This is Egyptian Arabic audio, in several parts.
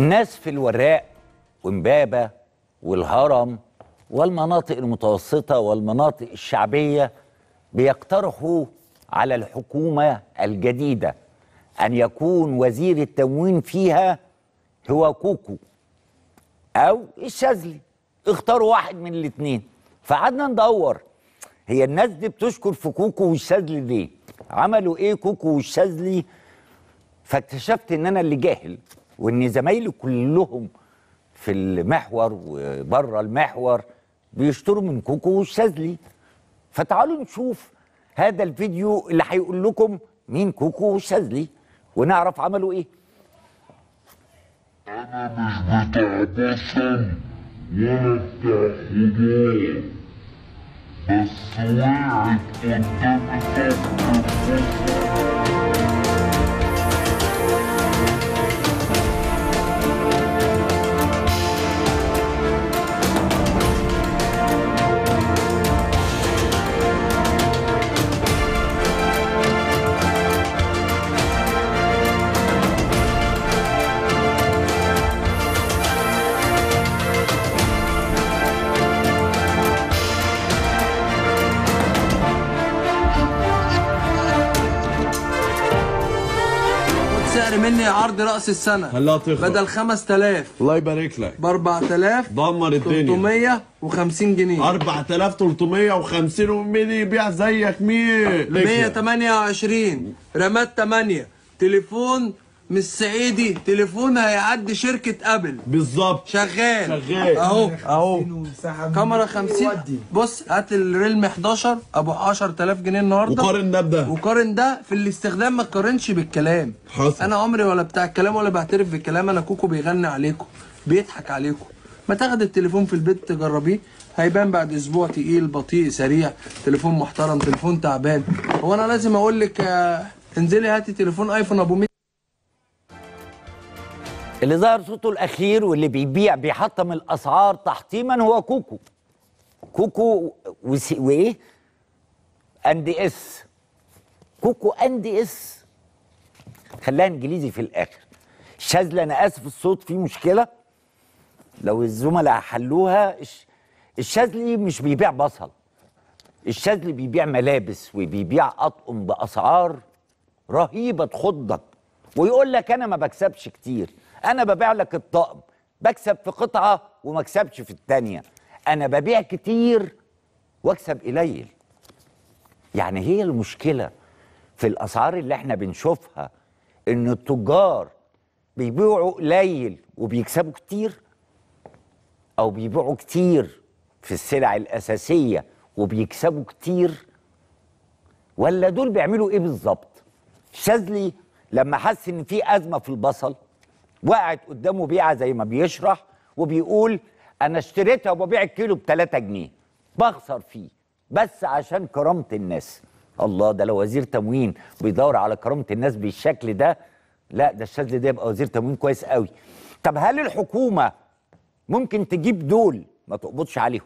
الناس في الوراق وامبابة والهرم والمناطق المتوسطة والمناطق الشعبية بيقترحوا على الحكومة الجديدة أن يكون وزير التموين فيها هو كوكو أو الشاذلي اختاروا واحد من الاثنين فقعدنا ندور هي الناس دي بتشكر في كوكو والشاذلي ليه؟ عملوا ايه كوكو والشاذلي فاكتشفت ان انا اللي جاهل وان زمايلي كلهم في المحور وبره المحور بيشتروا من كوكو والشاذلي فتعالوا نشوف هذا الفيديو اللي هيقول لكم مين كوكو والشاذلي ونعرف عملوا ايه أنا مش بتاع بصل ولا بتاع خضار بس وقعت قدامي صفقة بصل سعر مني عرض راس السنه خلاها تخلص. بدل 5000 الله يبارك لك ب 4000 دمر الدنيا 350 جنيه 4350 ومين يبيع زيك مين لك 128 رامات 8 تليفون مش صعيدي تليفون هيعدي شركه ابل بالظبط شغال شغال. اهو اهو كاميرا 50 بص هات الريلم 11 ابو 10000 جنيه النهارده وقارن ده بده وقارن ده في الاستخدام ما تقارنش بالكلام حصل. انا عمري ولا بتاع الكلام ولا بعترف بالكلام انا كوكو بيغني عليكم بيضحك عليكم ما تاخد التليفون في البيت تجربيه هيبان بعد اسبوع تقيل بطيء سريع تليفون محترم تليفون تعبان هو انا لازم اقول لك آه، انزلي هاتي تليفون ايفون ابو 100 اللي ظهر صوته الاخير واللي بيبيع بيحطم الاسعار تحطيما هو كوكو كوكو وسي وايه اند اس كوكو اند اس خليها انجليزي في الاخر الشاذلي انا اسف الصوت فيه مشكله لو الزملاء حلوها الش- الشاذلي مش بيبيع بصل الشاذلي بيبيع ملابس وبيبيع اطقم باسعار رهيبه تخضك ويقول لك انا ما بكسبش كتير انا ببيع لك الطقم بكسب في قطعه وما اكسبش في الثانيه انا ببيع كتير واكسب قليل يعني هي المشكله في الاسعار اللي احنا بنشوفها ان التجار بيبيعوا قليل وبيكسبوا كتير او بيبيعوا كتير في السلع الاساسيه وبيكسبوا كتير ولا دول بيعملوا ايه بالظبط شاذلي لما حس ان في ازمه في البصل وقعت قدامه بيعه زي ما بيشرح وبيقول انا اشتريتها وببيع الكيلو ب 3 جنيه بخسر فيه بس عشان كرامه الناس الله ده لو وزير تموين بيدور على كرامه الناس بالشكل ده لا ده الشاذلي ده يبقى وزير تموين كويس قوي طب هل الحكومه ممكن تجيب دول ما تقبضش عليهم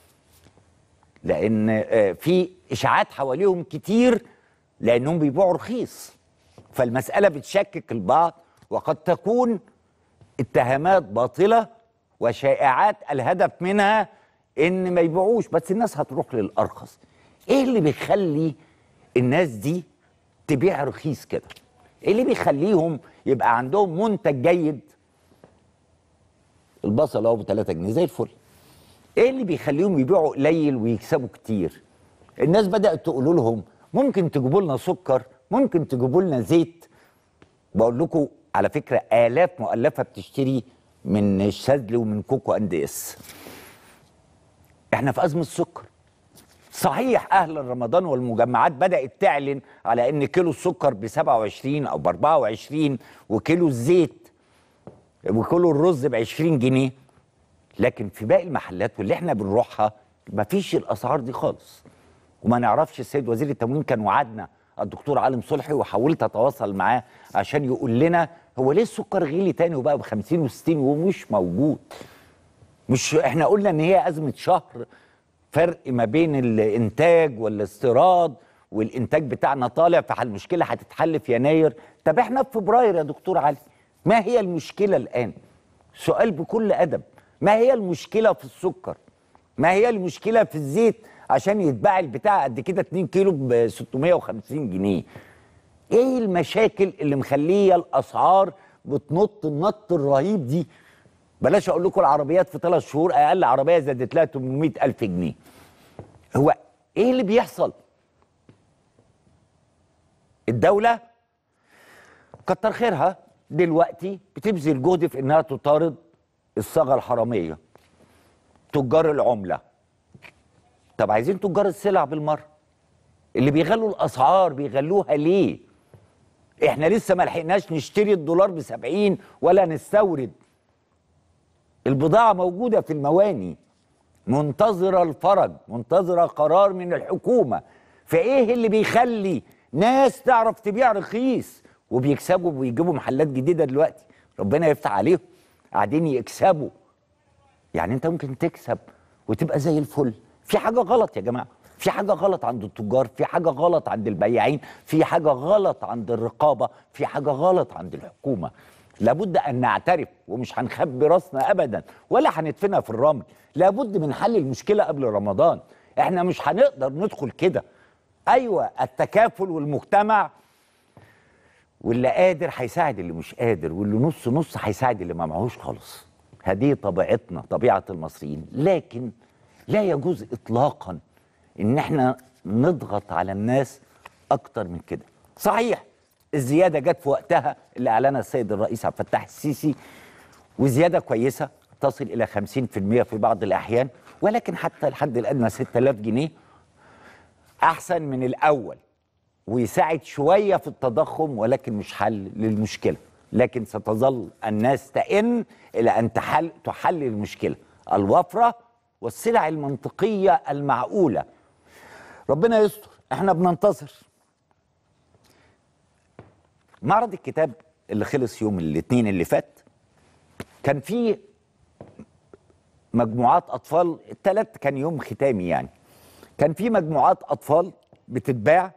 لان آه، في اشاعات حواليهم كتير لانهم بيبيعوا رخيص فالمساله بتشكك البعض وقد تكون اتهامات باطله وشائعات الهدف منها ان ما يبيعوش بس الناس هتروح للارخص ايه اللي بيخلي الناس دي تبيع رخيص كده ايه اللي بيخليهم يبقى عندهم منتج جيد البصل اهو ب 3 جنيه زي الفل ايه اللي بيخليهم يبيعوا قليل ويكسبوا كتير الناس بدات تقول لهم ممكن تجيبوا لنا سكر ممكن تجيبوا لنا زيت بقول لكم على فكره الاف مؤلفه بتشتري من الشاذلي ومن كوكو اند اس احنا في ازمه سكر صحيح اهل رمضان والمجمعات بدات تعلن على ان كيلو السكر ب 27 او ب 24 وكيلو الزيت وكيلو الرز ب 20 جنيه لكن في باقي المحلات واللي احنا بنروحها مفيش الاسعار دي خالص وما نعرفش السيد وزير التموين كان وعدنا الدكتور عالم صلحي وحاولت اتواصل معاه عشان يقول لنا هو ليه السكر غلي تاني وبقى ب 50 و60 ومش موجود مش احنا قلنا ان هي ازمه شهر فرق ما بين الانتاج والاستيراد والانتاج بتاعنا طالع فالمشكله هتتحل في يناير طب احنا في فبراير يا دكتور علي ما هي المشكله الان سؤال بكل ادب ما هي المشكله في السكر ما هي المشكله في الزيت عشان يتباع البتاع قد كده 2 كيلو ب 650 جنيه ايه المشاكل اللي مخليه الاسعار بتنط النط الرهيب دي بلاش اقول لكم العربيات في ثلاث شهور اقل عربيه زادت لها 800 الف جنيه هو ايه اللي بيحصل الدوله كتر خيرها دلوقتي بتبذل جهد في انها تطارد الصاغه الحراميه تجار العمله طب عايزين تجار السلع بالمره اللي بيغلوا الاسعار بيغلوها ليه احنا لسه ما لحقناش نشتري الدولار ب 70 ولا نستورد البضاعه موجوده في المواني منتظره الفرج منتظره قرار من الحكومه فايه اللي بيخلي ناس تعرف تبيع رخيص وبيكسبوا وبيجيبوا محلات جديده دلوقتي ربنا يفتح عليهم قاعدين يكسبوا يعني انت ممكن تكسب وتبقى زي الفل في حاجه غلط يا جماعه في حاجه غلط عند التجار في حاجه غلط عند البياعين في حاجه غلط عند الرقابه في حاجه غلط عند الحكومه لابد ان نعترف ومش هنخبي راسنا ابدا ولا هندفنها في الرمل لابد من حل المشكله قبل رمضان احنا مش هنقدر ندخل كده ايوه التكافل والمجتمع واللي قادر هيساعد اللي مش قادر واللي نص نص هيساعد اللي ما معهوش خالص هذه طبيعتنا طبيعه المصريين لكن لا يجوز اطلاقا ان احنا نضغط على الناس اكتر من كده صحيح الزياده جت في وقتها اللي اعلنها السيد الرئيس عبد الفتاح السيسي وزياده كويسه تصل الى 50% في بعض الاحيان ولكن حتى الحد الادنى 6000 جنيه احسن من الاول ويساعد شويه في التضخم ولكن مش حل للمشكله لكن ستظل الناس تئن الى ان تحل تحل المشكله الوفره والسلع المنطقيه المعقوله ربنا يستر احنا بننتظر معرض الكتاب اللي خلص يوم الاثنين اللي فات كان فيه مجموعات اطفال الثلاث كان يوم ختامي يعني كان في مجموعات اطفال بتتباع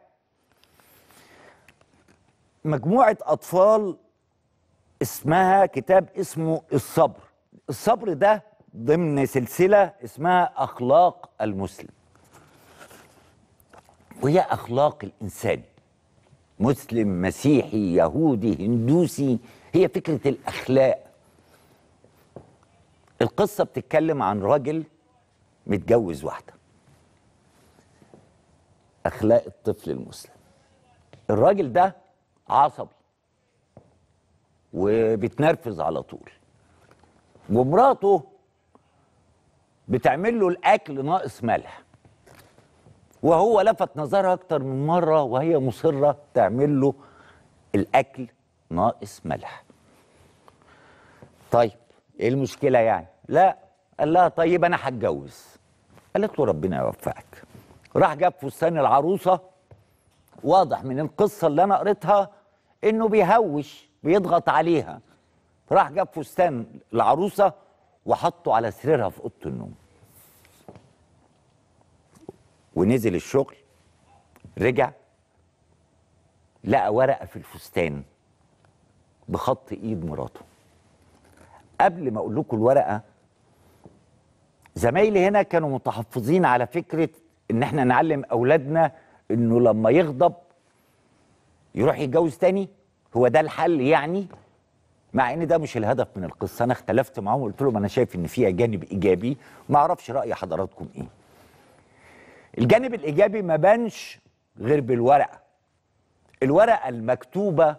مجموعه اطفال اسمها كتاب اسمه الصبر الصبر ده ضمن سلسله اسمها اخلاق المسلم وهي اخلاق الانسان مسلم مسيحي يهودي هندوسي هي فكره الاخلاق القصه بتتكلم عن راجل متجوز واحده اخلاق الطفل المسلم الراجل ده عصبي وبيتنرفز على طول ومراته بتعمل له الاكل ناقص ملح وهو لفت نظرها اكتر من مره وهي مصره تعمل له الاكل ناقص ملح طيب ايه المشكله يعني لا قال لها طيب انا هتجوز قالت له ربنا يوفقك راح جاب فستان العروسه واضح من القصه اللي انا قريتها انه بيهوش بيضغط عليها راح جاب فستان العروسه وحطه على سريرها في اوضه النوم ونزل الشغل رجع لقى ورقه في الفستان بخط ايد مراته قبل ما اقول لكم الورقه زمايلي هنا كانوا متحفظين على فكره ان احنا نعلم اولادنا انه لما يغضب يروح يتجوز تاني هو ده الحل يعني مع ان ده مش الهدف من القصه انا اختلفت معاهم وقلت لهم انا شايف ان فيها جانب ايجابي ما اعرفش راي حضراتكم ايه الجانب الايجابي ما بانش غير بالورقه الورقه المكتوبه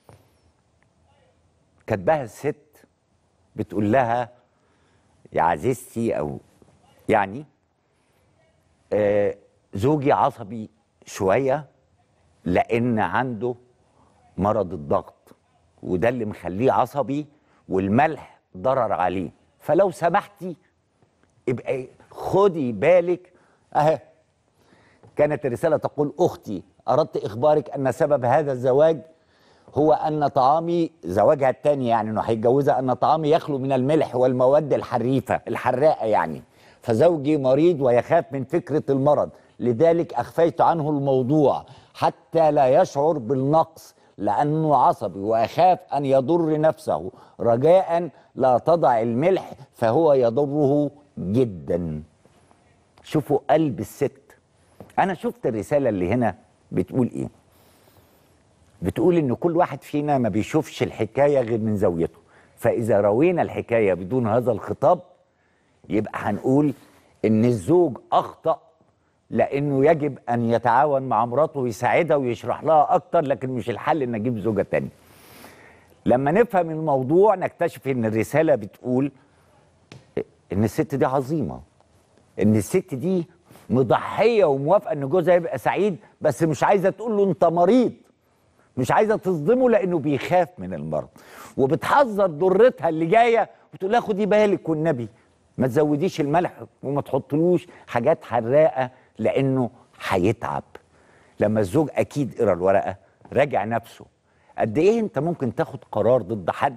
كاتباها الست بتقول لها يا عزيزتي او يعني آه زوجي عصبي شويه لان عنده مرض الضغط وده اللي مخليه عصبي والملح ضرر عليه فلو سمحتي ابقى خدي بالك اهي كانت الرسالة تقول أختي أردت إخبارك أن سبب هذا الزواج هو أن طعامي زواجها الثاني يعني أنه هيتجوزها أن طعامي يخلو من الملح والمواد الحريفة الحراقة يعني فزوجي مريض ويخاف من فكرة المرض لذلك أخفيت عنه الموضوع حتى لا يشعر بالنقص لأنه عصبي ويخاف أن يضر نفسه رجاء لا تضع الملح فهو يضره جدا شوفوا قلب الست أنا شفت الرسالة اللي هنا بتقول إيه بتقول إن كل واحد فينا ما بيشوفش الحكاية غير من زاويته فإذا روينا الحكاية بدون هذا الخطاب يبقى هنقول ان الزوج اخطا لانه يجب ان يتعاون مع مراته ويساعدها ويشرح لها اكتر لكن مش الحل ان اجيب زوجه تانية لما نفهم الموضوع نكتشف ان الرساله بتقول ان الست دي عظيمه ان الست دي مضحيه وموافقه ان جوزها يبقى سعيد بس مش عايزه تقول له انت مريض مش عايزه تصدمه لانه بيخاف من المرض وبتحذر ضرتها اللي جايه وتقول لها خدي بالك والنبي ما تزوديش الملح وما تحطلوش حاجات حراقه لانه هيتعب لما الزوج اكيد قرا الورقه راجع نفسه قد ايه انت ممكن تاخد قرار ضد حد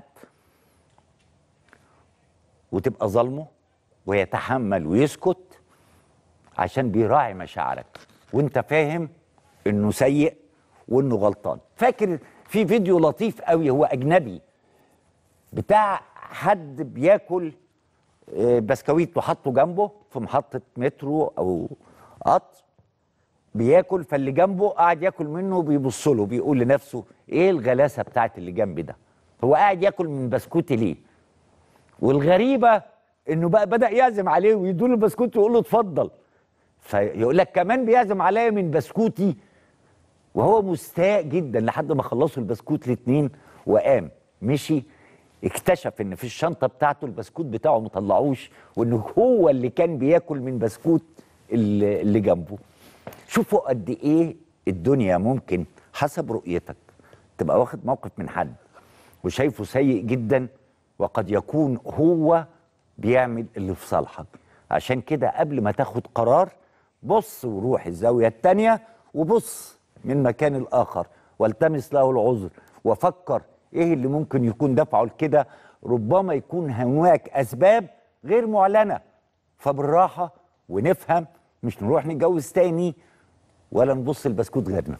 وتبقى ظالمه ويتحمل ويسكت عشان بيراعي مشاعرك وانت فاهم انه سيء وانه غلطان فاكر في فيديو لطيف قوي هو اجنبي بتاع حد بياكل آه، بسكويت وحطه جنبه في محطة مترو أو قطر بياكل فاللي جنبه قاعد ياكل منه وبيبص له بيقول لنفسه ايه الغلاسة بتاعت اللي جنبي ده هو قاعد ياكل من بسكوتي ليه والغريبة انه بقى بدأ يعزم عليه ويدوله البسكوت ويقول له اتفضل فيقول لك كمان بيعزم عليا من بسكوتي وهو مستاء جدا لحد ما خلصوا البسكوت الاتنين وقام مشي اكتشف ان في الشنطه بتاعته البسكوت بتاعه مطلعوش وانه هو اللي كان بياكل من بسكوت اللي اللي جنبه شوفوا قد ايه الدنيا ممكن حسب رؤيتك تبقى واخد موقف من حد وشايفه سيء جدا وقد يكون هو بيعمل اللي في صالحك عشان كده قبل ما تاخد قرار بص وروح الزاوية التانية وبص من مكان الآخر والتمس له العذر وفكر ايه اللي ممكن يكون دفعه لكده ربما يكون هناك أسباب غير معلنة فبالراحة ونفهم مش نروح نتجوز تاني ولا نبص البسكوت غيرنا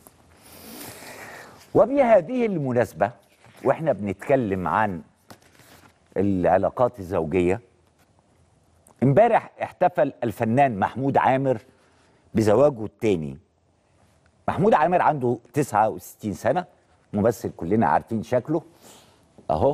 وبهذه المناسبة واحنا بنتكلم عن العلاقات الزوجية امبارح احتفل الفنان محمود عامر بزواجه التاني محمود عامر عنده 69 سنة ممثل كلنا عارفين شكله اهو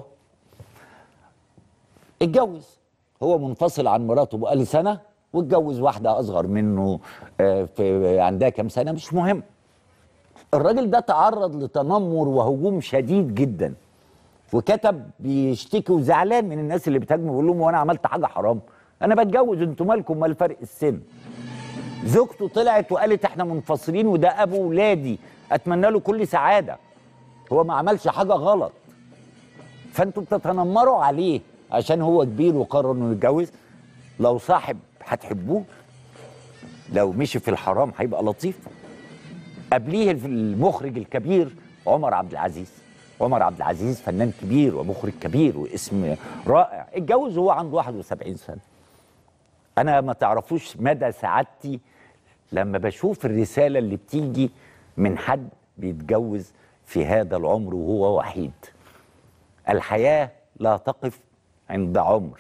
اتجوز هو منفصل عن مراته بقاله سنة واتجوز واحدة أصغر منه آه، في عندها كام سنة مش مهم الراجل ده تعرض لتنمر وهجوم شديد جدا وكتب بيشتكي وزعلان من الناس اللي بتهاجمه بيقول لهم وانا عملت حاجه حرام انا بتجوز انتوا مالكم مال فرق السن زوجته طلعت وقالت احنا منفصلين وده ابو ولادي اتمنى له كل سعاده هو ما عملش حاجه غلط فانتوا بتتنمروا عليه عشان هو كبير وقرر انه يتجوز لو صاحب هتحبوه لو مشي في الحرام هيبقى لطيف قبليه المخرج الكبير عمر عبد العزيز عمر عبد العزيز فنان كبير ومخرج كبير واسم رائع اتجوز وهو عنده 71 سنه انا ما تعرفوش مدى سعادتي لما بشوف الرساله اللي بتيجي من حد بيتجوز في هذا العمر وهو وحيد الحياه لا تقف عند عمر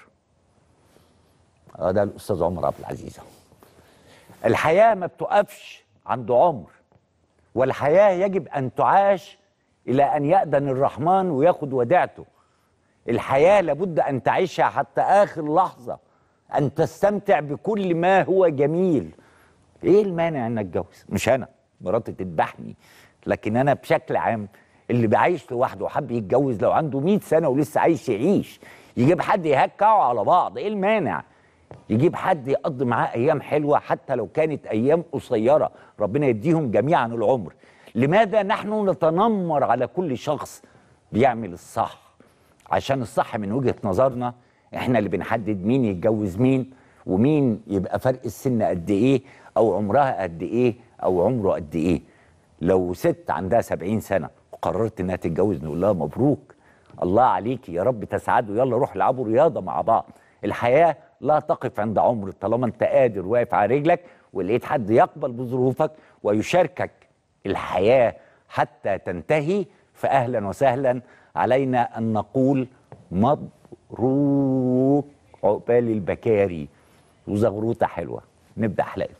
آه ده الاستاذ عمر عبد العزيز أهو. الحياه ما بتقفش عند عمر والحياه يجب ان تعاش الى ان ياذن الرحمن وياخد وديعته الحياه لابد ان تعيشها حتى اخر لحظه ان تستمتع بكل ما هو جميل ايه المانع ان اتجوز مش انا مراتي تذبحني لكن انا بشكل عام اللي بعيش لوحده وحب يتجوز لو عنده 100 سنه ولسه عايش يعيش يجيب حد يهكعوا على بعض ايه المانع يجيب حد يقضي معاه ايام حلوه حتى لو كانت ايام قصيره ربنا يديهم جميعا العمر لماذا نحن نتنمر على كل شخص بيعمل الصح عشان الصح من وجهه نظرنا احنا اللي بنحدد مين يتجوز مين ومين يبقى فرق السن قد ايه او عمرها قد ايه او عمره قد ايه لو ست عندها 70 سنه وقررت انها تتجوز نقول لها مبروك الله عليكي يا رب تسعدوا يلا روح العبوا رياضه مع بعض الحياه لا تقف عند عمر طالما انت قادر واقف على رجلك ولقيت حد يقبل بظروفك ويشاركك الحياه حتى تنتهي فاهلا وسهلا علينا ان نقول مبروك عقبال البكاري وزغروطه حلوه نبدا حلقتنا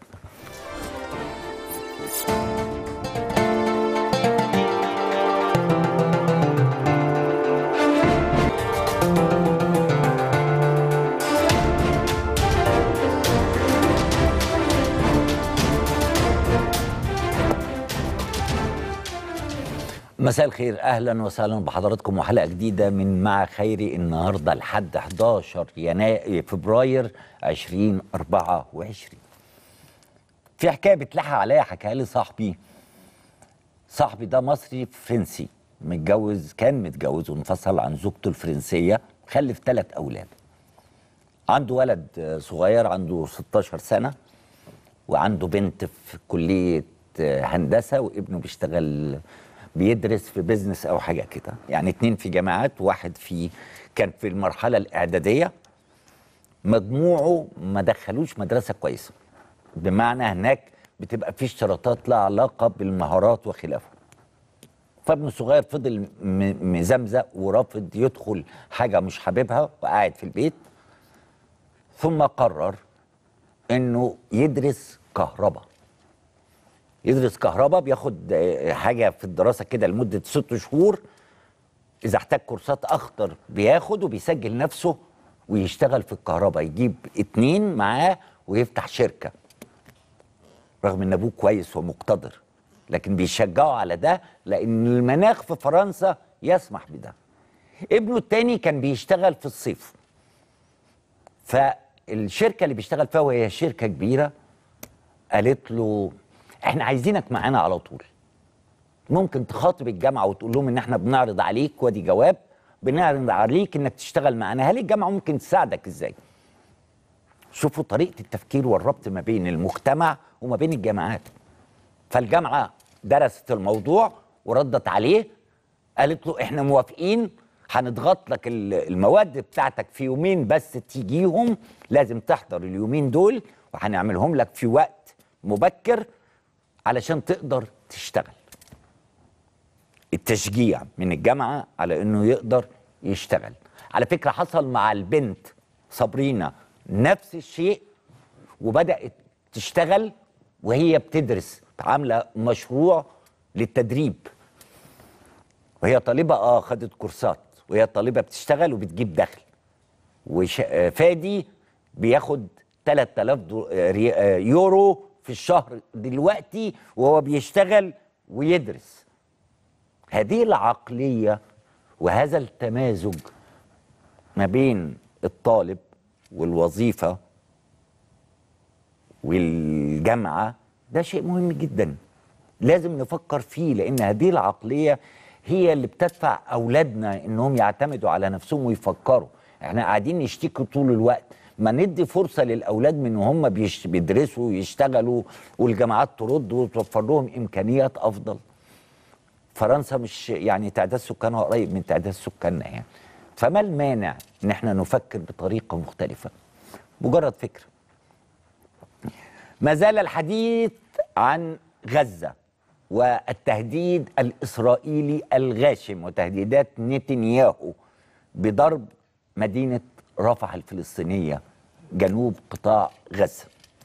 مساء الخير اهلا وسهلا بحضراتكم وحلقه جديده من مع خيري النهارده لحد 11 يناير فبراير 2024 في حكايه بتلحق عليا حكاها لي صاحبي صاحبي ده مصري فرنسي متجوز كان متجوز وانفصل عن زوجته الفرنسيه خلف ثلاث اولاد عنده ولد آه، صغير عنده 16 سنه وعنده بنت في كليه آه، هندسه وابنه بيشتغل بيدرس في بيزنس او حاجه كده يعني اتنين في جامعات واحد في كان في المرحله الاعداديه مجموعه ما دخلوش مدرسه كويسه بمعنى هناك بتبقى في اشتراطات لها علاقه بالمهارات وخلافه فابنه الصغير فضل م- مزمزق ورافض يدخل حاجه مش حاببها وقاعد في البيت ثم قرر انه يدرس كهرباء يدرس كهرباء بياخد آه، حاجه في الدراسه كده لمده ست شهور اذا احتاج كورسات اخطر بياخد وبيسجل نفسه ويشتغل في الكهرباء يجيب اتنين معاه ويفتح شركه رغم ان ابوه كويس ومقتدر لكن بيشجعه على ده لان المناخ في فرنسا يسمح بده ابنه التاني كان بيشتغل في الصيف فالشركه اللي بيشتغل فيها وهي شركه كبيره قالت له احنا عايزينك معانا على طول ممكن تخاطب الجامعه وتقول لهم ان احنا بنعرض عليك وادي جواب بنعرض عليك انك تشتغل معانا هل الجامعه ممكن تساعدك ازاي شوفوا طريقه التفكير والربط ما بين المجتمع وما بين الجامعات فالجامعه درست الموضوع وردت عليه قالت له احنا موافقين هنضغط لك ال- المواد بتاعتك في يومين بس تيجيهم لازم تحضر اليومين دول وهنعملهم لك في وقت مبكر علشان تقدر تشتغل التشجيع من الجامعة على انه يقدر يشتغل على فكرة حصل مع البنت صابرينا نفس الشيء وبدأت تشتغل وهي بتدرس عاملة مشروع للتدريب وهي طالبة اه خدت كورسات وهي طالبة بتشتغل وبتجيب دخل وفادي بياخد 3000 دو- آه، ري- آه، يورو في الشهر دلوقتي وهو بيشتغل ويدرس هذه العقلية وهذا التمازج ما بين الطالب والوظيفة والجامعة ده شيء مهم جدا لازم نفكر فيه لأن هذه العقلية هي اللي بتدفع أولادنا إنهم يعتمدوا على نفسهم ويفكروا احنا قاعدين نشتكي طول الوقت ما ندي فرصة للأولاد من وهم بيش- بيدرسوا ويشتغلوا والجامعات ترد وتوفر لهم إمكانيات أفضل فرنسا مش يعني تعداد سكانها قريب من تعداد سكاننا يعني فما المانع ان احنا نفكر بطريقه مختلفه مجرد فكره ما زال الحديث عن غزه والتهديد الاسرائيلي الغاشم وتهديدات نتنياهو بضرب مدينه رفح الفلسطينيه جنوب قطاع غزه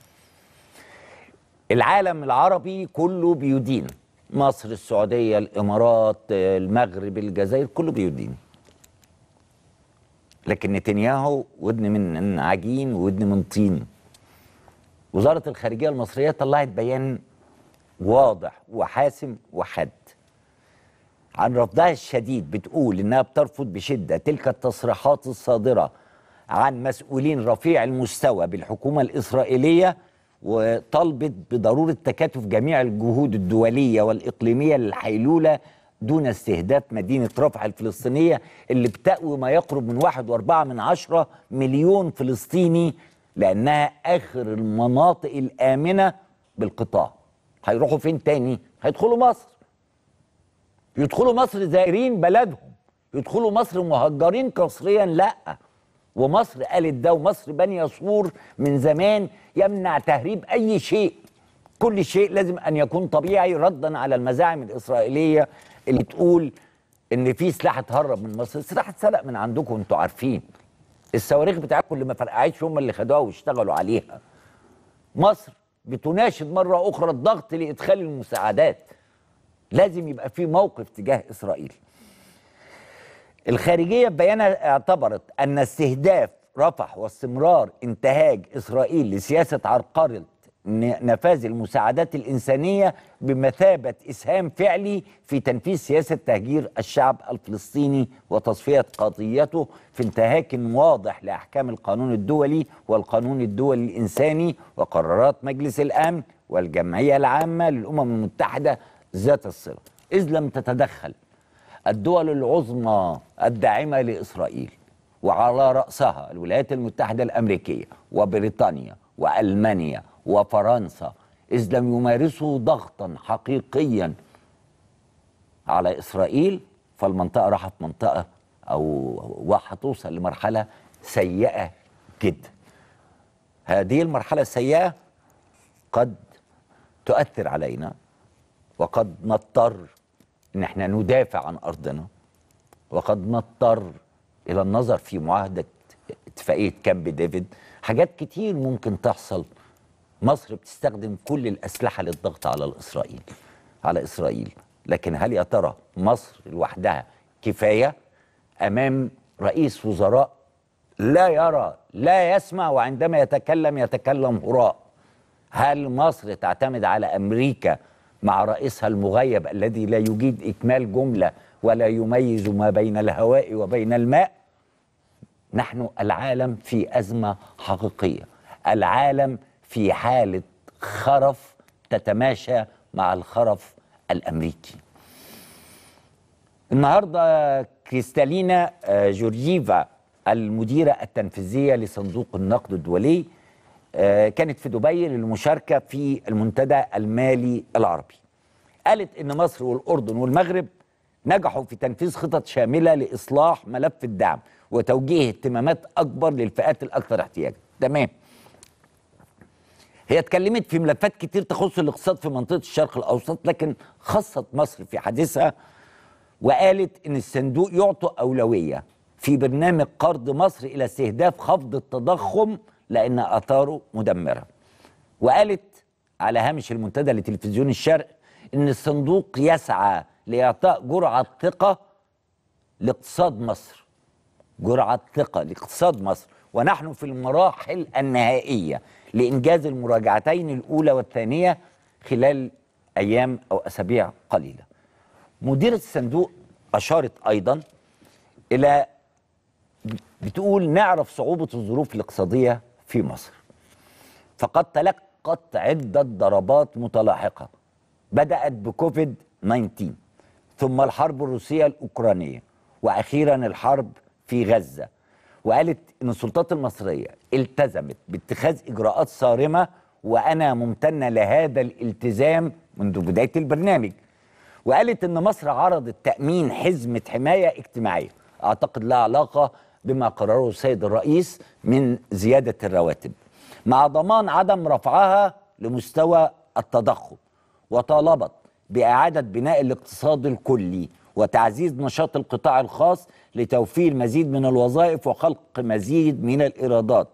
العالم العربي كله بيدين مصر السعودية الإمارات المغرب الجزائر كله بيدين لكن نتنياهو ودن من عجين ودن من طين وزارة الخارجية المصرية طلعت بيان واضح وحاسم وحاد عن رفضها الشديد بتقول انها بترفض بشده تلك التصريحات الصادره عن مسؤولين رفيع المستوى بالحكومه الاسرائيليه وطلبت بضروره تكاتف جميع الجهود الدوليه والاقليميه للحيلوله دون استهداف مدينه رفح الفلسطينيه اللي بتأوي ما يقرب من واحد واربعة من عشرة مليون فلسطيني لانها اخر المناطق الامنه بالقطاع هيروحوا فين تاني هيدخلوا مصر يدخلوا مصر زائرين بلدهم يدخلوا مصر مهجرين قسريا لا ومصر قالت ده ومصر بني سور من زمان يمنع تهريب اي شيء كل شيء لازم ان يكون طبيعي ردا على المزاعم الاسرائيليه اللي تقول ان في سلاح اتهرب من مصر السلاح اتسرق من عندكم انتوا عارفين الصواريخ بتاعتكم اللي ما فرقعتش هم اللي خدوها واشتغلوا عليها مصر بتناشد مره اخرى الضغط لادخال المساعدات لازم يبقى في موقف تجاه اسرائيل الخارجيه في بيانها اعتبرت ان استهداف رفح واستمرار انتهاج اسرائيل لسياسه عرقله ن- نفاذ المساعدات الانسانيه بمثابه اسهام فعلي في تنفيذ سياسه تهجير الشعب الفلسطيني وتصفيه قضيته في انتهاك واضح لاحكام القانون الدولي والقانون الدولي الانساني وقرارات مجلس الامن والجمعيه العامه للامم المتحده ذات الصله اذ لم تتدخل الدول العظمى الداعمه لاسرائيل وعلى راسها الولايات المتحده الامريكيه وبريطانيا والمانيا وفرنسا اذ لم يمارسوا ضغطا حقيقيا على اسرائيل فالمنطقه راحت منطقه او هتوصل لمرحله سيئه جدا هذه المرحله السيئه قد تؤثر علينا وقد نضطر ان احنا ندافع عن ارضنا وقد نضطر الى النظر في معاهده اتفاقيه كامب ديفيد حاجات كتير ممكن تحصل مصر بتستخدم كل الاسلحه للضغط على اسرائيل على اسرائيل لكن هل يا ترى مصر لوحدها كفايه امام رئيس وزراء لا يرى لا يسمع وعندما يتكلم يتكلم هراء هل مصر تعتمد على امريكا مع رئيسها المغيب الذي لا يجيد اكمال جمله ولا يميز ما بين الهواء وبين الماء نحن العالم في ازمه حقيقيه العالم في حاله خرف تتماشى مع الخرف الامريكي النهارده كريستالينا آه، جورجيفا المديره التنفيذيه لصندوق النقد الدولي آه، كانت في دبي للمشاركه في المنتدى المالي العربي. قالت ان مصر والاردن والمغرب نجحوا في تنفيذ خطط شامله لاصلاح ملف الدعم وتوجيه اهتمامات اكبر للفئات الاكثر احتياجا. تمام. هي اتكلمت في ملفات كتير تخص الاقتصاد في منطقه الشرق الاوسط لكن خصت مصر في حديثها وقالت ان الصندوق يعطى اولويه في برنامج قرض مصر الى استهداف خفض التضخم لان اثاره مدمره. وقالت على هامش المنتدى لتلفزيون الشرق ان الصندوق يسعى لاعطاء جرعه ثقه لاقتصاد مصر. جرعه ثقه لاقتصاد مصر ونحن في المراحل النهائيه لانجاز المراجعتين الاولى والثانيه خلال ايام او اسابيع قليله. مديرة الصندوق أشارت أيضا إلى بتقول نعرف صعوبة الظروف الاقتصادية في مصر فقد تلقت عدة ضربات متلاحقة بدأت بكوفيد 19 ثم الحرب الروسية الأوكرانية وأخيرا الحرب في غزة وقالت إن السلطات المصرية التزمت باتخاذ إجراءات صارمة وأنا ممتنة لهذا الالتزام منذ بداية البرنامج وقالت ان مصر عرضت تامين حزمه حمايه اجتماعيه اعتقد لها علاقه بما قرره السيد الرئيس من زياده الرواتب مع ضمان عدم رفعها لمستوى التضخم وطالبت باعاده بناء الاقتصاد الكلي وتعزيز نشاط القطاع الخاص لتوفير مزيد من الوظائف وخلق مزيد من الايرادات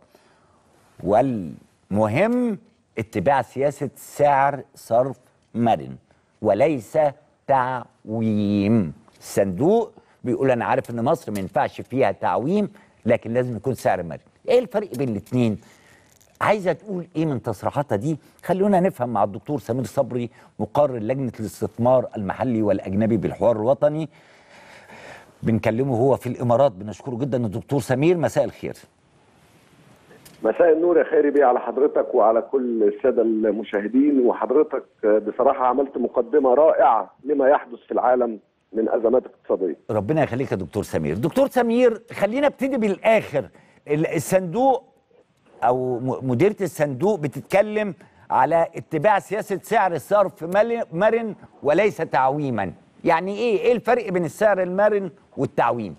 والمهم اتباع سياسه سعر صرف مرن وليس تعويم الصندوق بيقول انا عارف ان مصر ما ينفعش فيها تعويم لكن لازم يكون سعر مرن ايه الفرق بين الاثنين عايزه تقول ايه من تصريحاتها دي خلونا نفهم مع الدكتور سمير صبري مقرر لجنه الاستثمار المحلي والاجنبي بالحوار الوطني بنكلمه هو في الامارات بنشكره جدا الدكتور سمير مساء الخير مساء النور يا خيري بيه على حضرتك وعلى كل الساده المشاهدين وحضرتك بصراحه عملت مقدمه رائعه لما يحدث في العالم من ازمات اقتصاديه. ربنا يخليك يا دكتور سمير دكتور سمير خلينا ابتدي بالاخر ال- الصندوق او م- مديره الصندوق بتتكلم على اتباع سياسه سعر الصرف مل- مرن وليس تعويما يعني ايه ايه الفرق بين السعر المرن والتعويم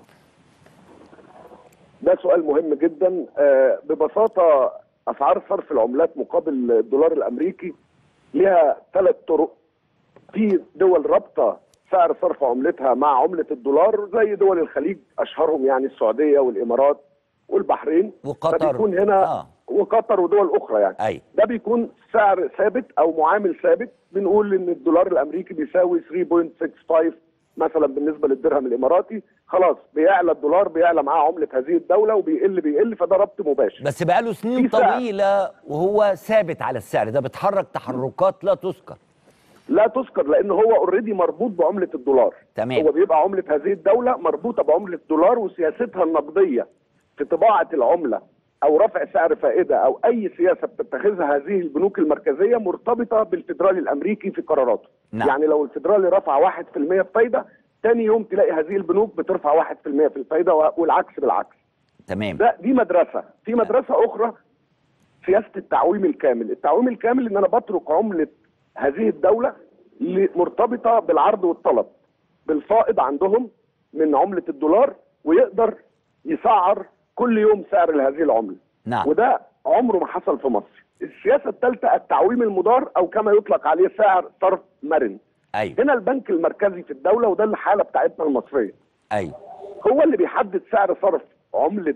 ده سؤال مهم جدا آه، ببساطه اسعار صرف العملات مقابل الدولار الامريكي لها ثلاث طرق في دول رابطه سعر صرف عملتها مع عمله الدولار زي دول الخليج اشهرهم يعني السعوديه والامارات والبحرين وقطر. فبيكون هنا آه. وقطر ودول اخرى يعني أي. ده بيكون سعر ثابت او معامل ثابت بنقول ان الدولار الامريكي بيساوي 3.65 مثلا بالنسبه للدرهم الاماراتي خلاص بيعلى الدولار بيعلى معاه عمله هذه الدوله وبيقل بيقل فده ربط مباشر بس بقاله سنين في سعر. طويله وهو ثابت على السعر ده بيتحرك تحركات لا تذكر لا تذكر لان هو اوريدي مربوط بعمله الدولار تمام. هو بيبقى عمله هذه الدوله مربوطه بعمله الدولار وسياستها النقديه في طباعه العمله او رفع سعر فائده او اي سياسه بتتخذها هذه البنوك المركزيه مرتبطه بالفدرالي الامريكي في قراراته نعم. يعني لو الفدرالي رفع 1% فايده تاني يوم تلاقي هذه البنوك بترفع 1% في الفايده والعكس بالعكس تمام ده دي مدرسه في مدرسه اخرى سياسه التعويم الكامل التعويم الكامل ان انا بترك عمله هذه الدوله اللي مرتبطه بالعرض والطلب بالفائض عندهم من عمله الدولار ويقدر يسعر كل يوم سعر لهذه العمله نعم. وده عمره ما حصل في مصر السياسه الثالثه التعويم المضار او كما يطلق عليه سعر صرف مرن ايوه هنا البنك المركزي في الدوله وده الحاله بتاعتنا المصريه ايوه هو اللي بيحدد سعر صرف عملة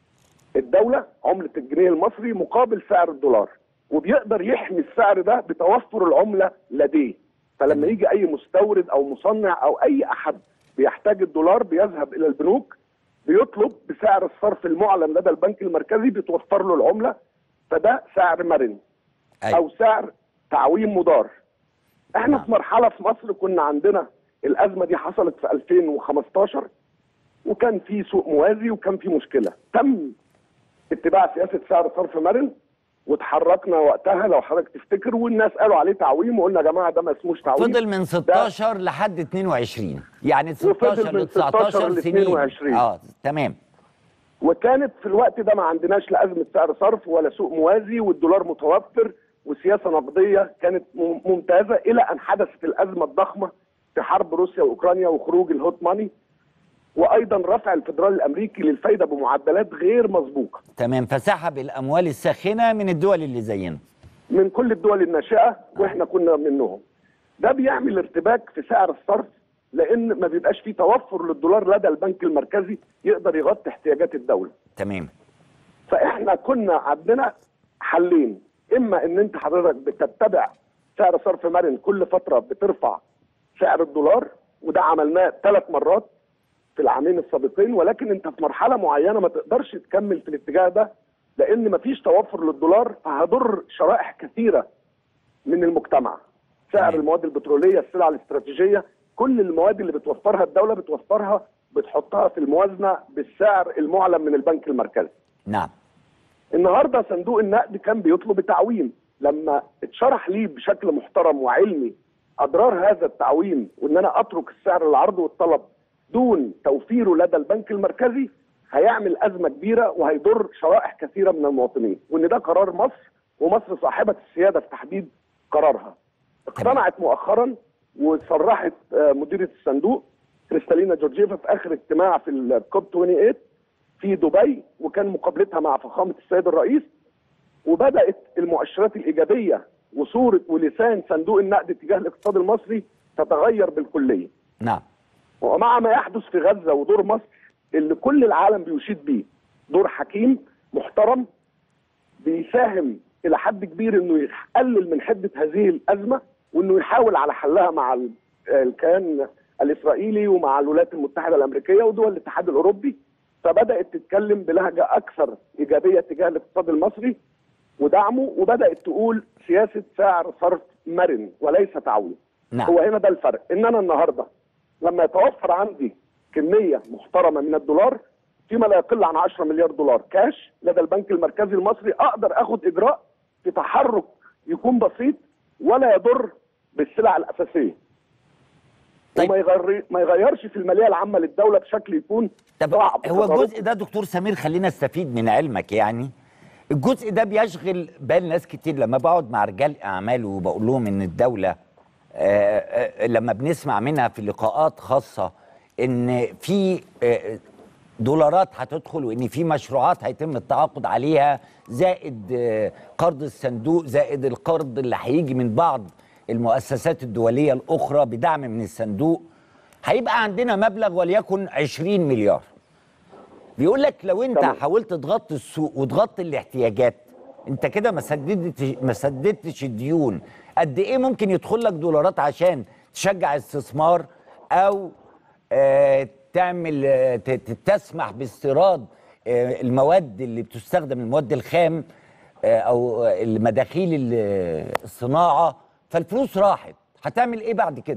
الدولة عملة الجنيه المصري مقابل سعر الدولار وبيقدر يحمي السعر ده بتوفر العملة لديه فلما يجي أي مستورد أو مصنع أو أي أحد بيحتاج الدولار بيذهب إلى البنوك بيطلب بسعر الصرف المعلن لدى البنك المركزي بتوفر له العملة فده سعر مرن ايوه او سعر تعويم مضار احنا نعم. في مرحله في مصر كنا عندنا الازمه دي حصلت في 2015 وكان في سوق موازي وكان في مشكله تم اتباع سياسه سعر صرف مرن وتحركنا وقتها لو حضرتك تفتكر والناس قالوا عليه تعويم وقلنا يا جماعه ده ما اسموش تعويم فضل من 16 لحد 22 يعني وفضل 16 من ل 19 16 ل سنين 22. اه تمام وكانت في الوقت ده ما عندناش لا ازمه سعر صرف ولا سوق موازي والدولار متوفر وسياسه نقديه كانت م- ممتازه الى ان حدثت الازمه الضخمه في حرب روسيا واوكرانيا وخروج الهوت ماني وايضا رفع الفدرالي الامريكي للفايده بمعدلات غير مسبوقه تمام فسحب الاموال الساخنه من الدول اللي زينا من كل الدول الناشئه واحنا كنا منهم. ده بيعمل ارتباك في سعر الصرف لان ما بيبقاش فيه توفر للدولار لدى البنك المركزي يقدر يغطي احتياجات الدوله. تمام فاحنا كنا عندنا حلين اما ان انت حضرتك بتتبع سعر صرف مرن كل فتره بترفع سعر الدولار وده عملناه ثلاث مرات في العامين السابقين ولكن انت في مرحله معينه ما تقدرش تكمل في الاتجاه ده لان مفيش توفر للدولار فهضر شرائح كثيره من المجتمع سعر تمام. المواد البتروليه السلع الاستراتيجيه كل المواد اللي بتوفرها الدوله بتوفرها بتحطها في الموازنه بالسعر المعلن من البنك المركزي نعم النهارده صندوق النقد كان بيطلب التعويم لما اتشرح لي بشكل محترم وعلمي اضرار هذا التعويم وان انا اترك السعر العرض والطلب دون توفيره لدى البنك المركزي هيعمل ازمه كبيره وهيضر شرائح كثيره من المواطنين وان ده قرار مصر ومصر صاحبه السياده في تحديد قرارها. اقتنعت مؤخرا وصرحت آه، مديره الصندوق كريستالينا جورجيفا في اخر اجتماع في الكوب 28 في دبي وكان مقابلتها مع فخامه السيد الرئيس وبدات المؤشرات الايجابيه وصوره ولسان صندوق النقد تجاه الاقتصاد المصري تتغير بالكليه نعم ومع ما يحدث في غزه ودور مصر اللي كل العالم بيشيد بيه دور حكيم محترم بيساهم الى حد كبير انه يقلل من حده هذه الازمه وانه يحاول على حلها مع ال- الكيان الاسرائيلي ومع الولايات المتحده الامريكيه ودول الاتحاد الاوروبي فبدات تتكلم بلهجه اكثر ايجابيه تجاه الاقتصاد المصري ودعمه وبدات تقول سياسه سعر صرف مرن وليس تعويم نعم. هو هنا ده الفرق ان انا النهارده لما يتوفر عندي كميه محترمه من الدولار فيما لا يقل عن 10 مليار دولار كاش لدى البنك المركزي المصري اقدر اخد اجراء في تحرك يكون بسيط ولا يضر بالسلع الاساسيه طيب. وما يغير ما يغيرش في الماليه العامه للدوله بشكل يكون طب صعب هو كتجربة. الجزء ده دكتور سمير خلينا نستفيد من علمك يعني الجزء ده بيشغل بال ناس كتير لما بقعد مع رجال اعمال وبقول لهم ان الدوله آه، آه، لما بنسمع منها في لقاءات خاصه ان في آه، دولارات هتدخل وان في مشروعات هيتم التعاقد عليها زائد آه، قرض الصندوق زائد القرض اللي هيجي من بعض المؤسسات الدوليه الاخرى بدعم من الصندوق هيبقى عندنا مبلغ وليكن 20 مليار بيقول لك لو انت تمام. حاولت تغطي السوق وتغطي الاحتياجات انت كده ما سددتش ما سددتش الديون قد ايه ممكن يدخل لك دولارات عشان تشجع استثمار او آه تعمل آه ت- ت- تسمح باستيراد آه المواد اللي بتستخدم المواد الخام آه او آه، المداخيل ال- الصناعه فالفلوس راحت هتعمل ايه بعد كده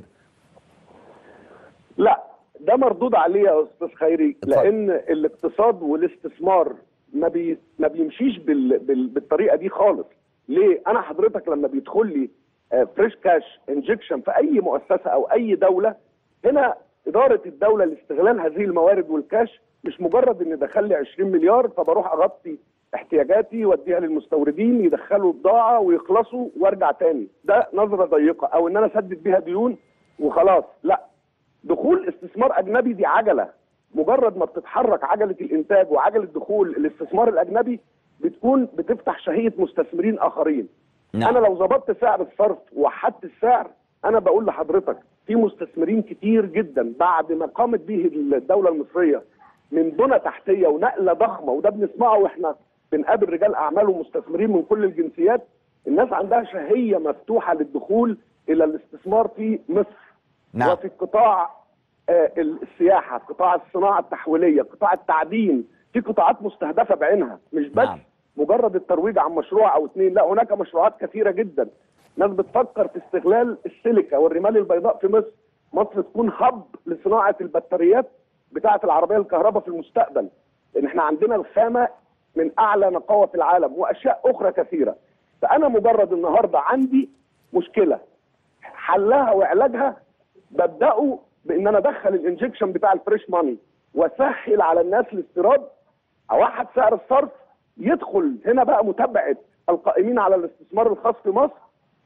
لا ده مردود عليه يا استاذ خيري اتفضل. لان الاقتصاد والاستثمار ما بي ما بيمشيش بال بال بالطريقه دي خالص ليه انا حضرتك لما بيدخل لي فريش كاش انجكشن في اي مؤسسه او اي دوله هنا اداره الدوله لاستغلال هذه الموارد والكاش مش مجرد ان دخل لي 20 مليار فبروح اغطي احتياجاتي واديها للمستوردين يدخلوا بضاعه ويخلصوا وارجع تاني ده نظره ضيقه او ان انا اسدد بيها ديون وخلاص لا دخول استثمار اجنبي دي عجله مجرد ما بتتحرك عجله الانتاج وعجله دخول الاستثمار الاجنبي بتكون بتفتح شهيه مستثمرين اخرين نعم. انا لو ظبطت سعر الصرف ووحدت السعر انا بقول لحضرتك في مستثمرين كتير جدا بعد ما قامت به الدوله المصريه من بنى تحتيه ونقله ضخمه وده بنسمعه واحنا بنقابل رجال اعمال ومستثمرين من كل الجنسيات الناس عندها شهيه مفتوحه للدخول الى الاستثمار في مصر نعم. وفي قطاع آه، السياحه قطاع الصناعه التحويليه قطاع التعدين في قطاعات مستهدفه بعينها مش بس نعم. مجرد الترويج عن مشروع او اثنين لا هناك مشروعات كثيره جدا ناس بتفكر في استغلال السيليكا والرمال البيضاء في مصر مصر تكون هب لصناعه البطاريات بتاعه العربيه الكهرباء في المستقبل لان احنا عندنا الخامه من اعلى نقاوه في العالم واشياء اخرى كثيره فانا مجرد النهارده عندي مشكله حلها وعلاجها ببداه بان انا ادخل الانجكشن بتاع الفريش ماني واسهل على الناس الاستيراد اوحد سعر الصرف يدخل هنا بقى متابعه القائمين على الاستثمار الخاص في مصر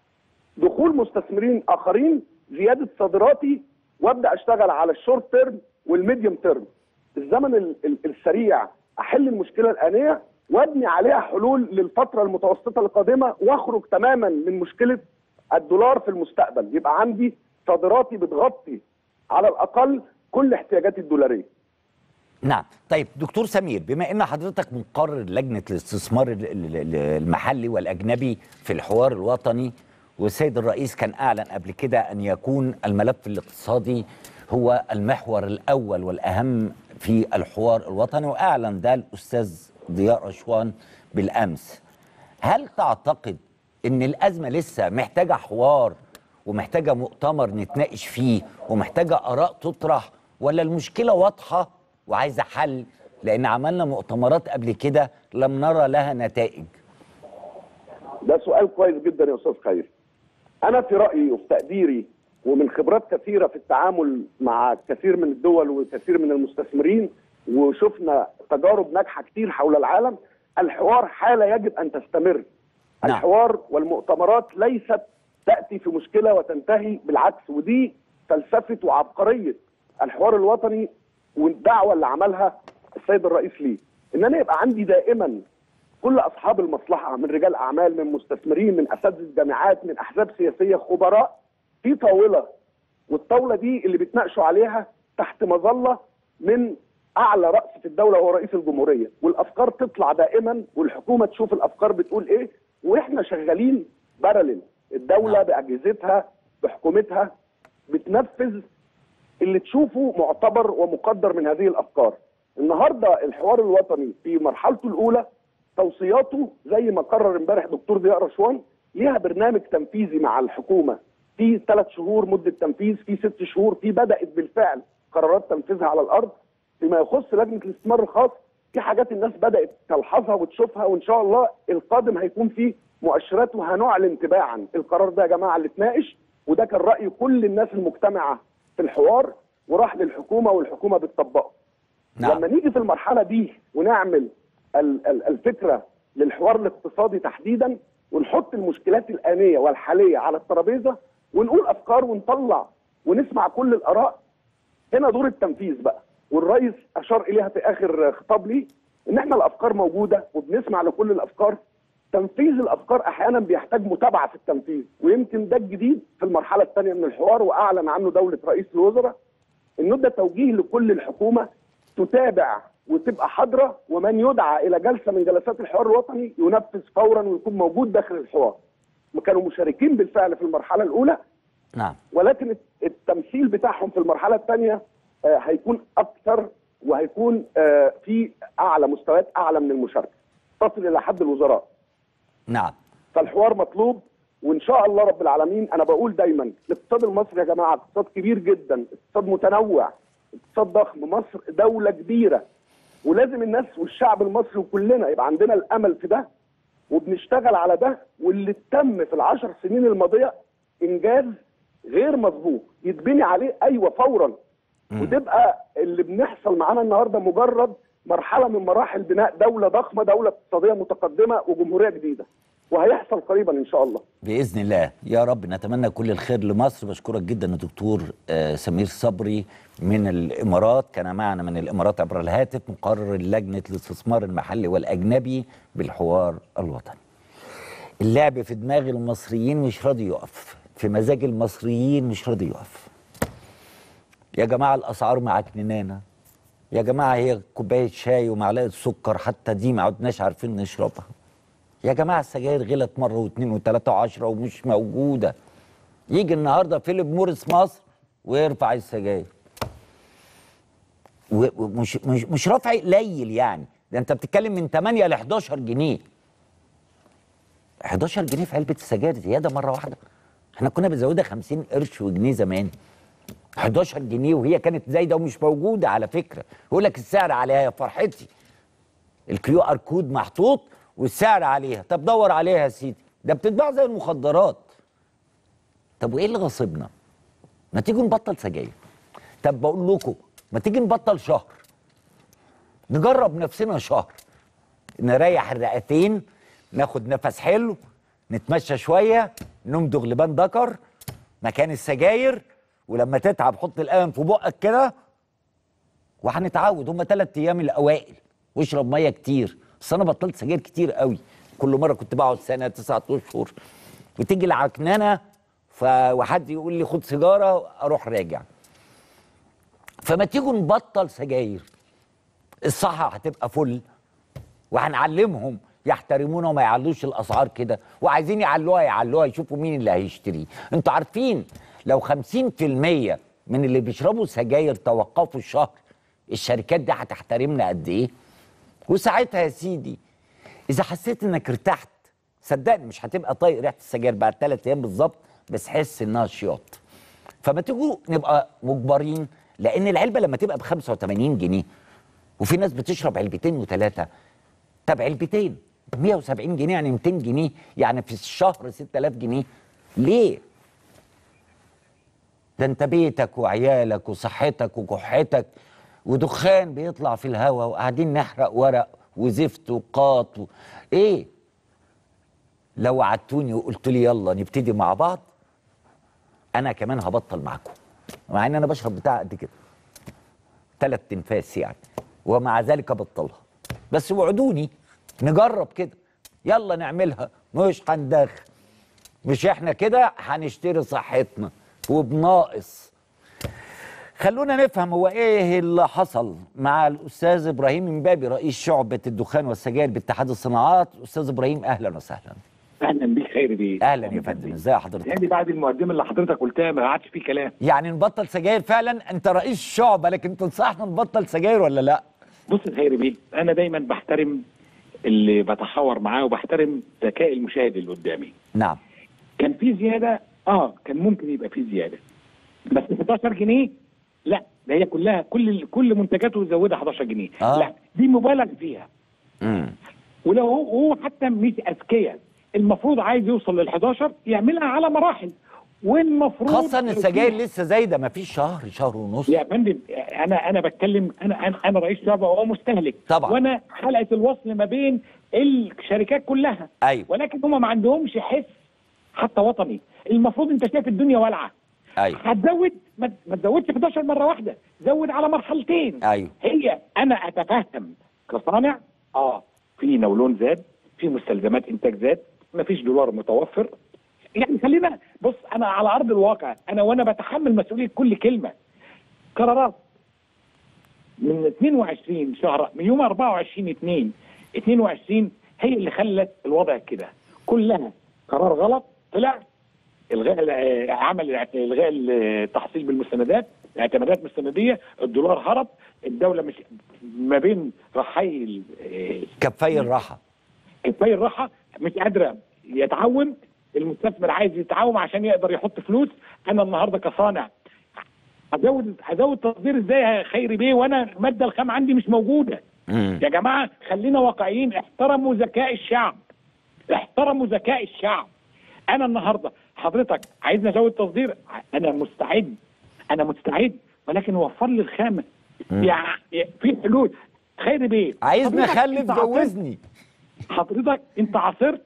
دخول مستثمرين اخرين زياده صادراتي وابدا اشتغل على الشورت تيرم والميديوم تيرم الزمن ال- ال- السريع احل المشكله الانيه وابني عليها حلول للفتره المتوسطه القادمه واخرج تماما من مشكله الدولار في المستقبل يبقى عندي صادراتي بتغطي على الاقل كل احتياجاتي الدولاريه نعم طيب دكتور سمير بما ان حضرتك مقرر لجنه الاستثمار ال- ال- ال- المحلي والاجنبي في الحوار الوطني والسيد الرئيس كان اعلن قبل كده ان يكون الملف الاقتصادي هو المحور الاول والاهم في الحوار الوطني واعلن ده الاستاذ ضياء رشوان بالامس هل تعتقد ان الازمه لسه محتاجه حوار ومحتاجه مؤتمر نتناقش فيه ومحتاجه اراء تطرح ولا المشكله واضحه وعايزه حل لان عملنا مؤتمرات قبل كده لم نرى لها نتائج ده سؤال كويس جدا يا استاذ خير انا في رايي وفي تقديري ومن خبرات كثيره في التعامل مع كثير من الدول وكثير من المستثمرين وشفنا تجارب ناجحه كتير حول العالم الحوار حاله يجب ان تستمر نعم. الحوار والمؤتمرات ليست تاتي في مشكله وتنتهي بالعكس ودي فلسفه وعبقريه الحوار الوطني والدعوه اللي عملها السيد الرئيس ليه ان انا يبقى عندي دائما كل اصحاب المصلحه من رجال اعمال من مستثمرين من اساتذه جامعات من احزاب سياسيه خبراء في طاوله والطاوله دي اللي بيتناقشوا عليها تحت مظله من اعلى راس في الدوله وهو رئيس الجمهوريه والافكار تطلع دائما والحكومه تشوف الافكار بتقول ايه واحنا شغالين بارلل الدوله نعم. باجهزتها بحكومتها بتنفذ اللي تشوفه معتبر ومقدر من هذه الافكار. النهارده الحوار الوطني في مرحلته الاولى توصياته زي ما قرر امبارح دكتور ضياء رشوان ليها برنامج تنفيذي مع الحكومه في ثلاث شهور مده تنفيذ في ست شهور في بدات بالفعل قرارات تنفيذها على الارض فيما يخص لجنه الاستثمار الخاص في حاجات الناس بدات تلحظها وتشوفها وان شاء الله القادم هيكون فيه مؤشرات وهنعلن تباعا القرار ده يا جماعه اللي اتناقش وده كان راي كل الناس المجتمعه في الحوار وراح للحكومه والحكومه بتطبقه نعم. لما نيجي في المرحله دي ونعمل ال- ال- الفكره للحوار الاقتصادي تحديدا ونحط المشكلات الانيه والحاليه على الترابيزه ونقول افكار ونطلع ونسمع كل الاراء هنا دور التنفيذ بقى والرئيس اشار اليها في اخر خطاب لي ان احنا الافكار موجوده وبنسمع لكل الافكار تنفيذ الافكار احيانا بيحتاج متابعه في التنفيذ ويمكن ده الجديد في المرحله الثانيه من الحوار واعلن عنه دوله رئيس الوزراء انه ده توجيه لكل الحكومه تتابع وتبقى حاضره ومن يدعى الى جلسه من جلسات الحوار الوطني ينفذ فورا ويكون موجود داخل الحوار. كانوا مشاركين بالفعل في المرحله الاولى نعم ولكن التمثيل بتاعهم في المرحله الثانيه هيكون اكثر وهيكون آه، في اعلى مستويات اعلى من المشاركه تصل الى حد الوزراء نعم فالحوار مطلوب وان شاء الله رب العالمين انا بقول دايما الاقتصاد المصري يا جماعه اقتصاد كبير جدا اقتصاد متنوع اقتصاد ضخم مصر دوله كبيره ولازم الناس والشعب المصري وكلنا يبقى عندنا الامل في ده وبنشتغل على ده واللي تم في العشر سنين الماضيه انجاز غير مسبوق يتبني عليه ايوه فورا وتبقى اللي بنحصل معانا النهارده مجرد مرحله من مراحل بناء دوله ضخمه دوله اقتصاديه متقدمه وجمهوريه جديده وهيحصل قريبا ان شاء الله باذن الله يا رب نتمنى كل الخير لمصر بشكرك جدا الدكتور آه، سمير صبري من الامارات كان معنا من الامارات عبر الهاتف مقرر لجنه الاستثمار المحلي والاجنبي بالحوار الوطني اللعب في دماغ المصريين مش راضي يقف في مزاج المصريين مش راضي يقف يا جماعه الاسعار معكننانا يا جماعه هي كوبايه شاي ومعلقه سكر حتى دي ما عدناش عارفين نشربها يا جماعه السجاير غلت مره واثنين وثلاثه وعشره ومش موجوده يجي النهارده فيليب موريس مصر ويرفع السجاير و- ومش مش مش رفع قليل يعني ده انت بتتكلم من 8 ل 11 جنيه 11 جنيه في علبه السجاير زياده مره واحده احنا كنا بنزودها 50 قرش وجنيه زمان 11 جنيه وهي كانت زايده ومش موجوده على فكره يقول لك السعر عليها يا فرحتي الكيو ار كود محطوط والسعر عليها طب دور عليها يا سيدي ده بتتباع زي المخدرات طب وايه اللي غاصبنا ما تيجوا نبطل سجاير طب بقول لكم ما تيجي نبطل شهر نجرب نفسنا شهر نريح الرئتين ناخد نفس حلو نتمشى شويه نمضغ لبان ذكر مكان السجاير ولما تتعب حط القلم في بقك كده وهنتعود هم ثلاث ايام الاوائل واشرب ميه كتير بس انا بطلت سجاير كتير قوي كل مره كنت بقعد سنه تسعة اشهر وتيجي العكننه ف... وحد يقول لي خد سيجاره اروح راجع فما تيجوا نبطل سجاير الصحه هتبقى فل وهنعلمهم يحترمونا وما يعلوش الاسعار كده وعايزين يعلوها يعلوها يشوفوا مين اللي هيشتري انتوا عارفين لو 50% من اللي بيشربوا سجاير توقفوا الشهر الشركات دي هتحترمنا قد ايه وساعتها يا سيدي اذا حسيت انك ارتحت صدقني مش هتبقى طايق ريحه السجاير بعد ثلاث ايام بالظبط بس حس انها شياط فما تيجوا نبقى مجبرين لان العلبه لما تبقى ب 85 جنيه وفي ناس بتشرب علبتين وثلاثه طب علبتين 170 جنيه يعني 200 جنيه يعني في الشهر 6000 جنيه ليه؟ ده انت بيتك وعيالك وصحتك وكحتك ودخان بيطلع في الهواء وقاعدين نحرق ورق وزفت وقاط و... ايه؟ لو وعدتوني وقلت لي يلا نبتدي مع بعض انا كمان هبطل معاكم مع ان انا بشرب بتاع قد كده ثلاث تنفاس يعني ومع ذلك ابطلها بس وعدوني نجرب كده يلا نعملها مش هندخ مش احنا كده هنشتري صحتنا وبناقص خلونا نفهم هو ايه اللي حصل مع الاستاذ ابراهيم امبابي رئيس شعبه الدخان والسجاير باتحاد الصناعات استاذ ابراهيم اهلا وسهلا اهلا بيك خير بيه اهلا يا فندم ازي حضرتك يعني بعد المقدمه اللي حضرتك قلتها ما قعدش فيه كلام يعني نبطل سجاير فعلا انت رئيس شعبه لكن تنصحنا نبطل سجاير ولا لا بص يا خير بيه انا دايما بحترم اللي بتحاور معاه وبحترم ذكاء المشاهد اللي قدامي نعم كان في زياده اه كان ممكن يبقى في زياده بس 11 جنيه لا ده هي كلها كل كل منتجاته يزودها 11 جنيه آه. لا دي مبالغ فيها امم ولو هو هو حتى مش اذكياء المفروض عايز يوصل لل 11 يعملها على مراحل والمفروض خاصه ان السجاير لسه زايده ما فيش شهر شهر ونص يا فندم انا انا بتكلم انا انا, أنا رئيس شعبه وهو مستهلك طبعا. وانا حلقه الوصل ما بين الشركات كلها ايوه ولكن هم ما عندهمش حس حتى وطني المفروض انت شايف الدنيا والعه ايوه هتزود ما ما تزودش 11 مره واحده زود على مرحلتين ايوه هي انا اتفهم كصانع اه في نولون زاد في مستلزمات انتاج زاد ما فيش دولار متوفر يعني خلينا بص انا على ارض الواقع انا وانا بتحمل مسؤوليه كل كلمه قرارات من 22 شهر من يوم 24 2 22 هي اللي خلت الوضع كده كلها قرار غلط طلع الغاء ال- عمل الاعت- الغاء التحصيل بالمستندات اعتمادات مستنديه الدولار هرب الدوله مش ما بين رحي ال- آه، كفاي الراحه كفايه الراحه مش قادره يتعاون المستثمر عايز يتعاون عشان يقدر يحط فلوس انا النهارده كصانع هزود هزود تصدير ازاي يا خيري بيه وانا الماده الخام عندي مش موجوده مم. يا جماعه خلينا واقعيين احترموا ذكاء الشعب احترموا ذكاء الشعب انا النهارده حضرتك عايزني ازود تصدير انا مستعد انا مستعد ولكن وفر لي الخامه يعني في حلول خيري بيه عايزني حضرتك اخلف أنت عاصرت- جوزني حضرتك انت عاصرت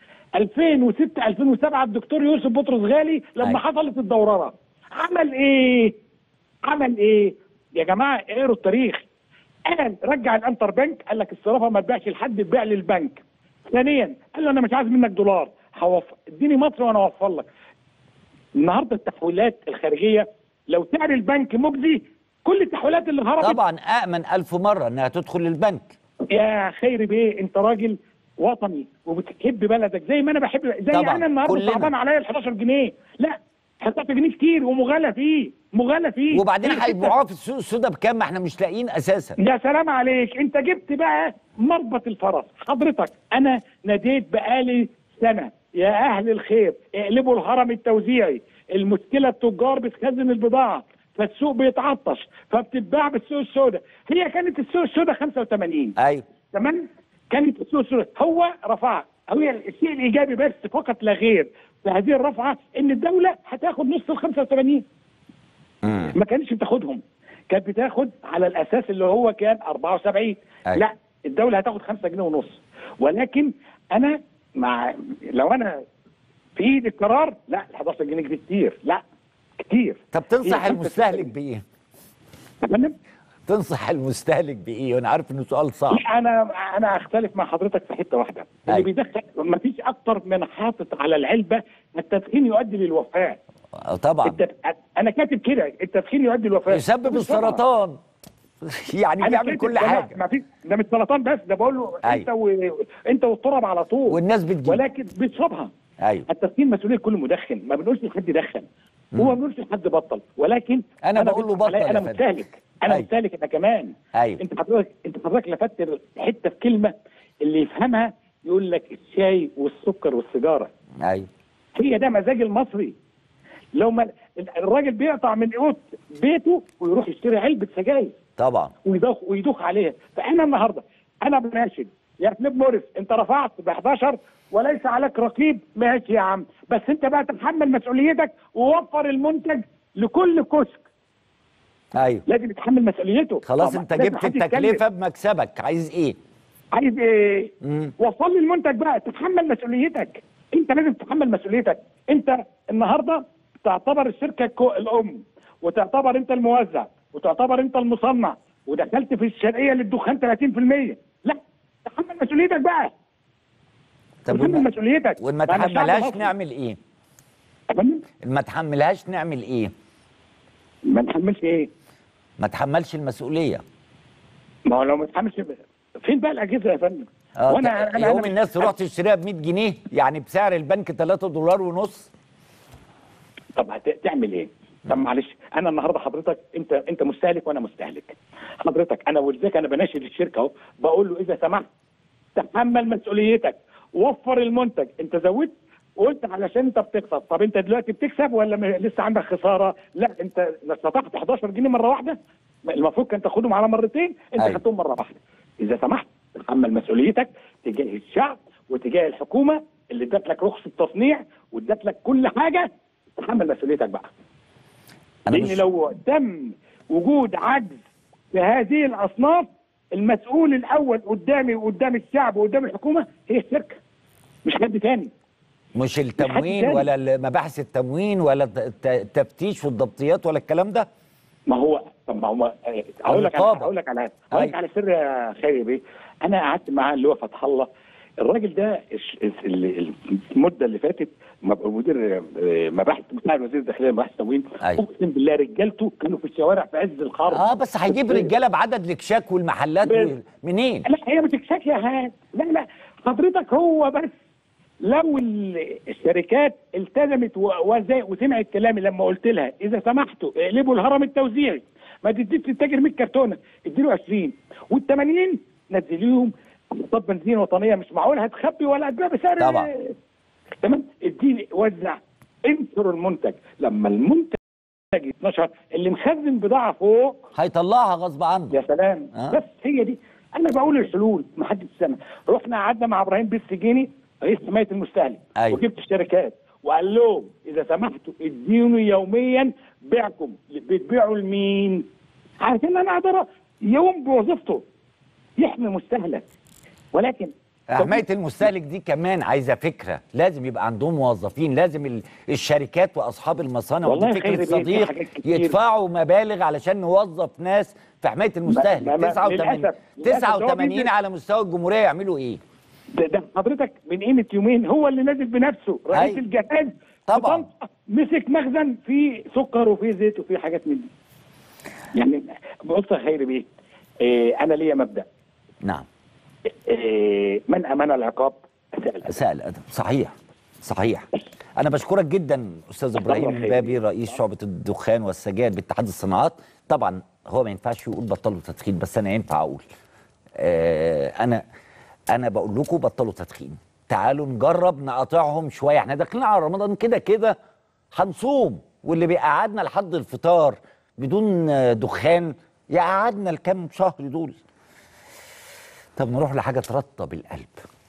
2006 2007 الدكتور يوسف بطرس غالي لما أيوة. حصلت الدورره عمل ايه؟ عمل ايه؟ يا جماعه اقروا التاريخ قال رجع الانتر بنك قال لك الصرافه ما تبيعش لحد تبيع للبنك ثانيا قال له انا مش عايز منك دولار هوفر اديني مصر وانا اوفر لك النهارده التحويلات الخارجيه لو سعر البنك مجزي كل التحويلات اللي هربت طبعا امن الف مره انها تدخل البنك يا خير بيه انت راجل وطني وبتحب بلدك زي ما انا بحب زي طبعاً، انا النهارده كلنا. صعبان عليا ال 11 جنيه لا 11 جنيه كتير ومغالى فيه مغالى فيه وبعدين هي هيبيعوها في السوق السوداء بكام ما احنا مش لاقيين اساسا يا سلام عليك انت جبت بقى مربط الفرس حضرتك انا ناديت بقالي سنه يا اهل الخير اقلبوا الهرم التوزيعي المشكله التجار بتخزن البضاعه فالسوق بيتعطش فبتتباع بالسوق السوداء هي كانت السوق السوداء 85 ايوه تمام كانت السوق السوداء هو رفعها هو الشيء الايجابي بس فقط لا غير في هذه الرفعه ان الدوله هتاخد نص ال 85 ما كانتش بتاخدهم كانت بتاخد على الاساس اللي هو كان 74 أيوة. لا الدوله هتاخد 5 جنيه ونص ولكن انا مع لو انا في ايدي القرار لا ال 11 جنيه دي كتير لا كتير طب تنصح هي المستهلك بايه؟ يا فندم تنصح المستهلك بايه؟ وانا عارف انه سؤال صعب لا انا انا اختلف مع حضرتك في حته واحده اللي أيوة. بيدخل ما فيش اكتر من حاطط على العلبه التدخين يؤدي للوفاه آه، طبعا التد... انا كاتب كده التدخين يؤدي للوفاه يسبب مش طبعاً. السرطان يعني أنا بيعمل كاتب كل ده ما- حاجه ما في ده مش سرطان بس ده بقول له أيوة. انت و... انت والتراب على طول والناس بتجيب ولكن بيشربها ايوه التدخين مسؤوليه كل مدخن ما بنقولش لحد يدخن وما بنقولش لحد بطل ولكن أنا بقول له بيضحك بطل عليا، يا انا فندم. مستهلك انا أيوة. مستهلك انا كمان أيوة. انت حضرتك انت حضرتك لفتت حته في كلمه اللي يفهمها يقول لك الشاي والسكر والسيجاره ايوه هي ده مزاج المصري لو ما الراجل بيقطع من قوت بيته ويروح يشتري علبه سجاير طبعا ويدوخ ويدوخ عليها فانا النهارده انا بناشد يا فليب موريس انت رفعت ب 11 وليس عليك رقيب ماشي يا عم بس انت بقى تتحمل مسؤوليتك ووفر المنتج لكل كشك ايوه لازم يتحمل مسؤوليته خلاص طبعا. انت لازم جبت حد يتكلم. التكلفه بمكسبك عايز ايه؟ عايز ايه؟ مم. وصل لي المنتج بقى تتحمل مسؤوليتك انت لازم تتحمل مسؤوليتك انت النهارده تعتبر الشركه الكو- الام وتعتبر انت الموزع وتعتبر انت المصنع ودخلت في الشرقيه للدخان 30% لا تحمل مسؤوليتك بقى طب تحمل وما- مسؤوليتك وإن ما أنا شعب تحملهاش مصري. نعمل ايه؟ يا فندم، إن ما تحملهاش نعمل ايه؟ ما نحملش ايه؟ ما تحملش المسؤوليه ما هو لو ما تحملش فين بقى الاجهزه يا فندم؟ اه وانا ت- انا يوم أنا- الناس تروح تشتريها ب 100 جنيه يعني بسعر البنك 3 دولار ونص طب هت- تعمل ايه؟ طب معلش انا النهارده حضرتك انت انت مستهلك وانا مستهلك حضرتك انا ولذلك انا بناشد الشركه اهو بقول له اذا سمحت تحمل مسؤوليتك وفر المنتج انت زودت قلت علشان انت بتكسب طب انت دلوقتي بتكسب ولا م- لسه عندك خساره لا انت استطعت 11 جنيه مره واحده المفروض كان تاخدهم على مرتين انت أيوة. خدتهم مره واحده اذا سمحت تحمل مسؤوليتك تجاه الشعب وتجاه الحكومه اللي ادت لك رخصه تصنيع وادت لك كل حاجه تحمل مسؤوليتك بقى انا لان مش لو تم وجود عجز في هذه الاصناف المسؤول الاول قدامي وقدام الشعب وقدام الحكومه هي الشركه مش حد تاني مش التموين تاني. ولا ال- مباحث التموين ولا الت- الت- التفتيش والضبطيات ولا الكلام ده ما هو طب ما هو آه، هقول لك على الرقابة. هقول لك على هقول لك أيوة. على سر يا خيري بيه انا قعدت مع اللي هو فتح الله الراجل ده الش- ال- المده اللي فاتت مب- مدير آه، مباحث مساعد وزير الداخليه مباحث تموين أيوة. اقسم بالله رجالته كانوا في الشوارع في عز الحرب اه بس هيجيب رجاله بعدد الاكشاك والمحلات بس. و- منين؟ لا هي بتكشك يا هاد لا لا حضرتك هو بس لو ال- الشركات التزمت و- وزي وسمعت كلامي لما قلت لها اذا سمحتوا اقلبوا الهرم التوزيعي ما تديش للتاجر 100 كرتونه اديله 20 وال 80 نزليهم طب بنزين وطنيه مش معقول هتخبي ولا هتبيع بسعر طبعا. تمام اديني وزع انشر المنتج لما المنتج يتنشر اللي مخزن بضاعه فوق هيطلعها غصب عنه يا سلام آه. بس هي دي انا بقول الحلول ما حدش سمع رحنا قعدنا مع ابراهيم بن السجيني رئيس حمايه المستهلك أيوة. وجبت الشركات وقال لهم اذا سمحتوا ادينوا يوميا بيعكم بتبيعوا لمين؟ عشان انا اقدر يوم بوظيفته يحمي المستهلك ولكن حمايه المستهلك دي كمان عايزه فكره لازم يبقى عندهم موظفين لازم ال- الشركات واصحاب المصانع والله ودي خير فكره بيه، في صديق حاجات كتير. يدفعوا مبالغ علشان نوظف ناس في حمايه المستهلك ما- ما- 89 للأسف- للأسف هو 89 بينزل- على مستوى الجمهوريه يعملوا ايه؟ ده, ده حضرتك من قيمه يومين هو اللي نازل بنفسه رئيس أيوة. الجهاز طبعا. في طنطا مسك مخزن فيه سكر وفيه زيت وفيه حاجات من دي يعني بص يا خيري بيه إيه انا ليا مبدا نعم إيه من امن العقاب اسال سأل أدب صحيح صحيح أنا بشكرك جدا أستاذ إبراهيم الله خير. بابي رئيس شعبة الدخان والسجاير باتحاد الصناعات طبعا هو ما ينفعش يقول بطلوا تدخين بس أنا ينفع أقول آه أنا أنا بقول لكم بطلوا تدخين تعالوا نجرب نقاطعهم شوية احنا داخلين على رمضان كده كده هنصوم واللي بيقعدنا لحد الفطار بدون آه، دخان يقعدنا الكام شهر دول طب نروح لحاجة ترطب القلب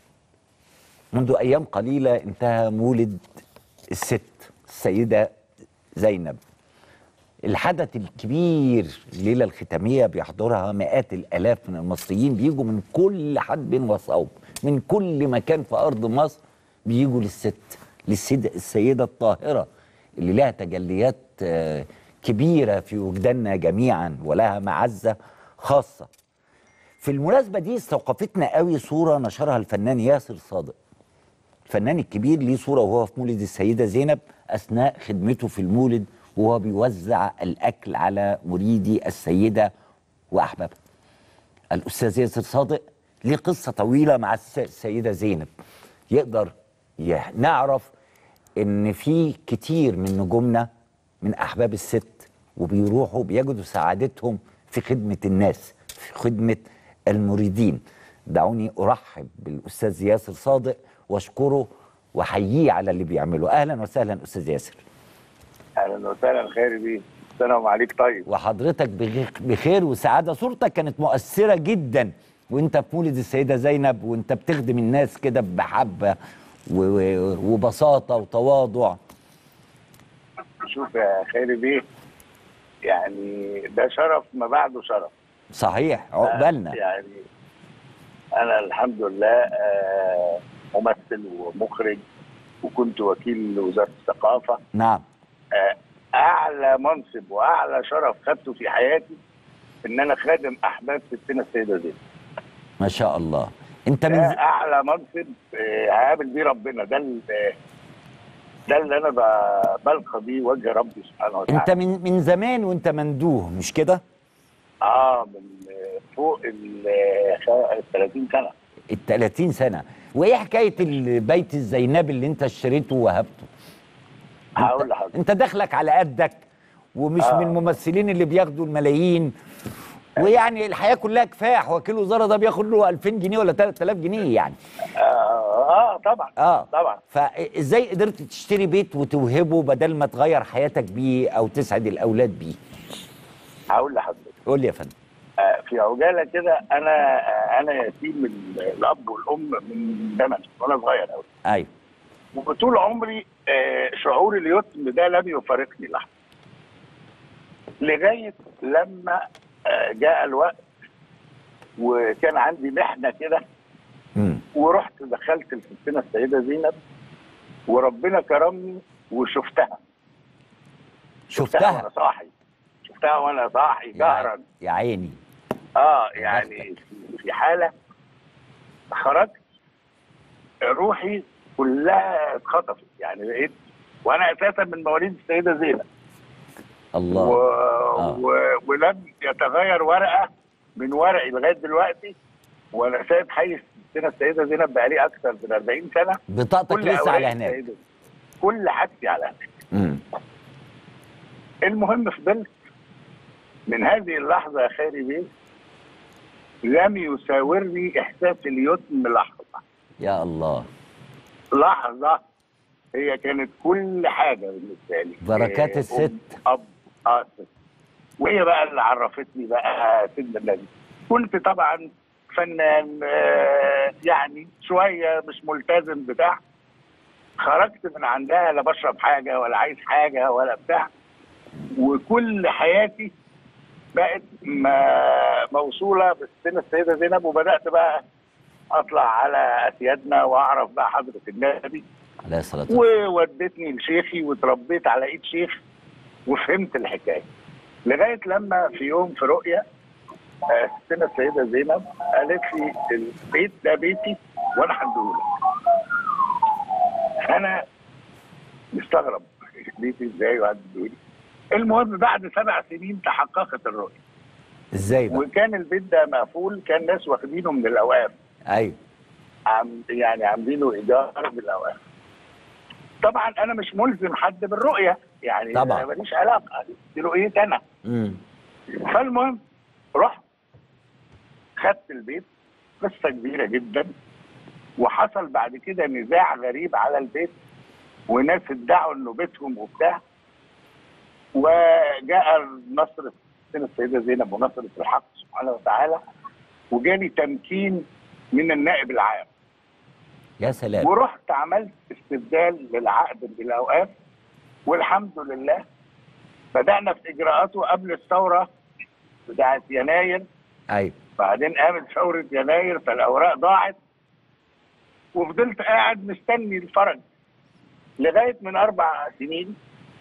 منذ أيام قليلة انتهى مولد الست السيدة زينب الحدث الكبير الليلة الختامية بيحضرها مئات الآلاف من المصريين بيجوا من كل حد وصوب من كل مكان في أرض مصر بيجوا للست للسيدة السيدة الطاهرة اللي لها تجليات آه، كبيرة في وجداننا جميعا ولها معزة خاصة في المناسبة دي استوقفتنا قوي صورة نشرها الفنان ياسر صادق الفنان الكبير ليه صورة وهو في مولد السيدة زينب أثناء خدمته في المولد وهو بيوزع الأكل على مريدي السيدة وأحبابها الأستاذ ياسر صادق ليه قصة طويلة مع الس- السيدة زينب يقدر يه- نعرف إن في كتير من نجومنا من أحباب الست وبيروحوا بيجدوا سعادتهم في خدمة الناس في خدمة المريدين دعوني أرحب بالأستاذ ياسر صادق واشكره واحييه على اللي بيعمله اهلا وسهلا استاذ ياسر اهلا وسهلا خير بيه السلام عليك طيب وحضرتك بغ- بخير وسعاده صورتك كانت مؤثره جدا وانت في مولد السيده زينب وانت بتخدم الناس كده بمحبه و- و- وبساطه وتواضع شوف يا خير بيه يعني ده شرف ما بعده شرف صحيح عقبالنا يعني انا الحمد لله آه، ممثل ومخرج وكنت وكيل وزاره الثقافه نعم آه، اعلى منصب واعلى شرف خدته في حياتي ان انا خادم احباب ستنا السيده زينب ما شاء الله انت من ده ز... اعلى منصب آه، هقابل بيه ربنا ده ال- ده اللي انا ب- بلقى بيه وجه ربي سبحانه وتعالى انت من من زمان وانت مندوه مش كده اه من آه، فوق ال آه، 30 سنه ال 30 سنه وايه حكايه البيت الزينب اللي انت اشتريته ووهبته هقول لحضرتك انت دخلك على قدك ومش آه. من الممثلين اللي بياخدوا الملايين ويعني الحياه كلها كفاح وكيل وزاره ده بياخد له 2000 جنيه ولا 3000 جنيه يعني آه, اه طبعا اه طبعا فازاي قدرت تشتري بيت وتوهبه بدل ما تغير حياتك بيه او تسعد الاولاد بيه هقول لحضرتك قول لي يا فندم آه في عجاله كده انا آه انا يتيم من الاب والام من زمن وانا صغير قوي ايوه وطول عمري آه شعور اليتم ده لم يفارقني لحظه لغايه لما آه جاء الوقت وكان عندي محنه كده امم ورحت دخلت الستنا السيده زينب وربنا كرمني وشفتها شفتها وانا شفتها صاحي شفتها وانا صاحي يا جهرا يا عيني اه يعني في- في حاله خرجت روحي كلها اتخطفت يعني بقيت وانا اساسا من مواليد السيده زينب الله و... آه. و... ولم يتغير ورقه من ورقي لغايه دلوقتي وانا سايب حي سنه السيده زينب بقالي اكثر من 40 سنه بطاقتك كل لسه على أوراق هناك السيدة. كل حاجتي على هناك مم. المهم فضلت من هذه اللحظه يا خيري بيه لم يساورني احساس اليتم لحظه يا الله لحظه هي كانت كل حاجه بالنسبه لي بركات إيه، الست. أم، اب اه ست. وهي بقى اللي عرفتني بقى سيدنا النبي كنت طبعا فنان آه، يعني شويه مش ملتزم بتاع خرجت من عندها لا بشرب حاجه ولا عايز حاجه ولا بتاع وكل حياتي بقت ما- موصوله بالسنه السيده زينب وبدات بقى اطلع على اسيادنا واعرف بقى حضره النبي عليه الصلاه والسلام وودتني لشيخي وتربيت على ايد شيخ وفهمت الحكايه لغايه لما في يوم في رؤيه آه، ستنا السيده زينب قالت لي البيت ده بيتي وانا هديهولك انا مستغرب بيتي ازاي وهديهولي المهم بعد سبع سنين تحققت الرؤيه ازاي بقى وكان البيت ده مقفول كان ناس واخدينه من الاوقاف ايوه عم يعني عاملينه ايجار بالاوقاف طبعا انا مش ملزم حد بالرؤيه يعني طبعا. ماليش علاقه دي رؤيتي انا مم. فالمهم رحت خدت البيت قصه كبيره جدا وحصل بعد كده نزاع غريب على البيت وناس ادعوا انه بيتهم وبتاع وجاء نصر سنة السيده زينب ونصرة الحق سبحانه وتعالى وجالي تمكين من النائب العام يا سلام ورحت عملت استبدال للعقد بالاوقاف والحمد لله بدانا في اجراءاته قبل الثوره بتاعت يناير ايوه بعدين قامت ثوره يناير فالاوراق ضاعت وفضلت قاعد مستني الفرج لغايه من اربع سنين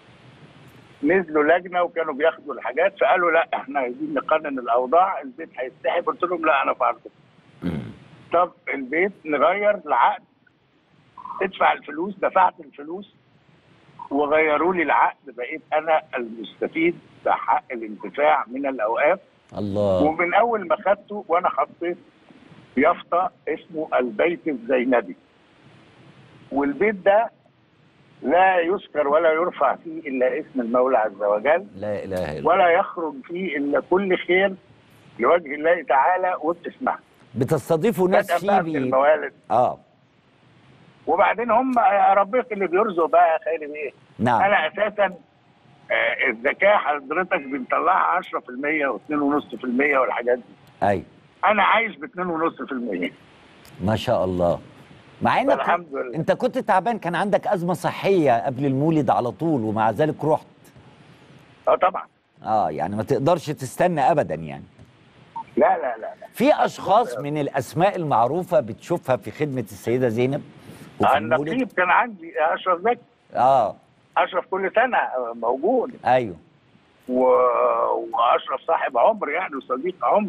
نزلوا لجنه وكانوا بياخدوا الحاجات فقالوا لا احنا عايزين نقنن الاوضاع البيت هيتسحب قلت لهم لا انا فعلت مم. طب البيت نغير العقد ادفع الفلوس دفعت الفلوس وغيروا لي العقد بقيت انا المستفيد بحق الانتفاع من الاوقاف الله ومن اول ما خدته وانا حطيت يافطه اسمه البيت الزينبي والبيت ده لا يذكر ولا يرفع فيه الا اسم المولى عز وجل لا اله الا الله ولا يخرج فيه الا كل خير لوجه الله تعالى وبتسمعه بتستضيفوا ناس بدءا فيه بقى من بي... الموالد اه وبعدين هم ربك اللي بيرزق بقى يا خيري بايه؟ نعم انا اساسا آه، الزكاه حضرتك بنطلعها 10% و2.5% والحاجات دي ايوه انا عايش ب 2.5% ما شاء الله مع انك فالحمد لله. انت كنت تعبان كان عندك ازمه صحيه قبل المولد على طول ومع ذلك رحت اه طبعا اه يعني ما تقدرش تستنى ابدا يعني لا لا لا لا في اشخاص من الاسماء المعروفه بتشوفها في خدمه السيده زينب وفي المولد النقيب كان عندي اشرف زكي اه اشرف كل سنه موجود ايوه و... واشرف صاحب عمر يعني وصديق عمر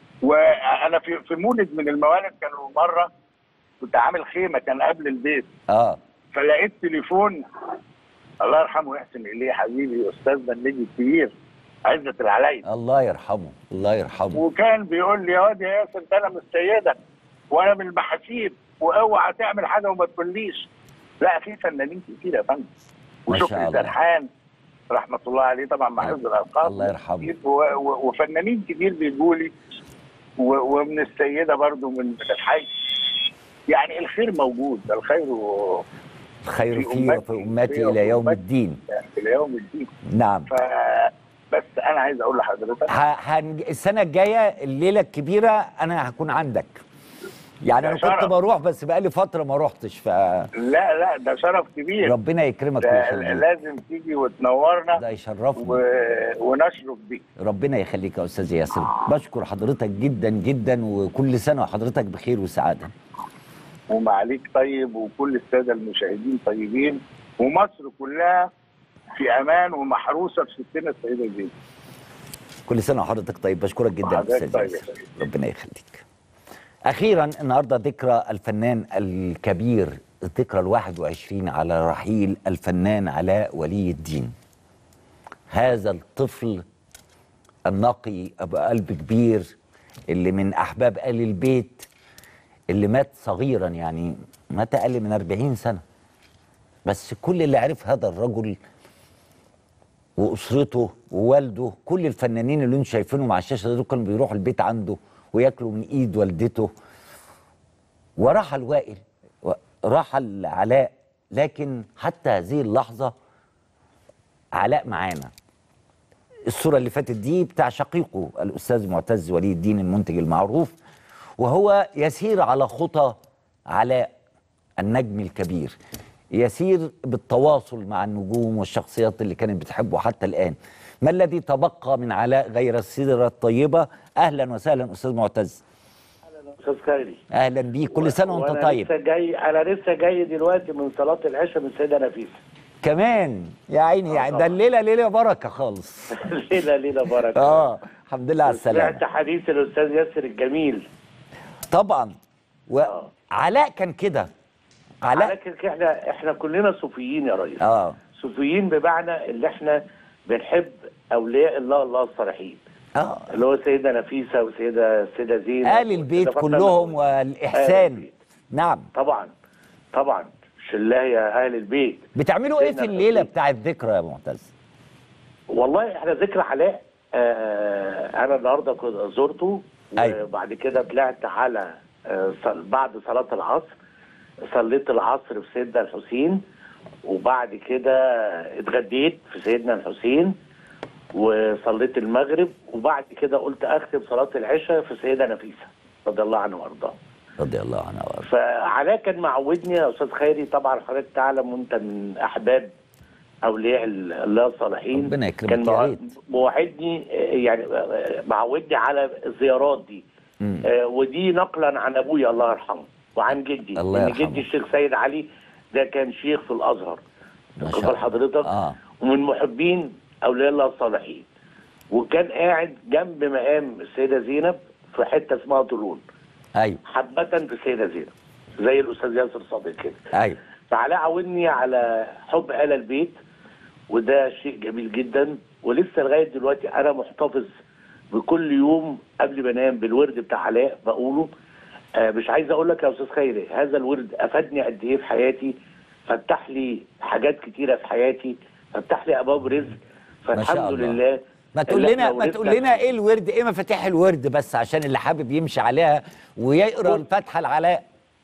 وانا في في مولد من الموالد كانوا مره كنت عامل خيمه كان قبل البيت اه فلقيت تليفون الله يرحمه ويحسن اليه حبيبي استاذنا النجم الكبير عزت العلايد الله يرحمه الله يرحمه وكان بيقول لي يا واد يا ياسر ده انا مستيدك وانا من المحاسيب واوعى تعمل حاجه وما تقوليش لا في فنانين كتير يا فندم ما شاء وشكري الله. سرحان رحمه الله عليه طبعا مع حفظ الالقاب الله يرحمه. كتير و- و- وفنانين كتير بيجوا لي و- ومن السيده برضو من من الحي يعني الخير موجود الخير خير في فيه وفي أمتي- امتي في الى يوم أمتي. الدين الى يوم الدين نعم ف بس انا عايز اقول لحضرتك ه- هن... السنه الجايه الليله الكبيره انا هكون عندك يعني ده انا كنت شرف. بروح بس بقالي فتره ما روحتش فربنا لا لا ده شرف كبير يكرمك ده ويخليك لازم تيجي وتنورنا ده يشرفني و... ونشرف بيك ربنا يخليك يا استاذ ياسر بشكر حضرتك جدا جدا وكل سنه وحضرتك بخير وسعاده ومعاليك طيب وكل الساده المشاهدين طيبين ومصر كلها في امان ومحروسه في ستنا السيده زينب كل سنه وحضرتك طيب بشكرك جدا يا وحضرتك استاذ طيب يا ياسر فندم. ربنا يخليك أخيرا النهاردة ذكرى الفنان الكبير الذكرى الواحد وعشرين على رحيل الفنان علاء ولي الدين هذا الطفل النقي أبو قلب كبير اللي من أحباب آل البيت اللي مات صغيرا يعني مات أقل من 40 سنة بس كل اللي عرف هذا الرجل واسرته ووالده كل الفنانين اللي انتم شايفينهم على الشاشه دول كانوا بيروحوا البيت عنده وياكلوا من ايد والدته ورحل وائل و- رحل علاء لكن حتى هذه اللحظه علاء معانا الصوره اللي فاتت دي بتاع شقيقه الاستاذ معتز ولي الدين المنتج المعروف وهو يسير على خطى علاء النجم الكبير يسير بالتواصل مع النجوم والشخصيات اللي كانت بتحبه حتى الآن ما الذي تبقى من علاء غير السيرة الطيبة أهلا وسهلا أستاذ معتز استاذ خيري أهلا بيك كل سنة وأنت وأنا طيب لسه جاي انا لسه جاي دلوقتي من صلاه العشاء من السيده نفيسه كمان يا عيني يعني ده الليلة ليلة بركة خالص ليله ليله بركه آه الحمد لله على السلامة سمعت حديث الاستاذ ياسر الجميل طبعا وعلاء كان كده علاء لكن احنا احنا كلنا صوفيين يا ريس اه صوفيين بمعنى اللي احنا بنحب اولياء الله الله الصالحين اه اللي هو سيده نفيسه وسيده السيده زينب آل البيت وسيدة فاطمة كلهم آل والإحسان البيت. نعم طبعا طبعا شله يا اهل البيت بتعملوا ايه سيدنا في الليله الحسين. بتاع الذكرى يا معتز والله احنا ذكرى علاء آه انا النهارده كنت زرته أيوة. وبعد كده طلعت على آه صل- بعد صلاه العصر صليت العصر في سيدنا الحسين وبعد كده اتغديت في سيدنا الحسين وصليت المغرب وبعد كده قلت اختم صلاه العشاء في سيده نفيسه رضي الله عنها وارضاها رضي الله عنها وارضاها فعلاء كان معودني يا استاذ خيري طبعا حضرتك تعلم وانت من احباب اولياء ال- الله الصالحين ربنا يكرمك كان يا مع- ريت. موعدني آه، يعني آه، معودني على الزيارات دي مم. آه، ودي نقلا عن ابويا الله يرحمه وعن جدي الله لان يرحمه. جدي الشيخ سيد علي ده كان شيخ في الازهر ما واخد شاء بال الله. حضرتك اه ومن محبين اولياء الله الصالحين وكان قاعد جنب مقام السيده زينب في حته اسمها طولون ايوه حبة في السيدة زينب زي الأستاذ ياسر صادق كده ايوه فعلاء عودني على حب آل البيت وده شيء جميل جدا ولسه لغاية دلوقتي أنا محتفظ بكل يوم قبل ما انام بالورد بتاع علاء بقوله آه مش عايز اقول لك يا استاذ خيري هذا الورد افادني قد ايه في حياتي فتح لي حاجات كتيره في حياتي فتح لي ابواب رزق ما شاء فالحمد الله. لله ما تقول اللي لنا احنا ما تقول ورثنا- لنا ايه الورد ايه مفاتيح الورد بس عشان اللي حابب يمشي عليها ويقرا الفاتحه لعلاء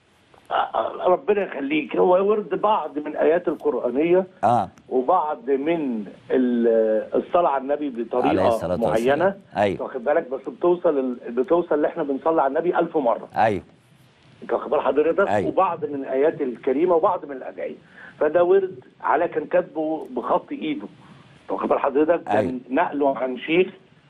آه، ربنا يخليك هو ورد بعض من ايات القرانيه اه وبعض من ال- الصلاه على النبي عليه بطريقه الصلاة معينه والسلام. أيوة. واخد بالك بس بتوصل ال- بتوصل اللي احنا بنصلي على النبي ألف مره ايوه انت واخد بال حضرتك أيوة. وبعض من الايات الكريمه وبعض من الادعيه فده ورد علاء كان كاتبه بخط ايده انت واخد بال حضرتك كان أيوة. نقله عن شيخ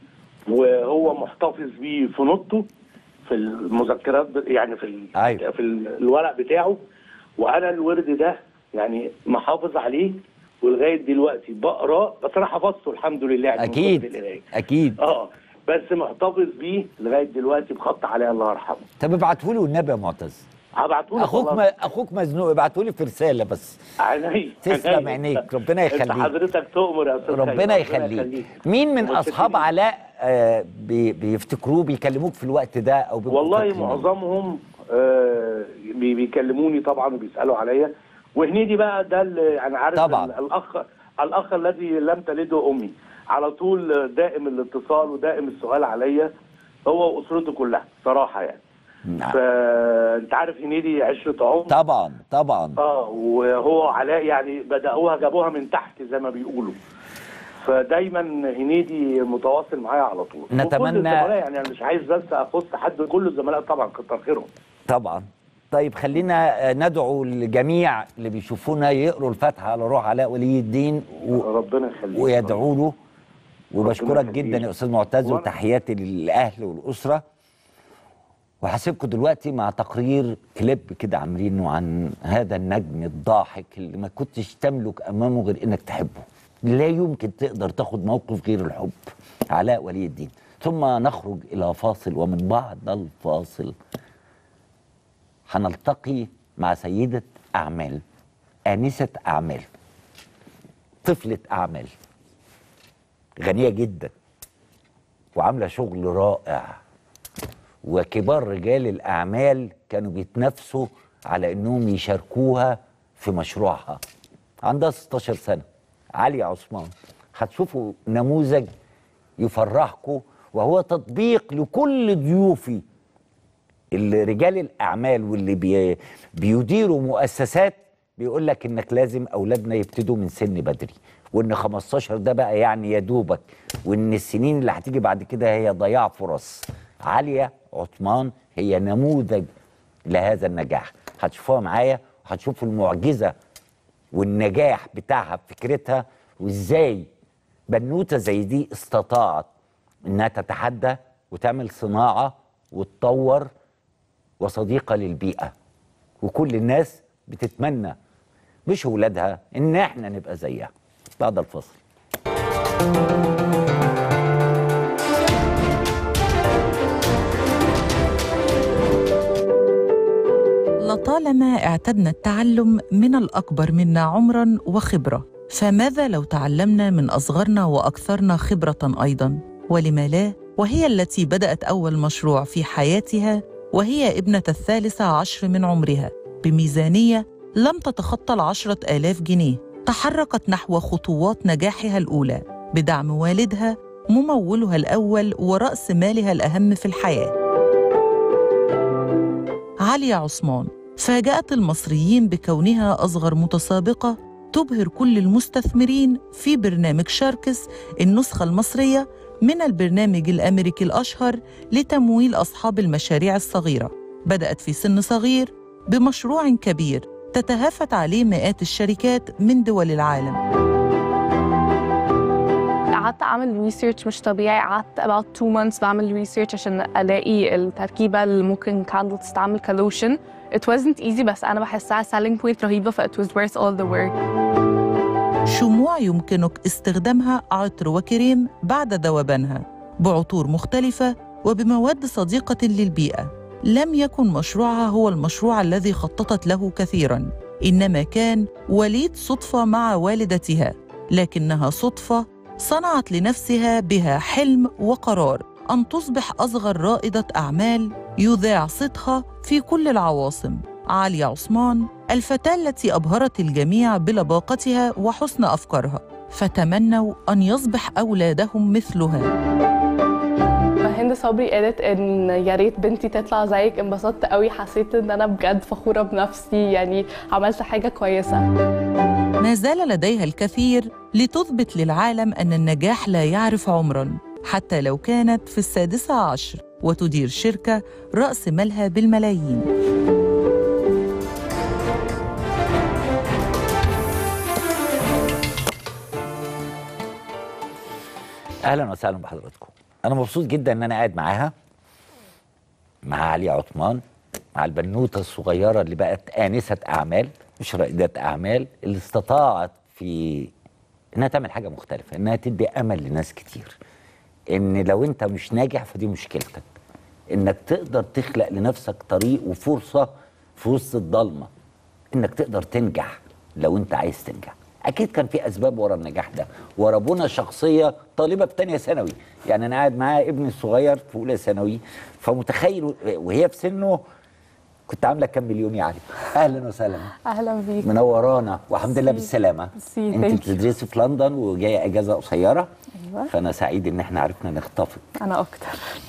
وهو محتفظ بيه في نوته في المذكرات ب- يعني في ال- أيوة. في ال- الورق بتاعه وانا الورد ده يعني محافظ عليه ولغايه دلوقتي بقراه بس انا حفظته الحمد لله يعني من كتر اكيد القراية. اكيد اه بس محتفظ بيه لغايه دلوقتي بخط عليه الله يرحمه طب ابعته لي والنبي يا معتز هبعته لك اخوك والله. ما اخوك مزنوق ابعته لي في رساله بس عيني تسلم عينيك، ربنا انت يخليك. حضرتك تؤمر يا استاذ ربنا خير، يخليك مين من ومتشكرين. اصحاب علاء آه بي بيفتكروه بيكلموك في الوقت ده او بيبقوا والله فاكرينه؟ معظمهم آه بي- بيكلموني طبعا وبيسالوا عليا وهنيدي بقى ده اللي يعني عارف طبعا. ال- الاخ الاخ الذي لم تلده امي على طول دائم الاتصال ودائم السؤال عليا هو واسرته كلها صراحه يعني نعم. فانت عارف هنيدي عشره عمر طبعا طبعا اه وهو علاء يعني بدأوها جابوها من تحت زي ما بيقولوا فدايما هنيدي متواصل معايا على طول نتمنى- وكل الزملاء يعني انا مش عايز بس اخص حد كل الزملاء طبعا كتر خيرهم طبعا طيب خلينا آه، ندعو الجميع اللي بيشوفونا يقروا الفاتحه على روح علاء ولي الدين و... ربنا يخليك ويدعوا له وبشكرك يخليك. جدا يا استاذ معتز وأنا- وتحياتي للاهل والاسره وهسيبكم دلوقتي مع تقرير كليب كده عاملينه عن هذا النجم الضاحك اللي ما كنتش تملك امامه غير انك تحبه لا يمكن تقدر تاخد موقف غير الحب علاء ولي الدين ثم نخرج الى فاصل ومن بعد الفاصل هنلتقي مع سيدة أعمال آنسة أعمال طفلة أعمال غنية جدا وعاملة شغل رائع وكبار رجال الأعمال كانوا بيتنافسوا على إنهم يشاركوها في مشروعها عندها 16 سنة علي عثمان هتشوفوا نموذج يفرحكم وهو تطبيق لكل ضيوفي اللي رجال الاعمال واللي بي بيديروا مؤسسات بيقول لك انك لازم اولادنا يبتدوا من سن بدري وان 15 ده بقى يعني يا دوبك وان السنين اللي هتيجي بعد كده هي ضياع فرص عاليه عثمان هي نموذج لهذا النجاح هتشوفوها معايا وهتشوفوا المعجزه والنجاح بتاعها بفكرتها وازاي بنوته زي دي استطاعت انها تتحدى وتعمل صناعه وتطور وصديقه للبيئه وكل الناس بتتمنى مش ولادها ان احنا نبقى زيها بعد الفصل لطالما اعتدنا التعلم من الأكبر منا عمراً وخبرة فماذا لو تعلمنا من أصغرنا وأكثرنا خبرة أيضاً؟ ولم لا؟ وهي التي بدأت أول مشروع في حياتها وهي ابنة الثالثة عشر من عمرها بميزانية لم تتخطى العشرة آلاف جنيه تحركت نحو خطوات نجاحها الأولى بدعم والدها ممولها الأول ورأس مالها الأهم في الحياة عليا عثمان فاجأت المصريين بكونها أصغر متسابقة تبهر كل المستثمرين في برنامج شاركس النسخة المصرية من البرنامج الأمريكي الأشهر لتمويل أصحاب المشاريع الصغيرة بدأت في سن صغير بمشروع كبير تتهافت عليه مئات الشركات من دول العالم قعدت اعمل ريسيرش مش طبيعي قعدت about two months بعمل ريسيرش عشان الاقي التركيبه اللي ممكن كاندل تستعمل كلوشن it wasn't easy بس انا بحسها selling point رهيبه ف it was worth all the work شموع يمكنك استخدامها عطر وكريم بعد ذوبانها بعطور مختلفة وبمواد صديقة للبيئة لم يكن مشروعها هو المشروع الذي خططت له كثيراً إنما كان وليد صدفة مع والدتها لكنها صدفة صنعت لنفسها بها حلم وقرار أن تصبح أصغر رائدة أعمال يذاع صيتها في كل العواصم عليا عثمان الفتاة التي أبهرت الجميع بلباقتها وحسن أفكارها فتمنوا أن يصبح أولادهم مثلها هند صبري قالت ان يا ريت بنتي تطلع زيك انبسطت قوي حسيت ان انا بجد فخوره بنفسي يعني عملت حاجه كويسه ما زال لديها الكثير لتثبت للعالم أن النجاح لا يعرف عمراً حتى لو كانت في السادسة عشر وتدير شركة رأس مالها بالملايين اهلا وسهلا بحضراتكم انا مبسوط جدا ان انا قاعد معاها مع علي عثمان مع البنوته الصغيره اللي بقت انسه اعمال مش رائده اعمال اللي استطاعت في انها تعمل حاجه مختلفه انها تدي امل لناس كتير ان لو انت مش ناجح فدي مشكلتك انك تقدر تخلق لنفسك طريق وفرصه في وسط الضلمه انك تقدر تنجح لو انت عايز تنجح اكيد كان في اسباب ورا النجاح ده ورا بنى شخصيه طالبه في ثانيه ثانوي يعني انا قاعد معاها ابني الصغير في اولى ثانوي فمتخيل وهي في سنه كنت عامله كام مليون يا علي اهلا وسهلا اهلا بيك منورانا والحمد لله بالسلامه ميرسي، انت thank you. بتدرسي في لندن وجايه اجازه قصيره ايوه فانا سعيد ان احنا عرفنا نخطفك انا اكتر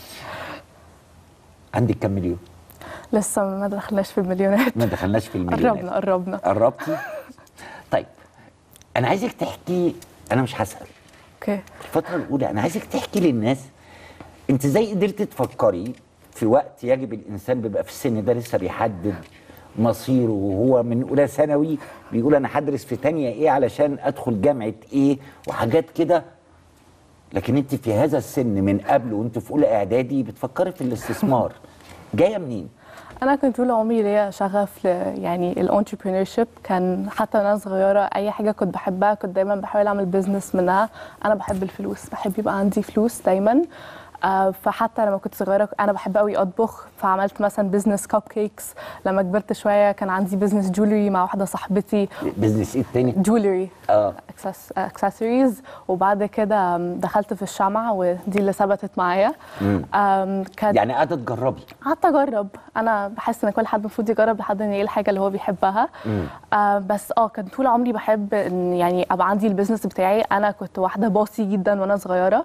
عندك كام مليون لسه ما دخلناش في المليونات ما دخلناش في المليونات قربنا قربنا قربتي طيب انا عايزك تحكي انا مش هسال اوكي الفتره الاولى انا عايزك تحكي للناس انت ازاي قدرتي تفكري في وقت يجب الانسان بيبقى في السن ده لسه بيحدد مصيره وهو من اولى ثانوي بيقول انا هدرس في تانية ايه علشان ادخل جامعه ايه وحاجات كده لكن انت في هذا السن من قبل وانت في اولى اعدادي بتفكري في الاستثمار جايه منين انا كنت طول عمري ليا شغف ل يعني الانتربرينور شيب كان حتى وانا صغيره اي حاجه كنت بحبها كنت دايما بحاول اعمل بيزنس منها انا بحب الفلوس بحب يبقى عندي فلوس دايما آه، فحتى لما كنت صغيره انا بحب قوي اطبخ فعملت مثلا بزنس كاب كيكس لما كبرت شويه كان عندي بزنس جولري مع واحده صاحبتي بزنس ايه التاني؟ جولري اه اكسسوارز وبعد كده دخلت في الشمع ودي اللي ثبتت معايا مم. آم، كانت يعني قاعده تجربي قعدت اجرب انا بحس ان كل حد المفروض يجرب لحد ان ايه الحاجه اللي هو بيحبها مم. آه بس اه كان طول عمري بحب ان يعني ابقى عندي البيزنس بتاعي انا كنت واحده باصي جدا وانا صغيره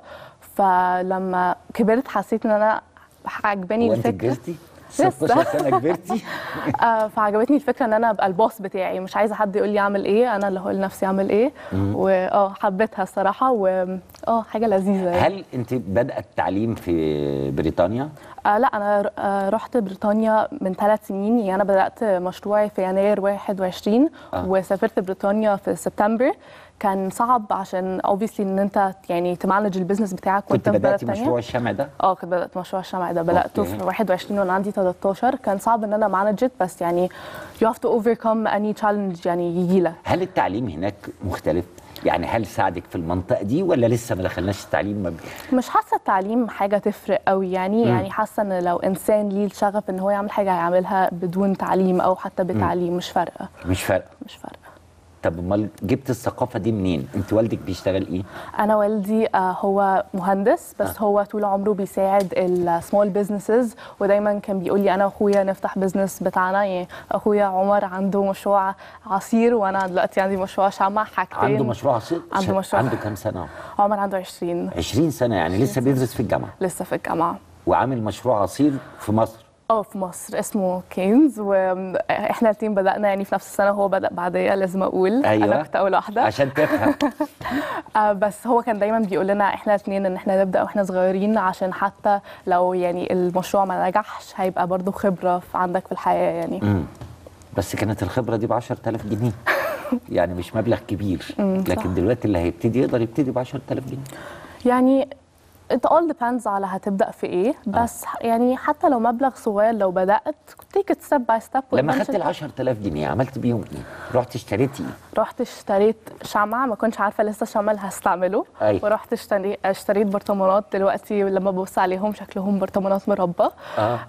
فلما كبرت حسيت ان انا عجباني هو انت الفكره كبرتي؟ لسه. 16 سنه كبرتي؟ آه فعجبتني الفكره ان انا ابقى الباص بتاعي مش عايزه حد يقول لي اعمل ايه انا اللي هقول لنفسي اعمل ايه مم. واه حبيتها الصراحه واه حاجه لذيذه يعني. هل انت بدأ التعليم في بريطانيا؟ آه لا انا ر- آه رحت بريطانيا من ثلاث سنين يعني انا بدات مشروعي في يناير 21 آه. وسافرت بريطانيا في سبتمبر كان صعب عشان اوبسلي ان انت يعني تمانج البيزنس بتاعك كنت وانت في بلد بدأتي تانية مشروع الشمع ده؟ اه كنت بدات مشروع الشمع ده بداته أوكي. في 21 وانا عندي 13 كان صعب ان انا مانجت بس يعني you have to overcome any challenge يعني يجي لك هل التعليم هناك مختلف؟ يعني هل ساعدك في المنطقة دي ولا لسه ما دخلناش التعليم؟ ما ب- مش حاسه التعليم حاجه تفرق قوي يعني مم. يعني حاسه ان لو انسان ليه الشغف ان هو يعمل حاجه هيعملها بدون تعليم او حتى بتعليم مش فارقه مش فارقة مش فارقه طب امال جبت الثقافة دي منين؟ انت والدك بيشتغل ايه؟ انا والدي آه، هو مهندس بس هو طول عمره بيساعد السمول بزنسز ودايما كان بيقول لي انا واخويا نفتح بزنس بتاعنا يعني اخويا عمر عنده مشروع عصير وانا دلوقتي عندي مشروع شمع حاجتين عنده مشروع عصير؟ عنده مشروع عنده كام سنة؟ عمر عنده 20 20 سنة يعني لسه بيدرس في الجامعة لسه في الجامعه وعامل مشروع عصير في مصر اه في مصر اسمه كينز واحنا الاثنين بدانا يعني في نفس السنه هو بدا بعديا لازم اقول أيوة. انا كنت اول واحده عشان تفهم آه بس هو كان دايما بيقول لنا احنا الاثنين ان احنا نبدا واحنا صغيرين عشان حتى لو يعني المشروع ما نجحش هيبقى برضو خبره في عندك في الحياه يعني مم. بس كانت الخبرة دي ب 10000 جنيه يعني مش مبلغ كبير مم، صح. لكن دلوقتي اللي هيبتدي يقدر يبتدي ب 10000 جنيه يعني it all depends على هتبدا في ايه بس يعني حتى لو مبلغ صغير لو بدات take it step by step لما وتمشي خدت ال 10000 جنيه عملت بيهم ايه؟ رحت اشتريتي ايه؟ رحت اشتريت شمع ما كنتش عارفه لسه الشمع اللي هستعمله أيوة. ورحت اشتري اشتريت برطمانات دلوقتي لما ببص عليهم شكلهم برطمانات مربى اه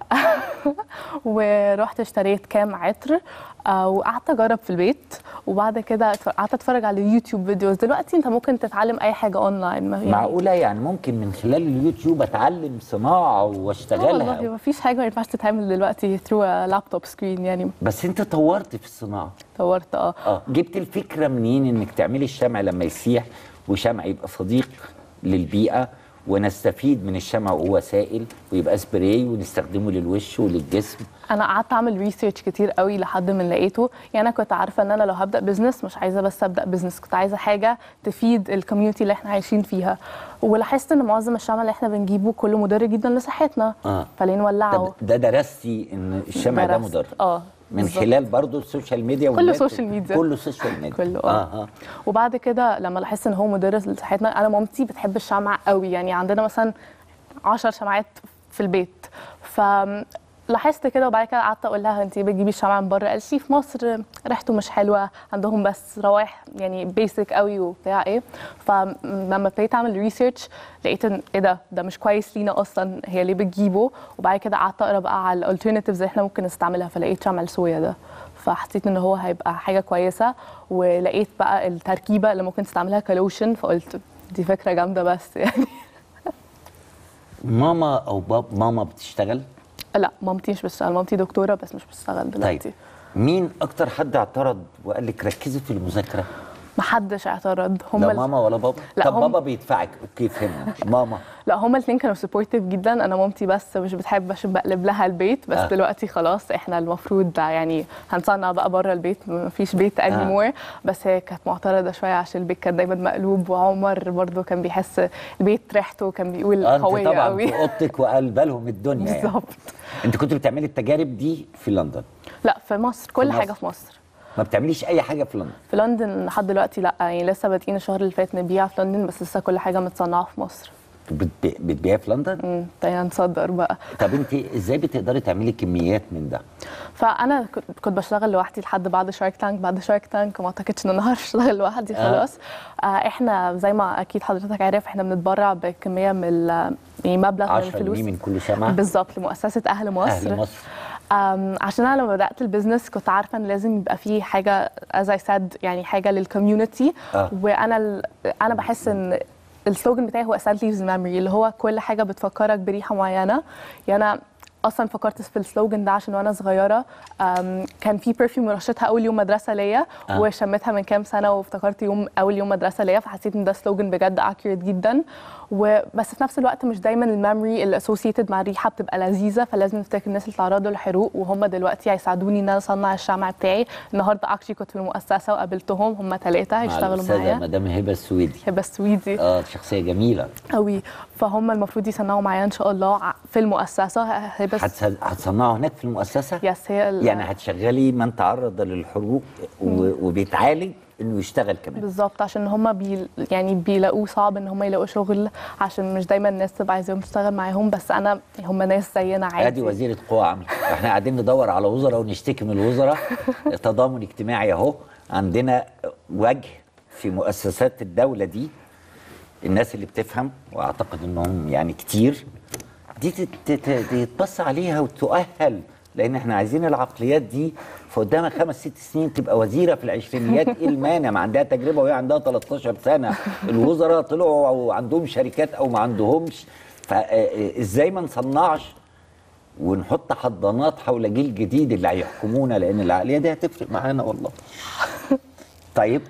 ورحت اشتريت كام عطر آه، وقعدت اجرب في البيت وبعد كده اتف- قعدت اتفرج على اليوتيوب فيديوز دلوقتي انت ممكن تتعلم اي حاجه اونلاين ما- يعني معقولة يعني ممكن من خلال اليوتيوب اتعلم صناعة آه والله واشتغلها ما فيش حاجه ما ينفعش تتعمل دلوقتي ثرو لابتوب سكرين يعني بس انت طورت في الصناعة طورت اه اه جبت الفكرة منين انك تعملي الشمع لما يسيح وشمع يبقى صديق للبيئة ونستفيد من الشمع وهو سائل ويبقى سبراي ونستخدمه للوش وللجسم انا قعدت اعمل ريسيرش كتير قوي لحد ما لقيته يعني انا كنت عارفه ان انا لو هبدا بزنس مش عايزه بس ابدا بزنس كنت عايزه حاجه تفيد الكوميونتي اللي احنا عايشين فيها ولاحظت ان معظم الشمع اللي احنا بنجيبه كله مضر جدا لصحتنا اه فليه نولعه طب ده درستي ان الشمع ده درست. مضر اه من بالظبط. خلال برضو السوشيال ميديا كله والنت. سوشيال ميديا. كله سوشيال ميديا كله اه اه اه وبعد كده لما لاحظت ان هو مضر لصحتنا انا مامتي بتحب الشمع قوي يعني عندنا مثلا 10 شمعات في البيت ف لاحظت كده وبعد كده قعدت اقول لها انت بتجيبي الشمع من بره قالت لي في مصر ريحته مش حلوه عندهم بس روايح يعني بيسك قوي وبتاع ايه فلما ابتديت اعمل ريسيرش لقيت ان ايه ده ده مش كويس لينا اصلا هي ليه بتجيبه وبعد كده قعدت اقرا بقى على الالترناتيفز اللي احنا ممكن نستعملها فلقيت شمع الصويا ده فحسيت ان هو هيبقى حاجه كويسه ولقيت بقى التركيبه اللي ممكن تستعملها كلوشن فقلت دي فكره جامده بس يعني ماما او باب ماما بتشتغل لا مامتي مش بتشتغل مامتي دكتوره بس مش بتشتغل دلوقتي طيب مين اكتر حد اعترض وقال لك ركزي في المذاكره محدش اعترض هم لا ال- ماما ولا بابا لا، طب هم- بابا بيدفعك اوكي فهمنا ماما لا هما الاثنين كانوا سبورتيف جدا انا مامتي بس مش بتحب عشان بقلب لها البيت بس آه. آه. دلوقتي خلاص احنا المفروض ده يعني هنصنع بقى بره البيت مفيش بيت اني مور بس هي كانت معترضه شويه عشان البيت كان دايما مقلوب وعمر برضو كان بيحس البيت ريحته كان بيقول آه، انت قويه طبعا قوي في اوضتك وقلب لهم الدنيا يعني بالظبط انت كنت بتعملي التجارب دي في لندن لا في مصر كل في حاجه مصر. في مصر ما بتعمليش اي حاجه في لندن في لندن لحد دلوقتي لا يعني لسه بادئين الشهر اللي فات نبيع في لندن بس لسه كل حاجه متصنعه في مصر بتبي- بتبيعها في لندن مم، تاني نصدر بقى طب انت ازاي بتقدري تعملي كميات من ده فانا كنت- كنت بشتغل لوحدي لحد بعد شارك تانك بعد شارك تانك ما اعتقدش ان انا هعرف اشتغل لوحدي آه. خلاص آه احنا زي ما اكيد حضرتك عارف احنا بنتبرع بكميه من ال- يعني مبلغ من 10 الفلوس جنيه من كل سمعه بالظبط لمؤسسه اهل مصر اهل مصر أم، عشان انا لما بدات البيزنس كنت عارفه ان لازم يبقى فيه حاجه از اي ساد يعني حاجه للكوميونتي آه. وانا ال- انا بحس ان السلوجن بتاعي هو ساد ليفز ميموري اللي هو كل حاجه بتفكرك بريحه معينه يعني انا اصلا فكرت في السلوجن ده عشان وانا صغيره أم، كان في برفيوم رشتها اول يوم مدرسه ليا آه. وشميتها من كام سنه وافتكرت يوم اول يوم مدرسه ليا فحسيت ان ده سلوجن بجد اكيوريت جدا وبس في نفس الوقت مش دايما الميموري اللي اسوسيتد مع الريحه بتبقى لذيذه فلازم نفتكر الناس اللي تعرضوا للحروق وهم دلوقتي هيساعدوني ان انا اصنع الشمع بتاعي النهارده اكشلي كنت في المؤسسه وقابلتهم هم ثلاثه مع هيشتغلوا الاستاذه معايا مدام هبه السويدي هبه السويدي اه شخصيه جميله قوي فهم المفروض يصنعوا معايا ان شاء الله ع- في المؤسسه هبه هتس- هتصنعوا هناك في المؤسسه يس هي ال- يعني هتشغلي من تعرض للحروق و- وبيتعالج انه يشتغل كمان بالظبط عشان هم بي يعني بيلاقوه صعب ان هم يلاقوا شغل عشان مش دايما الناس تبقى عايزاهم تشتغل معاهم بس انا هم ناس زينا عادي ادي وزيره قوى عامله احنا قاعدين ندور على وزراء ونشتكي من الوزراء تضامن اجتماعي اهو عندنا وجه في مؤسسات الدوله دي الناس اللي بتفهم واعتقد انهم يعني كتير دي تت- تت- يتبص عليها وتؤهل لان احنا عايزين العقليات دي فقدامها خمس ست سنين تبقى وزيره في العشرينيات ايه المانع ما عندها تجربه وهي عندها 13 سنه الوزراء طلعوا او عندهم شركات او ما عندهمش فازاي ما نصنعش ونحط حضانات حول جيل جديد اللي هيحكمونا لان العقليه دي هتفرق معانا والله طيب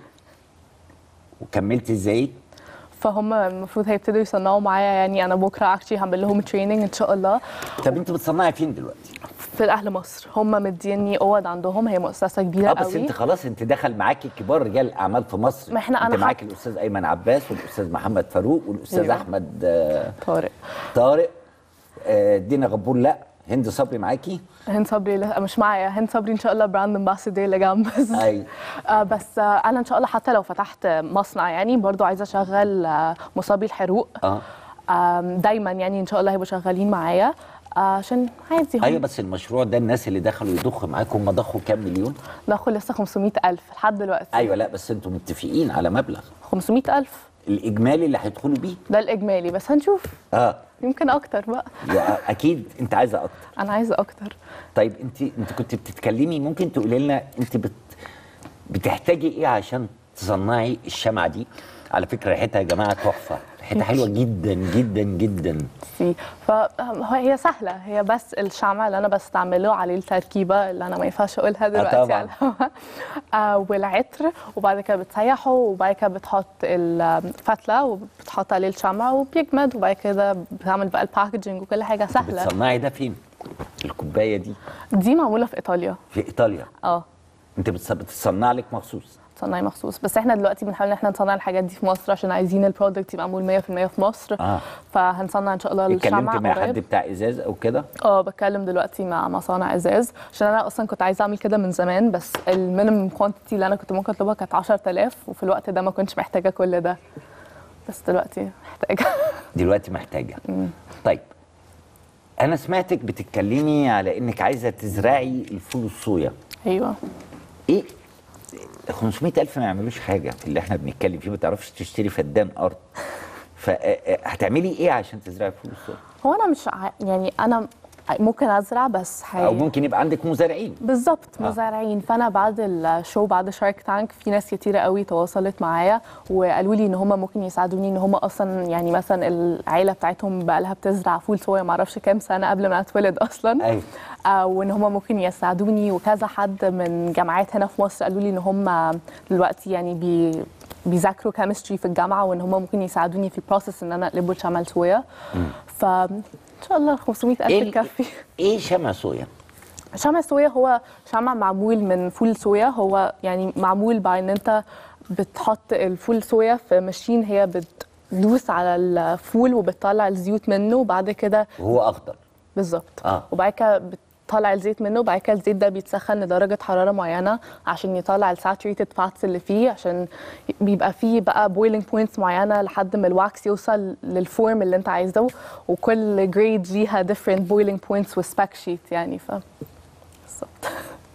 وكملت ازاي فهم المفروض هيبتدوا يصنعوا معايا يعني انا بكره اكشلي هعمل لهم تريننج ان شاء الله طب انت بتصنعي فين دلوقتي في اهل مصر هم مديني اوض عندهم هي مؤسسه كبيره اه بس قوي انت خلاص انت دخل معاكي كبار رجال الاعمال في مصر ما إحنا انت أنا معاكي الاستاذ ايمن عباس والاستاذ محمد فاروق والاستاذ أيوة. احمد آه، طارق طارق آه، دينا غبور لا هند صبري معاكي هند صبري لا مش معايا هند صبري ان شاء الله براند امباسادور اللي جنب بس ايوه آه بس آه انا ان شاء الله حتى لو فتحت مصنع يعني برضو عايزه اشغل آه مصابي الحروق اه آم، دايما يعني ان شاء الله هيبقوا شغالين معايا آه، عشان عادي هم ايوه بس المشروع ده الناس اللي دخلوا يضخوا معاكم هم ضخوا كام مليون دخل لسه 500000 لحد دلوقتي ايوه لا بس انتوا متفقين على مبلغ 500000 الاجمالي اللي هيدخلوا بيه ده الاجمالي بس هنشوف اه يمكن اكتر بقى يا اكيد انت عايزه اكتر انا عايزه اكتر طيب انت انت كنت بتتكلمي ممكن تقولي لنا انت بت بتحتاجي ايه عشان تصنعي الشمعه دي على فكره ريحتها يا جماعه تحفه ريحتها حلوه جدا جدا جدا سي فهي سهله هي بس الشمع اللي انا بستعمله عليه التركيبه اللي انا ما ينفعش اقولها دلوقتي طبعاً. على الهواء آه والعطر وبعد كده بتسيحه وبعد كده بتحط الفتله وبتحط عليه الشمع وبيجمد وبعد كده بتعمل بقى الباكجينج وكل حاجه سهله بتصنعي ده فين الكوبايه دي دي معموله في ايطاليا في ايطاليا اه انت بتص- بتصنع لك مخصوص صناعي مخصوص بس احنا دلوقتي بنحاول ان احنا نصنع الحاجات دي في مصر عشان عايزين البرودكت يبقى معمول 100% في مصر اه فهنصنع ان شاء الله اتكلمت الشمع مع حد قريب بتاع ازاز او كده اه بتكلم دلوقتي مع مصانع ازاز عشان انا اصلا كنت عايزه اعمل كده من زمان بس المينيمم كوانتيتي اللي انا كنت ممكن اطلبها كانت 10000 وفي الوقت ده ما كنتش محتاجه كل ده بس دلوقتي محتاجه دلوقتي محتاجه طيب انا سمعتك بتتكلمي على انك عايزه تزرعي الفول الصويا ايوه ايه 500 ألف ما يعملوش حاجة في اللي احنا بنتكلم فيه ما تعرفش تشتري فدان أرض فهتعملي ايه عشان تزرعي فول الصويا؟ هو انا مش ع... يعني انا ممكن ازرع بس حي... أو ممكن يبقى عندك مزارعين بالظبط آه. مزارعين فانا بعد الشو بعد شارك تانك في ناس كتيره قوي تواصلت معايا وقالوا لي ان هم ممكن يساعدوني ان هم اصلا يعني مثلا العيله بتاعتهم بقى لها بتزرع فول صويا ما اعرفش كام سنه قبل ما اتولد اصلا أيوة. آه وان هم ممكن يساعدوني وكذا حد من جامعات هنا في مصر قالوا لي ان هم دلوقتي يعني بي بيذاكروا كيمستري في الجامعه وان هم ممكن يساعدوني في البروسيس ان انا اقلبه لشمال صويا فان شاء الله 500000 إيه ال- تكفي ايه شمع صويا؟ شمع الصويا هو شمع معمول من فول صويا هو يعني معمول بان انت بتحط الفول صويا في ماشين هي بتدوس على الفول وبتطلع الزيوت منه وبعد كده وهو أخضر بالظبط آه. وبعد كده بت طالع الزيت منه وبعد كده الزيت ده بيتسخن لدرجه حراره معينه عشان يطلع الساتوريتد فاتس اللي فيه عشان بيبقى فيه بقى بويلنج بوينتس معينه لحد ما الواكس يوصل للفورم اللي انت عايزه وكل جريد ليها different boiling points وسباك شيت يعني ف بالظبط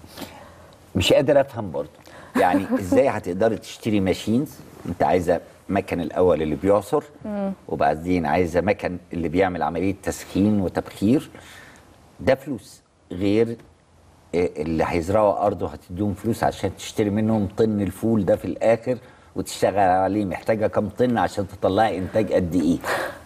مش قادر افهم برضه يعني ازاي هتقدري تشتري ماشينز انت عايزه مكن الاول اللي بيعصر وبعدين عايزه مكن اللي بيعمل عمليه تسخين وتبخير ده فلوس غير آه، اللي هيزرعوا ارض وهتديهم فلوس عشان تشتري منهم طن الفول ده في الاخر وتشتغل عليه محتاجه كام طن عشان تطلعي انتاج قد ايه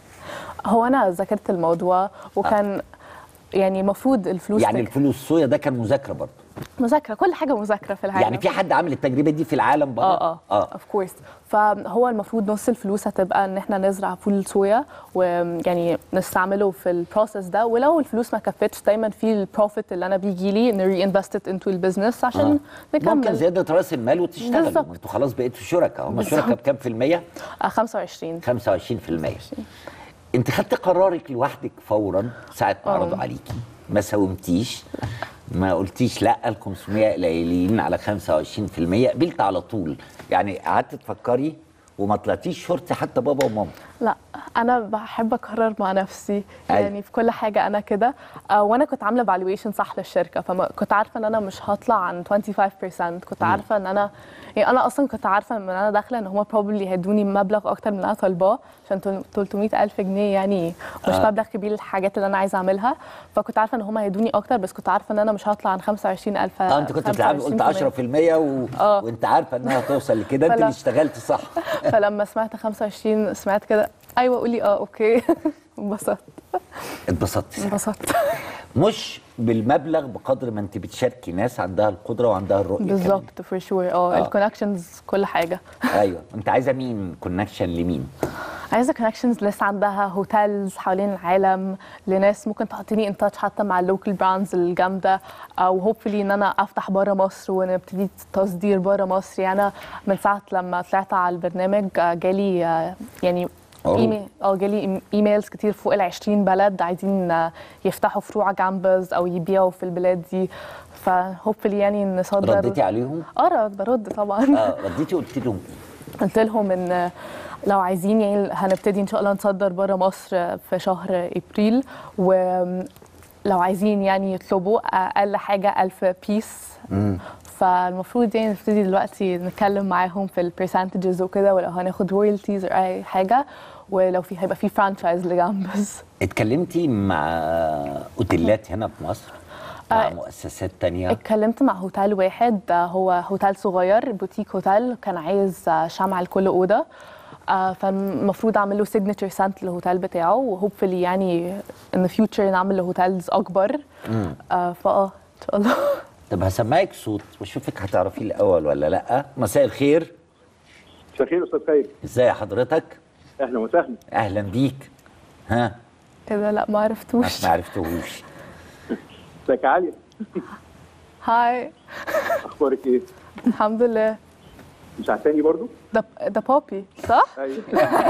هو انا ذاكرت الموضوع وكان يعني المفروض الفلوس يعني تك- الفول الصويا ده كان مذاكره برضه مذاكره كل حاجه مذاكره في العالم يعني في حد عامل التجربه دي في العالم بره اه اه اه اوف كورس فهو المفروض نص الفلوس هتبقى ان احنا نزرع فول صويا ويعني نستعمله في البروسيس ده ولو الفلوس ما كفتش دايما في البروفيت اللي انا بيجي لي نري انفست انتو البيزنس عشان آه. نكمل ممكن زياده راس المال وتشتغلوا بالظبط. ما انتوا خلاص بقيتوا شركاء هم بالظبط. شركاء بكام في المية؟ آه 25 25% انت خدت قرارك لوحدك فورا ساعه ما آه. عرضوا عليكي ما ساومتيش ما قلتيش لا ال 500 قليلين على 25% قبلت على طول يعني قعدت تفكري وما طلعتيش شرطي حتى بابا وماما لا انا بحب اقرر مع نفسي أيوة. يعني في كل حاجه انا كده آه وانا كنت عامله فالويشن صح للشركه فكنت عارفه ان انا مش هطلع عن 25% كنت عارفه ان انا يعني انا اصلا كنت عارفه من انا داخله ان هم بروبلي هيدوني مبلغ اكتر من اللي انا طالباه عشان 300 الف جنيه يعني مش آه. مبلغ كبير للحاجات اللي انا عايزه اعملها فكنت عارفه ان هم هيدوني اكتر بس كنت عارفه ان انا مش هطلع عن 25000 اه انت كنت بتلعبي قلت 10% و... آه. وانت عارفه انها توصل لكده انت فلا. اللي اشتغلتي صح فلما سمعت 25 سمعت كده ايوه قولي اه اوكي انبسطت اتبسطتي ساعتها. انبسطت مش بالمبلغ بقدر ما انت بتشاركي ناس عندها القدره وعندها الرؤيه كمان. بالظبط فور شور اه آه. الكونكشنز كل حاجه ايوه انت عايزه مين كونكشن لمين عايزه كونكشنز لسه عندها هوتيلز حوالين العالم لناس ممكن تحطيني ان تاتش حتى مع اللوكال براندز الجامده او هوبفلي ان انا افتح بره مصر ونبتدي تصدير بره مصر يعني انا من ساعه لما طلعت على البرنامج آه، جالي آه، يعني أوه. إيمي- اه جالي ايميلز كتير فوق ال 20 بلد عايزين آه، يفتحوا فروع جامبز او يبيعوا في البلاد دي فهوبفلي يعني نصدر رديتي عليهم اه رد- برد طبعا اه رديتي قلت لهم ايه قلت لهم ان لو عايزين يعني هنبتدي ان شاء الله نصدر بره مصر في شهر ابريل ولو عايزين يعني يطلبوا اقل حاجه 1000 بيس فالمفروض يعني نبتدي دلوقتي نتكلم معاهم في البرسنتجز وكده ولو هناخد رويالتيز او اي حاجه ولو في هيبقى في فرانشايز لجامبز اتكلمتي مع اوتيلات هنا في مصر مع آه. مؤسسات تانية اتكلمت مع هوتيل واحد آه، هو هوتيل صغير بوتيك هوتيل كان عايز آه، شمع لكل اوضه آه، فالمفروض اعمل له سيجنتشر سنت للهوتيل بتاعه وهوبفلي يعني ان فيوتشر نعمل له هوتيلز اكبر آه، فاه ان شاء الله طب هسمعك صوت واشوفك هتعرفيه الاول ولا لا مساء الخير مساء الخير استاذ خير ازاي حضرتك اهلا وسهلا اهلا بيك ها ايه ده لا ما ما عرفتوش ما عرفتهوش ازيك يا علي هاي اخبارك ايه الحمد لله مش عارفاني برضو ده ده بوبي صح؟ ايوه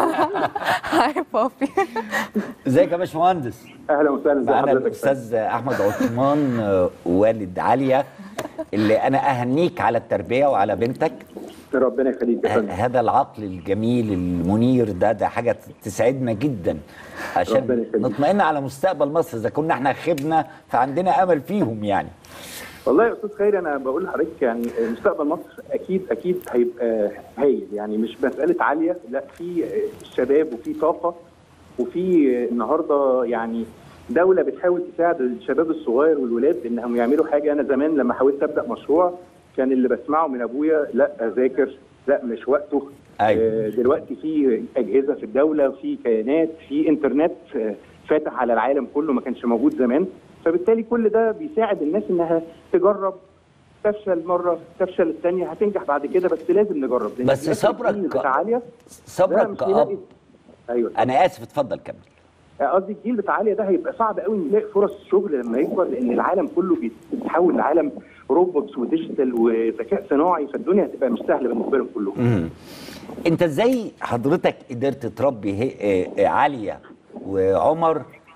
هاي بوبي ازيك يا باشمهندس اهلا وسهلا ازي معانا حضرتك الاستاذ احمد عثمان آه، والد عليا اللي انا اهنيك على التربيه وعلى بنتك ربنا يخليك يا ه- فندم هذا العقل الجميل المنير ده ده حاجه تسعدنا جدا ربنا عشان يخليك. نطمئن على مستقبل مصر اذا كنا احنا خبنا فعندنا امل فيهم يعني والله يا استاذ خير انا بقول لحضرتك يعني مستقبل مصر اكيد اكيد هيبقى هايل يعني مش مساله عاليه لا في شباب وفي طاقه وفي النهارده يعني دوله بتحاول تساعد الشباب الصغير والولاد انهم يعملوا حاجه انا زمان لما حاولت ابدا مشروع كان اللي بسمعه من ابويا لا ذاكر لا مش وقته أيوة. آه، دلوقتي في اجهزه في الدوله في كيانات في انترنت آه، فاتح على العالم كله ما كانش موجود زمان فبالتالي كل ده بيساعد الناس انها تجرب تفشل مره تفشل الثانيه هتنجح بعد كده بس لازم نجرب لأن بس الناس صبرك الجيل ك- بتاع عاليه لا صبرك مش كأب هيلاقي ايوه انا اسف اتفضل كمل قصدي الجيل بتاع عاليه ده هيبقى صعب قوي نلاقي فرص شغل لما يكبر لان العالم كله بيتحول لعالم روبوتس وديجيتال وذكاء صناعي فالدنيا هتبقى مش سهله بالنسبه لهم كلهم مم. انت ازاي حضرتك قدرت تربي هي... آه، آه، عليا وعمر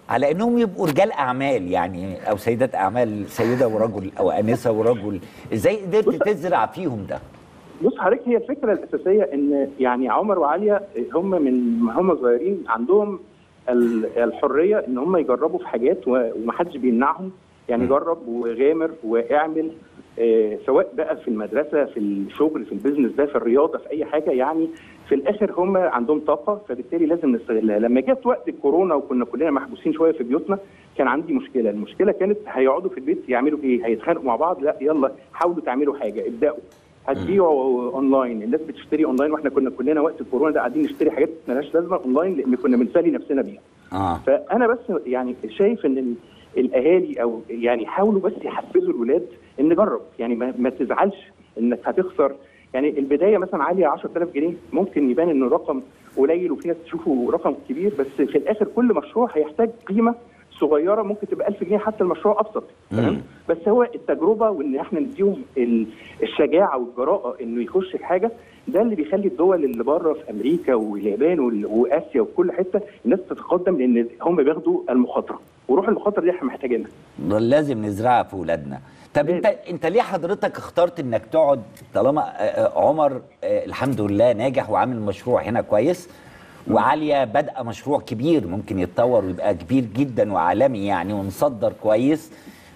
على انهم يبقوا رجال اعمال يعني او سيدات اعمال سيده ورجل او انسه ورجل ازاي قدرت تزرع فيهم ده بص حضرتك هي الفكره الاساسيه ان يعني عمر وعاليه هم من ما هم صغيرين عندهم ال- الحريه ان هم يجربوا في حاجات و- ومحدش بيمنعهم يعني جرب وغامر واعمل آه، سواء بقى في المدرسه في الشغل في البيزنس ده في الرياضه في اي حاجه يعني في الاخر هم عندهم طاقه فبالتالي لازم نستغلها لما جت وقت الكورونا وكنا كلنا محبوسين شويه في بيوتنا كان عندي مشكله المشكله كانت هيقعدوا في البيت يعملوا ايه هيتخانقوا مع بعض لا يلا حاولوا تعملوا حاجه ابداوا هتبيعوا اونلاين الناس بتشتري اونلاين واحنا كنا كلنا وقت الكورونا ده قاعدين نشتري حاجات مالهاش لازمه اونلاين لان كنا بنسالي نفسنا بيها اه فانا بس يعني شايف ان ال- الاهالي او يعني حاولوا بس يحفزوا الولاد ان نجرب يعني ما, ما تزعلش انك هتخسر يعني البدايه مثلا عاليه 10000 جنيه ممكن يبان انه رقم قليل وفي ناس تشوفه رقم كبير بس في الاخر كل مشروع هيحتاج قيمه صغيره ممكن تبقى 1000 جنيه حتى المشروع ابسط تمام بس هو التجربه وان احنا نديهم ال- الشجاعه والجراءه انه يخش في حاجه ده اللي بيخلي الدول اللي بره في امريكا واليابان وال- واسيا وكل حته الناس تتقدم لان هم بياخدوا المخاطره وروح المخاطره دي احنا محتاجينها لازم نزرعها في ولادنا طب انت انت ليه حضرتك اخترت انك تقعد طالما آه، آه، عمر آه، الحمد لله ناجح وعامل مشروع هنا كويس وعاليه بادئه مشروع كبير ممكن يتطور ويبقى كبير جدا وعالمي يعني ونصدر كويس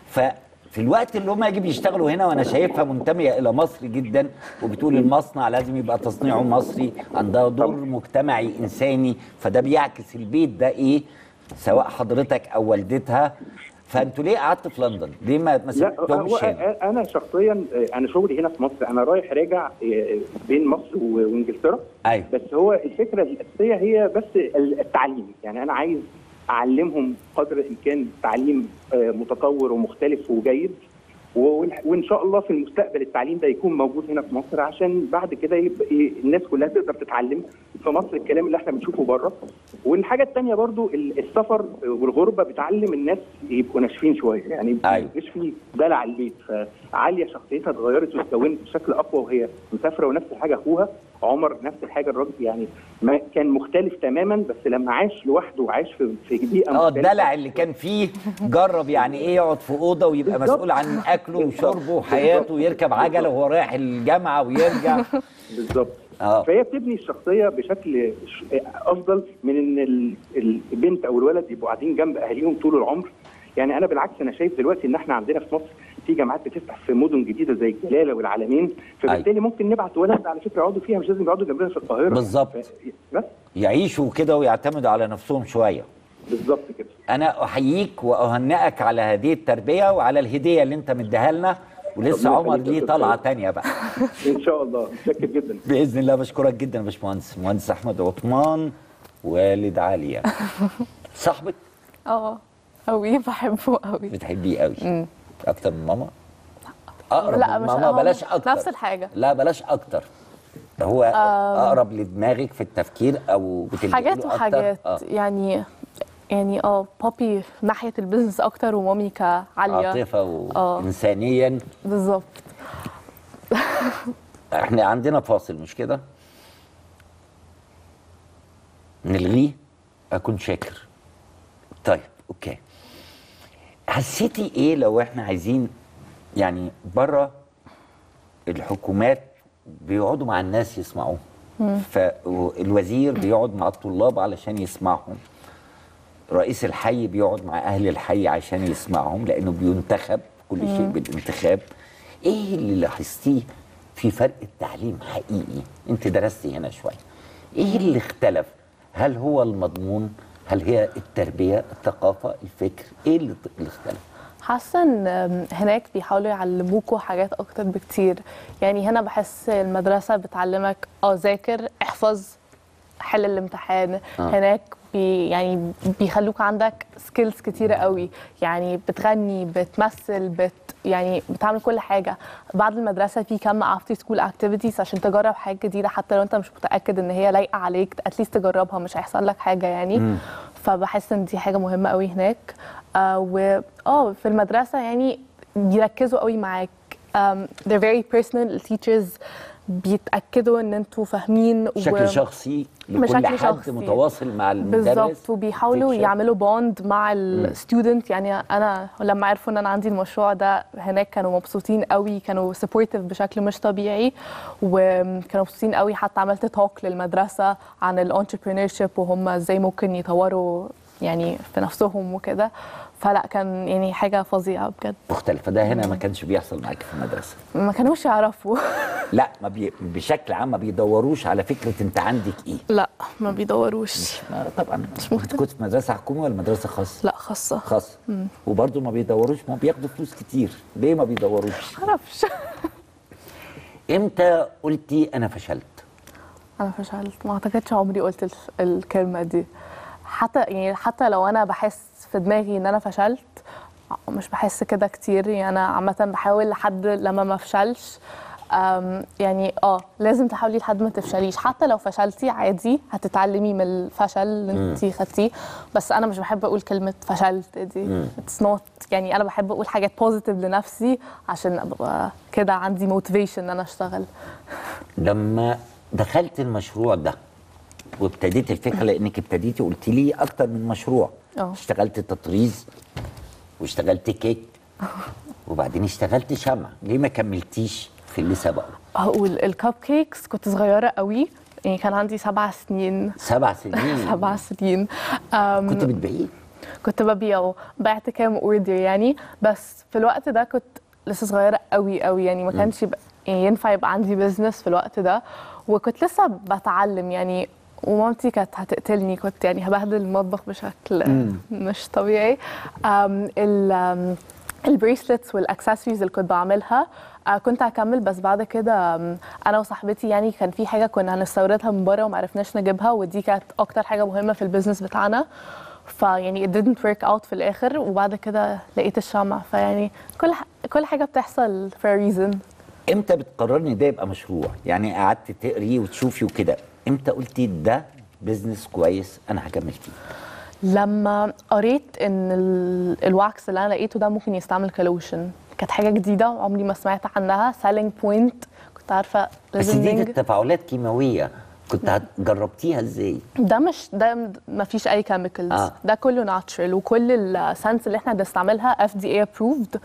ففي الوقت اللي هم يجي بيشتغلوا هنا وانا شايفها منتميه الى مصر جدا وبتقول المصنع لازم يبقى تصنيعه مصري عندها دور مجتمعي انساني فده بيعكس البيت ده ايه سواء حضرتك او والدتها فانتوا ليه قعدتوا في لندن؟ ليه ما ما لا سبتهمش هو هنا؟ انا شخصيا انا شغلي هنا في مصر انا رايح راجع بين مصر و- وانجلترا ايوه بس هو الفكره الاساسيه هي بس التعليم يعني انا عايز اعلمهم قدر الامكان تعليم آه، متطور ومختلف وجيد و- وان شاء الله في المستقبل التعليم ده يكون موجود هنا في مصر عشان بعد كده يبقى إيه الناس كلها تقدر تتعلم في مصر الكلام اللي احنا بنشوفه بره والحاجه الثانيه برضو ال- السفر والغربه بتعلم الناس يبقوا ناشفين شويه يعني أيوة. مش في دلع البيت فعاليه شخصيتها اتغيرت واتكونت بشكل اقوى وهي مسافره ونفس الحاجه اخوها عمر نفس الحاجه الراجل يعني ما كان مختلف تماما بس لما عاش لوحده وعاش في في بيئه اه مختلفه الدلع اللي كان فيه جرب يعني ايه يقعد في اوضه ويبقى بالظبط. مسؤول عن اكله وشربه وحياته ويركب عجله وهو رايح الجامعه ويرجع بالظبط اه فهي بتبني الشخصيه بشكل ش- افضل من ان ال- البنت او الولد يبقوا قاعدين جنب اهاليهم طول العمر يعني انا بالعكس انا شايف دلوقتي ان احنا عندنا في مصر في جامعات بتفتح في مدن جديده زي الجلاله والعالمين فبالتالي ممكن نبعت ولد على فكره يقعدوا فيها مش لازم يقعدوا جنبنا في القاهره بالظبط. بس يعيشوا كده ويعتمدوا على نفسهم شويه بالظبط كده انا احييك واهنئك على هذه التربيه وعلى الهديه اللي انت مديها لنا ولسه ربنا عمر يخليك يا ليه أستاذ طلعه خالد. تانية بقى ان شاء الله متشكر جدا باذن الله بشكرك جدا يا باشمهندس مهندس احمد عثمان والد عاليه صاحبك اه قوي بحبه قوي بتحبيه قوي مم. اكتر من ماما اقرب لا من مش ماما هو بلاش اكتر نفس الحاجه لا بلاش اكتر هو آم. اقرب لدماغك في التفكير او بتلجئي حاجات له أكتر؟ وحاجات آه. يعني يعني اه بابي ناحيه البيزنس اكتر ومامي كعاليه عاطفه اه وانسانيا بالظبط احنا عندنا فاصل مش كده نلغيه اكون شاكر طيب اوكي حسيتي ايه لو احنا عايزين يعني بره الحكومات بيقعدوا مع الناس يسمعوهم مم. فالوزير بيقعد مع الطلاب علشان يسمعهم رئيس الحي بيقعد مع اهل الحي عشان يسمعهم لانه بينتخب كل شيء مم. بالانتخاب ايه اللي لاحظتيه في فرق التعليم حقيقي انت درستي هنا شويه ايه اللي اختلف هل هو المضمون هل هي التربيه الثقافه الفكر ايه اللي اللي اختلف حاسه ان هناك بيحاولوا يعلموكوا حاجات اكتر بكتير يعني هنا بحس المدرسه بتعلمك اه ذاكر احفظ حل الامتحان آه. هناك بي يعني بيخلوك عندك سكيلز كتيره قوي يعني بتغني بتمثل بت يعني بتعمل كل حاجه بعد المدرسه في كم افتر سكول اكتيفيتيز عشان تجرب حاجه جديده حتى لو انت مش متاكد ان هي لايقه عليك اتليست تجربها مش هيحصل لك حاجه يعني مم. فبحس ان دي حاجه مهمه قوي هناك آه و اه في المدرسه يعني بيركزوا قوي معاك um, they're very personal teachers بيتاكدوا ان انتوا فاهمين بشكل شخصي لكل بشكل حد شخصي. متواصل مع المدرس بالظبط وبيحاولوا teacher. يعملوا بوند مع الستودنت يعني انا لما عرفوا ان انا عندي المشروع ده هناك كانوا مبسوطين قوي كانوا سبورتيف بشكل مش طبيعي وكانوا مبسوطين قوي حتى عملت توك للمدرسه عن الانتربرينور شيب وهم ازاي ممكن يطوروا يعني في نفسهم وكده فلا كان يعني حاجه فظيعه بجد مختلفة ده هنا ما كانش بيحصل معاك في المدرسة ما كانوش يعرفوا لا ما بي... بشكل عام ما بيدوروش على فكرة انت عندك ايه لا ما بيدوروش ما طبعا مش مختلف. كنت في مدرسة حكومي ولا مدرسة خاصة؟ لا خاصه خاصة مم. وبرضه ما بيدوروش ما بياخدوا فلوس كتير ليه ما بيدوروش؟ معرفش امتى قلتي انا فشلت؟ انا فشلت ما اعتقدش عمري قلت الف- الكلمه دي حتى يعني حتى لو انا بحس في دماغي ان انا فشلت مش بحس كده كتير يعني انا عامه بحاول لحد لما ما افشلش أم، يعني اه لازم تحاولي لحد ما تفشليش حتى لو فشلتي عادي هتتعلمي من الفشل اللي مم. انت خدتيه بس انا مش بحب اقول كلمه فشلت دي مم. اتس نوت يعني انا بحب اقول حاجات بوزيتيف لنفسي عشان ابقى كده عندي موتيفيشن ان انا اشتغل لما دخلت المشروع ده وابتديت الفكره لانك ابتديتي قلت لي اكتر من مشروع اه. اشتغلت تطريز واشتغلت كيك وبعدين اشتغلت شمع ليه ما كملتيش في اللي سبقه هقول الكب كيكس كنت صغيرة قوي يعني كان عندي سبع سنين سبع سنين سبع سنين أم، كنت بتبيعيه كنت ببيعه بعت كام اوردر يعني بس في الوقت ده كنت لسه صغيرة قوي قوي يعني ما مم. كانش يبقى يعني ينفع يبقى عندي بزنس في الوقت ده وكنت لسه بتعلم يعني ومامتي كانت هتقتلني كنت يعني هبهدل المطبخ بشكل مم. مش طبيعي أم، ال أم، البريسلتس والاكسسوارز اللي كنت بعملها آه، كنت هكمل بس بعد كده أم، انا وصاحبتي يعني كان في حاجه كنا هنستوردها من بره وما عرفناش نجيبها ودي كانت اكتر حاجه مهمه في البيزنس بتاعنا فيعني it didn't work out في الاخر وبعد كده لقيت الشمع فيعني كل ح- كل حاجه بتحصل for a reason امتى بتقرري ان ده يبقى مشروع يعني قعدت تقري وتشوفي وكده امتى قلتي ده بزنس كويس انا هكمل فيه لما قريت ان ال- الواكس اللي انا لقيته ده ممكن يستعمل كلوشن كانت حاجه جديده عمري ما سمعت عنها سيلينج بوينت كنت عارفه بس لازم دي ننجح تفاعلات كيماويه كنت هت- جربتيها ازاي ده مش ده ما فيش اي كيميكالز آه. ده كله ناتشرال وكل السنس اللي احنا بنستعملها اف دي اي ابروفد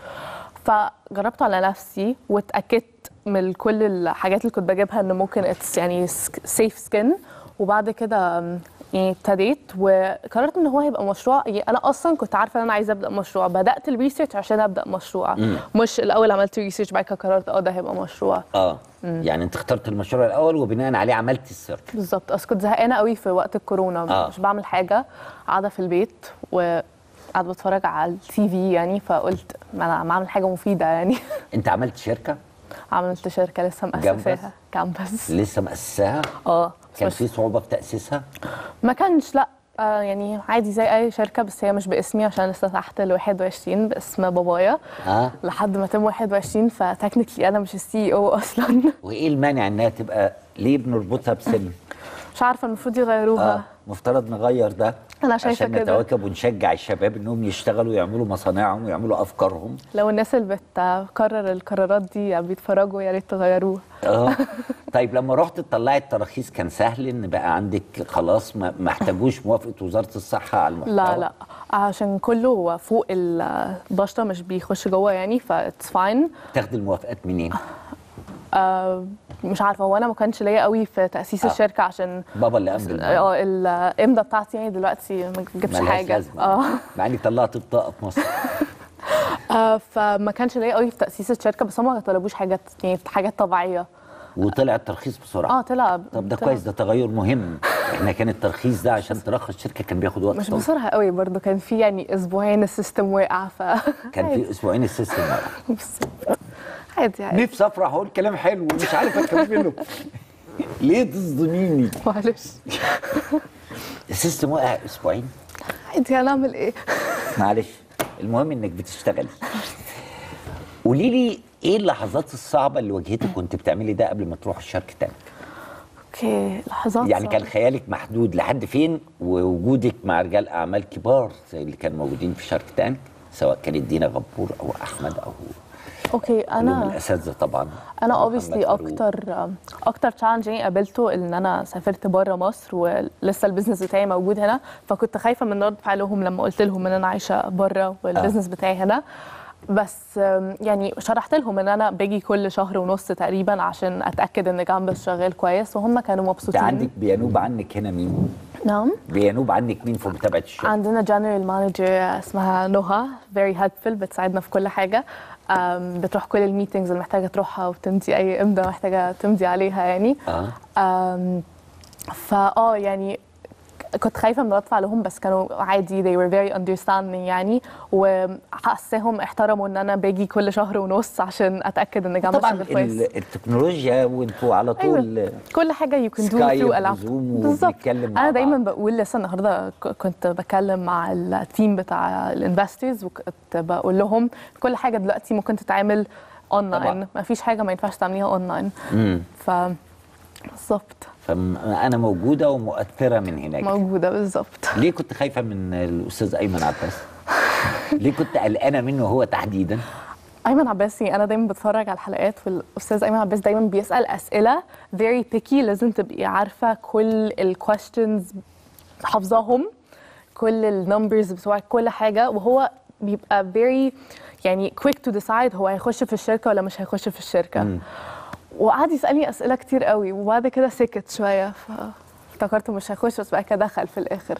فجربته على نفسي واتاكدت من كل الحاجات اللي كنت بجيبها ان ممكن اتس يعني سيف سكين وبعد كده م، يعني ابتديت وقررت ان هو هيبقى مشروع يعني انا اصلا كنت عارفه ان انا عايزه ابدا مشروع بدات الريسيرش عشان ابدا مشروع مم. مش الاول عملت ريسيرش بعد كده قررت اه ده هيبقى مشروع اه مم. يعني انت اخترت المشروع الاول وبناء عليه عملت السيرش بالظبط اصل كنت زهقانه قوي في وقت الكورونا آه. مش بعمل حاجه قاعده في البيت وقاعده بتفرج على التي في يعني فقلت ما انا بعمل حاجه مفيده يعني انت عملت شركه عملت شركه لسه جامبس؟ مؤسساها كامبس لسه مؤسساها اه كان بس في صعوبه في تاسيسها ما كانش لا آه يعني عادي زي اي شركه بس هي مش باسمي عشان لسه تحت ال 21 باسم بابايا اه لحد ما تم 21 فتكنيكلي انا مش السي او اصلا وايه المانع انها تبقى ليه بنربطها بسن مش عارفه المفروض يغيروها اه مفترض نغير ده أنا شايفة عشان كده. نتواكب ونشجع الشباب انهم يشتغلوا ويعملوا مصانعهم ويعملوا افكارهم لو الناس اللي بتقرر القرارات دي بيتفرجوا يا ريت تغيروها اه طيب لما رحت تطلعي التراخيص كان سهل ان بقى عندك خلاص ما ما احتاجوش موافقه وزاره الصحه على المحتوى لا لا عشان كله فوق البشرة مش بيخش جوه يعني فاتس فاين تاخدي الموافقات منين آه مش عارفه هو انا ما كانش ليا قوي في تاسيس آه. الشركه عشان بابا اللي قام بالموضوع. اه الامضه بتاعتي يعني دلوقتي ما جبتش ملهاش حاجه لازمة. اه مع اني طلعت بطاقه في مصر آه، فما كانش ليا قوي في تاسيس الشركه بس هم ما طلبوش حاجات يعني حاجات طبيعيه وطلع الترخيص بسرعه اه طلع طب ده طلع- كويس ده تغير مهم احنا كان الترخيص ده عشان ترخص شركه كان بياخد وقت مش طويل بسرعه قوي برضو كان في يعني اسبوعين السيستم واقع ف كان في اسبوعين السيستم واقع. بس عادي عادي نفسي افرح اقول كلام حلو ومش عارف اكمله ليه تصدميني معلش السيستم واقع اسبوعين عادي هنعمل ايه معلش المهم انك بتشتغلي قولي لي ايه اللحظات الصعبه اللي واجهتك وانت بتعملي ده قبل ما تروح الشركه تاني اوكي لحظات يعني صعبة. كان خيالك محدود لحد فين ووجودك مع رجال اعمال كبار زي اللي كانوا موجودين في شارك تانك سواء كانت دينا غبور او احمد او اوكي كلهم انا الاساتذه طبعا انا محمد اوبسلي فاروق. اكتر اكتر تشالنج يعني قابلته ان انا سافرت بره مصر ولسه البيزنس بتاعي موجود هنا فكنت خايفه من رد فعلهم لما قلت لهم ان انا عايشه بره والبيزنس بتاعي هنا بس آم، يعني شرحت لهم ان انا باجي كل شهر ونص تقريبا عشان اتاكد ان جامبس شغال كويس وهم كانوا ده مبسوطين عندك بينوب عنك هنا مين؟ نعم بينوب عنك مين في متابعه الشغل؟ عندنا جنرال مانجر اسمها نهى فيري هيلبفul بتساعدنا في كل حاجه أم، بتروح كل الميتينجز اللي محتاجه تروحها وتمضي اي امضاء محتاجه تمضي عليها يعني اه أم، فاه يعني كنت خايفه من رد فعلهم بس كانوا عادي they were very understanding يعني وحساهم احترموا ان انا باجي كل شهر ونص عشان اتاكد ان جامعه طبعا شغال كويس ال- التكنولوجيا وانتوا على طول أيوة. كل حاجه you can do سكايب through a laptop وزوم بالظبط وبنتكلم مع انا دايما بعض. بقول لسه النهارده ك- كنت بكلم مع التيم بتاع الانفسترز وكنت بقول لهم كل حاجه دلوقتي ممكن تتعمل اونلاين طبعاً. ما فيش حاجه ما ينفعش تعمليها اونلاين امم ف بالظبط فانا موجوده ومؤثره من هناك موجوده بالظبط ليه كنت خايفه من الاستاذ ايمن عباس؟ ليه كنت قلقانه منه هو تحديدا؟ ايمن عباسي انا دايما بتفرج على الحلقات والاستاذ ايمن عباس دايما بيسال اسئله very picky لازم تبقي عارفه كل الكويستشنز حافظاهم كل النمبرز بتوعك كل حاجه وهو بيبقى very يعني quick to decide هو هيخش في الشركه ولا مش هيخش في الشركه وقعد يسالني اسئله كتير قوي وبعد كده سكت شويه فافتكرت مش هيخش بس بعد كده دخل في الاخر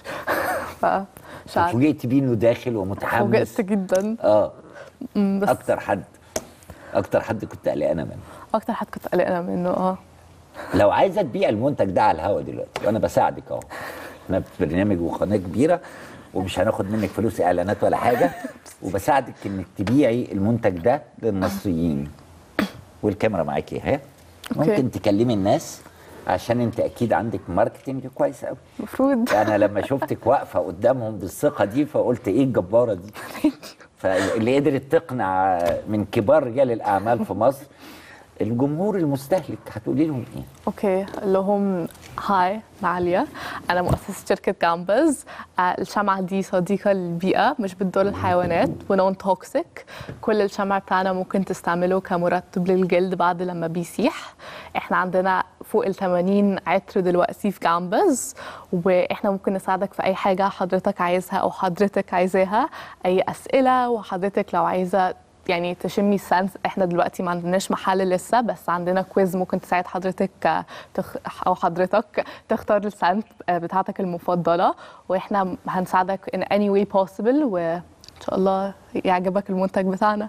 فمش عارفه فوجئت بيه انه داخل ومتحمس فوجئت جدا اه أمم، بس اكتر حد اكتر حد كنت قلقانه منه اكتر حد كنت قلقانه منه اه لو عايزه تبيع المنتج ده على الهوا دلوقتي وانا بساعدك اهو احنا في برنامج وقناه كبيره ومش هناخد منك فلوس اعلانات ولا حاجه وبساعدك انك تبيعي المنتج ده للمصريين والكاميرا معاكي اهي أوكي. ممكن تكلمي الناس عشان انت اكيد عندك ماركتنج كويس قوي المفروض انا لما شفتك واقفه قدامهم بالثقه دي فقلت ايه الجباره دي فاللي قدرت تقنع من كبار رجال الاعمال في مصر الجمهور المستهلك هتقولي لهم ايه اوكي اللي هم هاي معالية انا مؤسسة شركة جامبز آه، الشمعة دي صديقة للبيئة مش بتضر الحيوانات ونون توكسيك كل الشمع بتاعنا ممكن تستعمله كمرطب للجلد بعد لما بيسيح احنا عندنا فوق ال 80 عطر دلوقتي في جامبز واحنا ممكن نساعدك في اي حاجة حضرتك عايزها او حضرتك عايزاها اي اسئلة وحضرتك لو عايزة يعني تشمي السنس احنا دلوقتي ما عندناش محل لسه بس عندنا كويز ممكن تساعد حضرتك آه، تخ... او حضرتك تختار السنت آه، بتاعتك المفضله واحنا هنساعدك in any way possible وان شاء الله يعجبك المنتج بتاعنا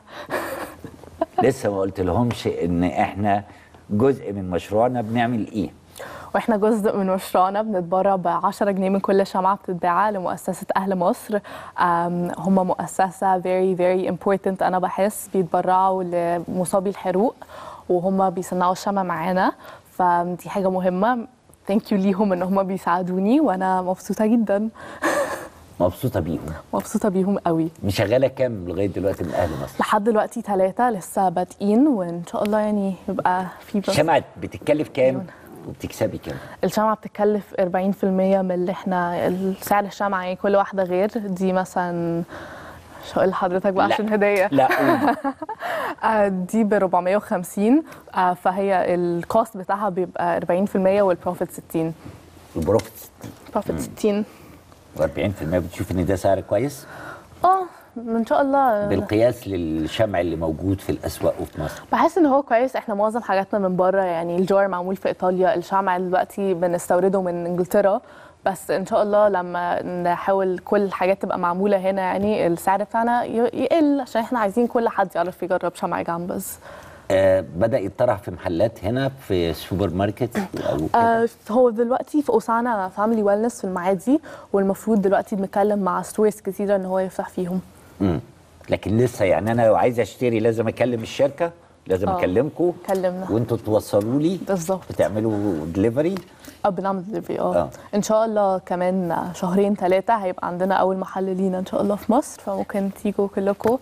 لسه ما قلت لهمش ان احنا جزء من مشروعنا بنعمل ايه واحنا جزء من مشروعنا بنتبرع ب 10 جنيه من كل شمعة بتتباع لمؤسسة أهل مصر أم، هم مؤسسة very very important أنا بحس بيتبرعوا لمصابي الحروق وهم بيصنعوا الشمع معانا فدي حاجة مهمة ثانك يو ليهم ان هم بيساعدوني وانا مبسوطة جدا مبسوطه بيهم مبسوطة بيهم قوي مشغله كام لغايه دلوقتي من اهل مصر لحد دلوقتي ثلاثة لسه بادئين وان شاء الله يعني يبقى في بس شمعة بتتكلف كام وبتكسبي كام الشمعة بتكلف 40% من اللي احنا سعر الشمعة يعني كل واحدة غير دي مثلا مش هقول لحضرتك بقى لا. عشان هدية لا قولي. آه، دي ب 450 آه، فهي الكوست بتاعها بيبقى 40% والبروفيت 60 البروفيت بروفيت 60 و40% بتشوف ان ده سعر كويس اه ان شاء الله بالقياس للشمع اللي موجود في الاسواق وفي مصر بحس ان هو كويس احنا معظم حاجاتنا من بره يعني الجار معمول في ايطاليا الشمع دلوقتي بنستورده من انجلترا بس ان شاء الله لما نحاول كل الحاجات تبقى معموله هنا يعني السعر بتاعنا ي- يقل عشان احنا عايزين كل حد يعرف يجرب شمع جامبز آه بدا يطرح في محلات هنا في سوبر ماركت او كده. آه هو دلوقتي في اوسانا فاميلي ويلنس في المعادي والمفروض دلوقتي بنتكلم مع ستورز كتيره ان هو يفتح فيهم مم. لكن لسه يعني انا لو عايز اشتري لازم اكلم الشركه لازم آه. اكلمكم كلمنا وانتوا توصلوا لي بالظبط بتعملوا دليفري اه بنعمل دليفري اه آه. ان شاء الله كمان شهرين ثلاثه هيبقى عندنا اول محل لينا ان شاء الله في مصر فممكن تيجوا كلكم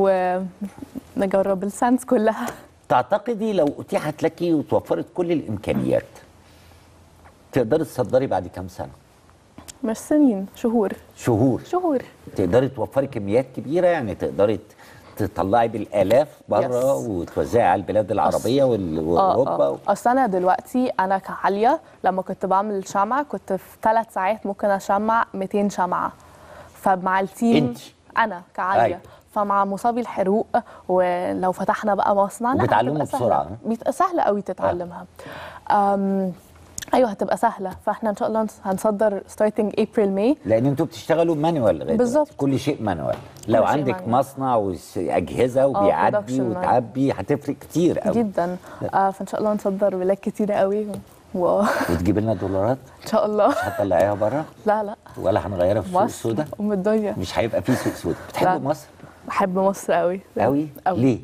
ونجرب السانس كلها تعتقدي لو اتيحت لك وتوفرت كل الامكانيات تقدري تصدري بعد كام سنه مش سنين شهور شهور شهور تقدري توفري كميات كبيره يعني تقدري ت- تطلعي بالالاف بره Yes. وتوزعي على البلاد العربيه وال- اه واوروبا اه اصل انا دلوقتي انا كعاليه لما كنت بعمل شمعة كنت في ثلاث ساعات ممكن اشمع 200 شمعة فمع التيم انت؟ انا كعاليه أيوة. فمع مصابي الحروق ولو فتحنا بقى مصنع لا، وبتعلموا هتبقى سهلة. بسرعة. بيت- سهله قوي تتعلمها أم ايوه هتبقى سهله فاحنا ان شاء الله هنصدر ستارتنج ابريل ماي لان انتوا بتشتغلوا مانوال لغايه بالظبط. دلوقتي. كل شيء مانوال لو شيء عندك manual. مصنع واجهزه وبيعدي production وتعبي هتفرق كتير قوي جدا آه فان شاء الله نصدر بلاد كتيره قوي وان وتجيب لنا دولارات شاء الله هتطلعيها بره لا لا ولا هنغيرها في السوق مصر السوداء ام الدنيا مش هيبقى في سوق سوداء بتحبي لا. مصر بحب مصر قوي قوي قوي. ليه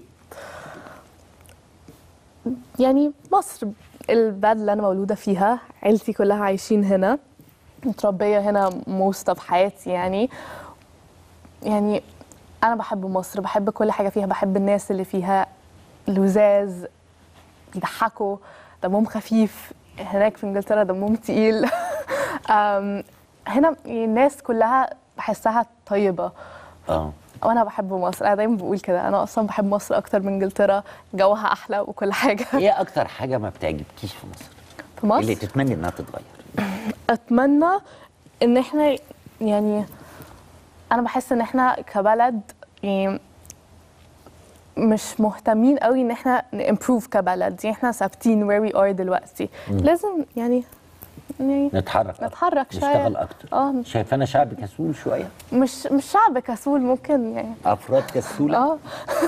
يعني مصر البلد اللي انا مولوده فيها عيلتي كلها عايشين هنا متربيه هنا موست اوف حياتي يعني يعني انا بحب مصر بحب كل حاجه فيها بحب الناس اللي فيها لزاز بيضحكوا دمهم خفيف هناك في انجلترا دمهم تقيل أم، هنا الناس كلها بحسها طيبه اه وانا بحب مصر انا دايما بقول كده انا اصلا بحب مصر اكتر من انجلترا جوها احلى وكل حاجه ايه اكتر حاجه ما بتعجبكيش في مصر في مصر اللي تتمني انها تتغير اتمنى ان احنا يعني انا بحس ان احنا كبلد يعني مش مهتمين قوي ان احنا نimprove كبلد يعني احنا ثابتين where we are دلوقتي لازم يعني يعني نتحرك أكتر. نتحرك شويه نشتغل اكتر اه شايفانا شعب كسول شويه مش مش شعب كسول ممكن يعني افراد كسوله اه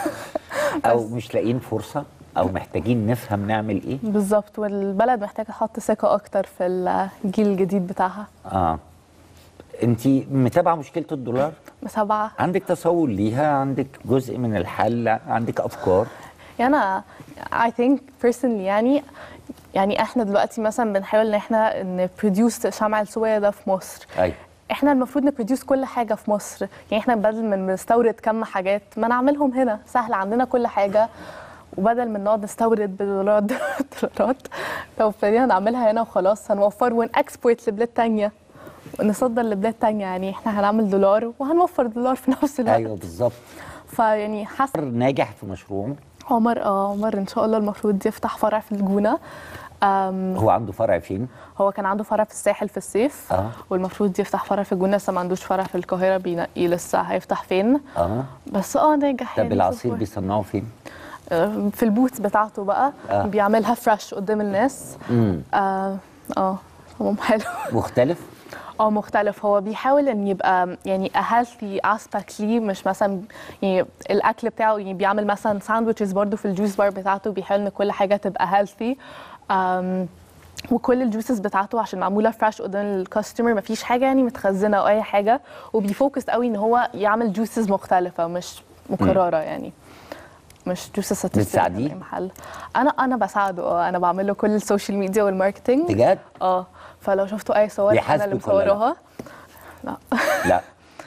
او مش لاقيين فرصه او محتاجين نفهم نعمل ايه بالظبط والبلد محتاجه تحط ثقه اكتر في الجيل الجديد بتاعها اه انت متابعه مشكله الدولار مسابعه عندك تصور ليها عندك جزء من الحل عندك افكار يعني انا I think personally يعني يعني احنا دلوقتي مثلا بنحاول ان احنا نبروديوس شمع السوية ده في مصر ايوه احنا المفروض نبروديوس كل حاجه في مصر يعني احنا بدل من نستورد كم حاجات ما نعملهم هنا سهل عندنا كل حاجه وبدل من نقعد نستورد بدولارات دولارات لو ابتدينا نعملها هنا وخلاص هنوفر ونكسبورت لبلاد تانية ونصدر لبلاد تانية يعني احنا هنعمل دولار وهنوفر دولار في نفس الوقت ايوه بالظبط فيعني حاسه ناجح في مشروعه عمر اه عمر ان شاء الله المفروض يفتح فرع في الجونه أم، هو عنده فرع فين هو كان عنده فرع في الساحل في الصيف اه والمفروض يفتح فرع في الجونه لسه ما عندوش فرع في القاهره بينقي لسه هيفتح فين اه بس اه ناجح طب يعني العصير so far. بيصنعوا فين آه، في البوت بتاعته بقى آه. بيعملها فريش قدام الناس امم اه اه طعمهم حلو مختلف اه مختلف هو بيحاول ان يبقى يعني a healthy aspect ليه مش مثلا يعني الاكل بتاعه يعني بيعمل مثلا ساندويتشز برضو في الجوس بار بتاعته بيحاول ان كل حاجه تبقى healthy أم وكل الجوسز بتاعته عشان معموله فريش قدام الكاستمر مفيش حاجه يعني متخزنه او اي حاجه وبيفوكس قوي ان هو يعمل جوسز مختلفه مش مكرره يعني مش جوسز هتشتري بتساعديه؟ من أي محل انا انا بساعده اه انا بعمل له كل السوشيال ميديا والماركتنج بجد اه فلو شفتوا اي صور انا اللي بيحاسبك ولا لا؟ مصوراها لا لا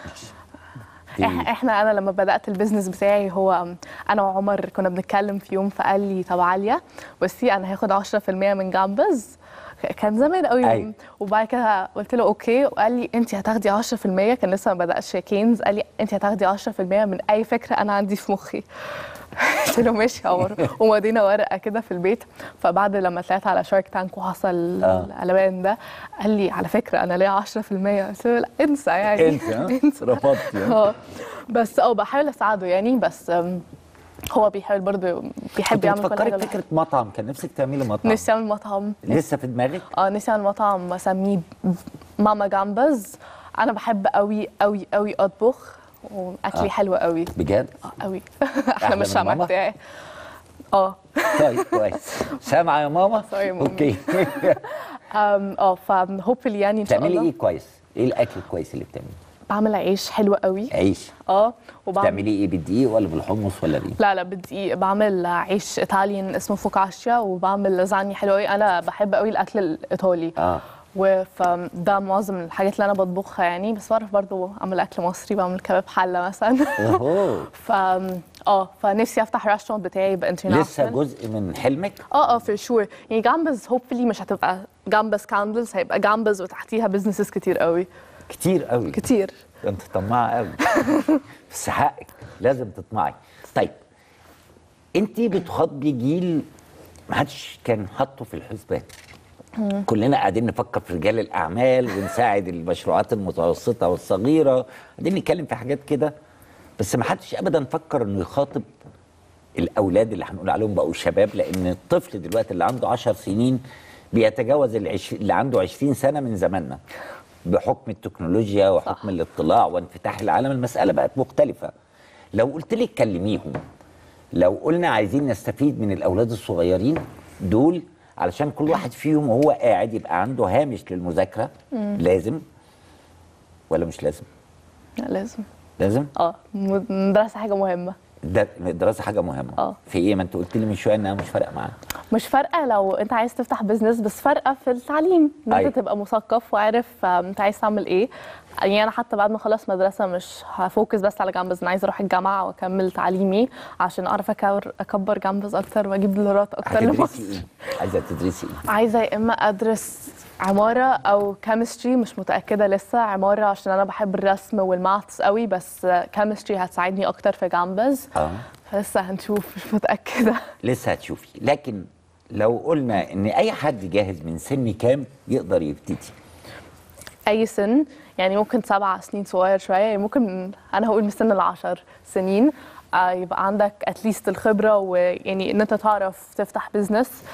دي- إح- احنا انا لما بدات البيزنس بتاعي هو انا وعمر كنا بنتكلم في يوم فقال لي طب عاليه بصي انا هاخد 10% من جامبز كان زمان قوي أيوة. وبعد كده قلت له اوكي وقال لي انت هتاخدي 10% كان لسه ما بداتش كينز قال لي انت هتاخدي 10% من اي فكره انا عندي في مخي قلت له ماشي يا عمر ومضينا ورقه كده في البيت فبعد لما طلعت على شارك تانك وحصل آه. القلبان ده قال لي على فكره انا ليا 10% قلت له لا انسى يعني انت ها؟ رفضتي ها؟ اه بس اه بحاول اساعده يعني بس أم، هو بيحاول برضه بيحب كنت يعمل كل بتفكري حاجه في فكره مطعم كان نفسك تعملي مطعم نفسي اعمل مطعم لسه في دماغك اه نفسي اعمل مطعم اسميه ماما جامبز انا بحب قوي قوي قوي اطبخ واكلي آه. حلو قوي بجد اه قوي أحلى احلى من من الشمع ماما؟ بتاعي اه طيب كويس سامعه يا ماما Sorry يا مامي. اوكي أم، اه فهوبفلي يعني ان شاء بتعملي الله ايه كويس ايه الاكل الكويس اللي بتعمليه بعمل عيش حلو قوي عيش اه وبعمل بتعملي ايه بالدقيق ولا بالحمص ولا بايه لا لا بالدقيق بعمل عيش ايطاليان اسمه فوكاشيا وبعمل لازانيا حلوه قوي انا بحب قوي الاكل الايطالي اه وفده معظم الحاجات اللي انا بطبخها يعني بس بعرف برضو اعمل اكل مصري بعمل كباب حله مثلا اوه ف اه فنفسي افتح ريستورانت بتاعي يبقى لسه انترناشونال جزء من حلمك اه اه في شور يعني جامبز هوبفلي مش هتبقى جامبز كاندلز هيبقى جامبز وتحتيها بزنسز كتير قوي كتير قوي كتير ده انت طماعه قوي بس حقك لازم تطمعي طيب انت بتخاطبي جيل ما حدش كان حاطه في الحسبان كلنا قاعدين نفكر في رجال الاعمال ونساعد المشروعات المتوسطه والصغيره قاعدين نتكلم في حاجات كده بس ما حدش ابدا فكر انه يخاطب الاولاد اللي هنقول عليهم بقوا شباب لان الطفل دلوقتي اللي عنده 10 سنين بيتجاوز العش... اللي عنده 20 سنه من زماننا بحكم التكنولوجيا وحكم الاطلاع وانفتاح العالم المساله بقت مختلفه لو قلت لك كلميهم لو قلنا عايزين نستفيد من الاولاد الصغيرين دول علشان كل واحد فيهم وهو قاعد يبقى عنده هامش للمذاكره مم. لازم ولا مش لازم لا، لازم لازم اه المدرسه حاجه مهمه ده الدراسه حاجه مهمه اه. في ايه ما انت قلت لي من شويه انها مش فارقه معاك مش فارقه لو انت عايز تفتح بزنس بس فارقه في التعليم ان أيوة. انت تبقى مثقف وعارف آم، انت عايز تعمل ايه يعني انا حتى بعد ما اخلص مدرسه مش هفوكس بس على جامبز انا عايزه اروح الجامعه واكمل تعليمي عشان اعرف أكبر, اكبر جامبز اكتر واجيب دولارات اكتر لمصر هتدرسي ايه عايزه تدرسي ايه عايزه يا اما ادرس عماره او كيمستري مش متاكده لسه عماره عشان انا بحب الرسم والماثس قوي بس كيمستري هتساعدني اكتر في جامبز اه فلسه هنشوف مش متاكده لسه هتشوفي لكن لو قلنا ان اي حد جاهز من سن كام يقدر يبتدي اي سن يعني ممكن سبع سنين صغير شويه يعني ممكن انا هقول من سن العشر سنين آه يبقى عندك اتليست الخبره ويعني ان انت تعرف تفتح بزنس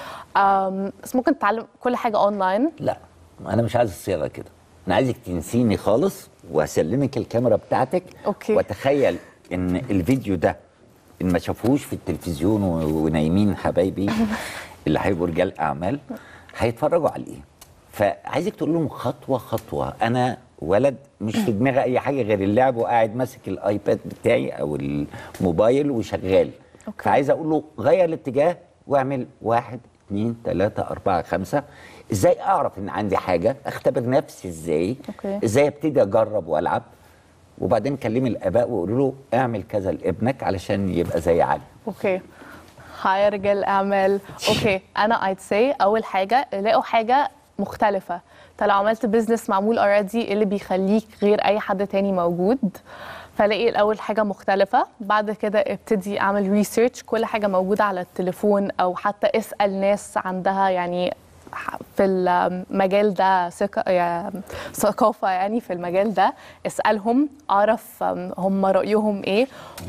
بس ممكن تتعلم كل حاجه اونلاين لا انا مش عايز الصيغه كده انا عايزك تنسيني خالص واسلمك الكاميرا بتاعتك أوكي. واتخيل ان الفيديو ده ان ما شافوهوش في التلفزيون و- ونايمين حبايبي اللي هيبقوا رجال اعمال هيتفرجوا على ايه فعايزك تقول لهم خطوه خطوه انا ولد مش في دماغي اي حاجه غير اللعب وقاعد ماسك الايباد بتاعي او الموبايل وشغال أوكي. فعايز اقول له غير الاتجاه واعمل واحد اتنين تلاته اربعه خمسه ازاي اعرف ان عندي حاجه اختبر نفسي ازاي أوكي. ازاي ابتدي اجرب والعب وبعدين كلمي الاباء وقولوا له اعمل كذا لابنك علشان يبقى زي علي اوكي هاي رجال اعمال اوكي انا I'd say اول حاجه لاقوا حاجه مختلفه انت لو عملت بزنس معمول اوريدي ايه اللي بيخليك غير اي حد تاني موجود فلاقي الاول حاجه مختلفه بعد كده ابتدي اعمل ريسيرش كل حاجه موجوده على التليفون او حتى اسال ناس عندها يعني في المجال ده ثقة- يا- ثقافة يعني في المجال ده اسألهم أعرف أم، هم رأيهم إيه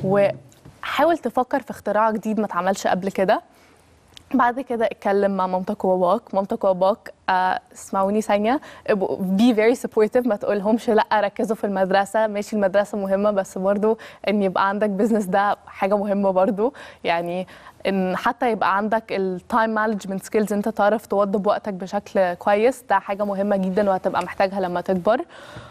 وحاول تفكر في اختراع جديد ما اتعملش قبل كده بعد كده اتكلم مع مامتك وباباك مامتك وباباك آه اسمعوني ثانيه بي فيري سبورتيف ما تقولهمش لا ركزوا في المدرسه ماشي المدرسه مهمه بس برضو ان يبقى عندك بزنس ده حاجه مهمه برضو يعني ان حتى يبقى عندك التايم مانجمنت سكيلز انت تعرف توضب وقتك بشكل كويس ده حاجه مهمه جدا وهتبقى محتاجها لما تكبر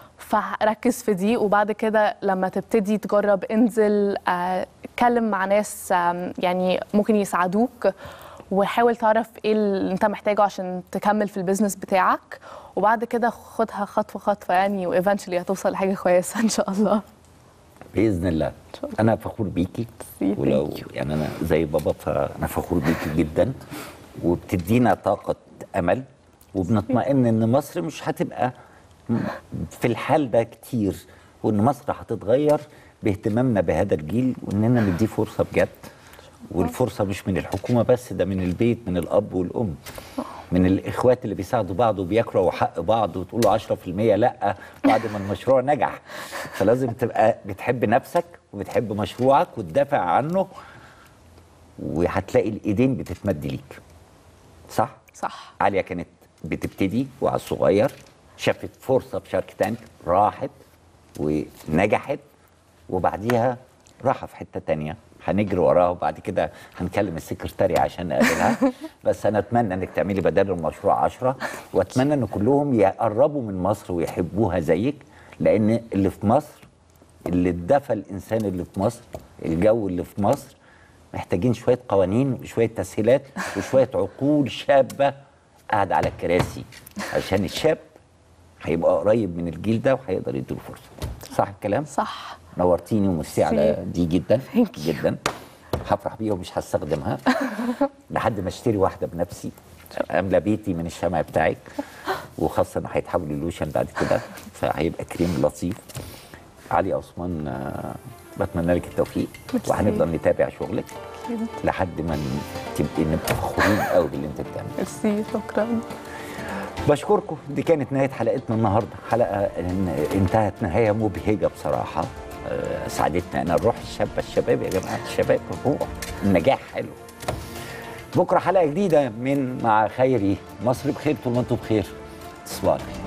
فركز في دي وبعد كده لما تبتدي تجرب انزل آه، اتكلم مع ناس آم، يعني ممكن يساعدوك وحاول تعرف ايه اللي انت محتاجه عشان تكمل في البيزنس بتاعك وبعد كده خدها خطوه خطوه يعني وايفنشولي هتوصل لحاجه كويسه ان شاء الله باذن الله انا فخور بيكي ولو يعني انا زي بابا فانا فخور بيكي جدا وبتدينا طاقه امل وبنطمئن ان مصر مش هتبقى في الحال ده كتير وان مصر هتتغير باهتمامنا بهذا الجيل واننا نديه فرصه بجد والفرصه مش من الحكومه بس ده من البيت من الاب والام من الاخوات اللي بيساعدوا بعض وبيكرهوا حق بعض وتقولوا 10% لا بعد ما المشروع نجح فلازم تبقى بتحب نفسك وبتحب مشروعك وتدافع عنه وهتلاقي الايدين بتتمد ليك صح صح عليا كانت بتبتدي وعلى الصغير شافت فرصه في شارك تانك راحت ونجحت وبعديها راحه في حته تانية هنجري وراها وبعد كده هنكلم السكرتاري عشان نقابلها بس انا اتمنى انك تعملي بدل المشروع عشرة واتمنى ان كلهم يقربوا من مصر ويحبوها زيك لان اللي في مصر اللي اتدفى الانسان اللي في مصر الجو اللي في مصر محتاجين شويه قوانين وشويه تسهيلات وشويه عقول شابه قاعده على الكراسي عشان الشاب هيبقى قريب من الجيل ده وهيقدر يديله فرصه صح الكلام صح نورتيني وميرسي على ميرسي. دي جدا جدا هفرح بيها ومش هستخدمها لحد ما اشتري واحده بنفسي املى بيتي من الشمع بتاعك وخاصه انه هيتحول للوشن بعد كده فهيبقى كريم لطيف علي عثمان آه، بتمنى لك التوفيق ميرسي. وهنفضل نتابع شغلك لحد ما ن- تبقي نبقى فخورين قوي باللي انت بتعمله ميرسي شكرا بشكركم دي كانت نهايه حلقتنا النهارده حلقه إن- انتهت نهايه مبهجه بصراحه آه، سعدتنا انا الروح الشابه الشباب يا جماعه الشباب الروح النجاح حلو بكره حلقه جديده من مع خيري مصر بخير طول ما انتم بخير تصبحوا على خير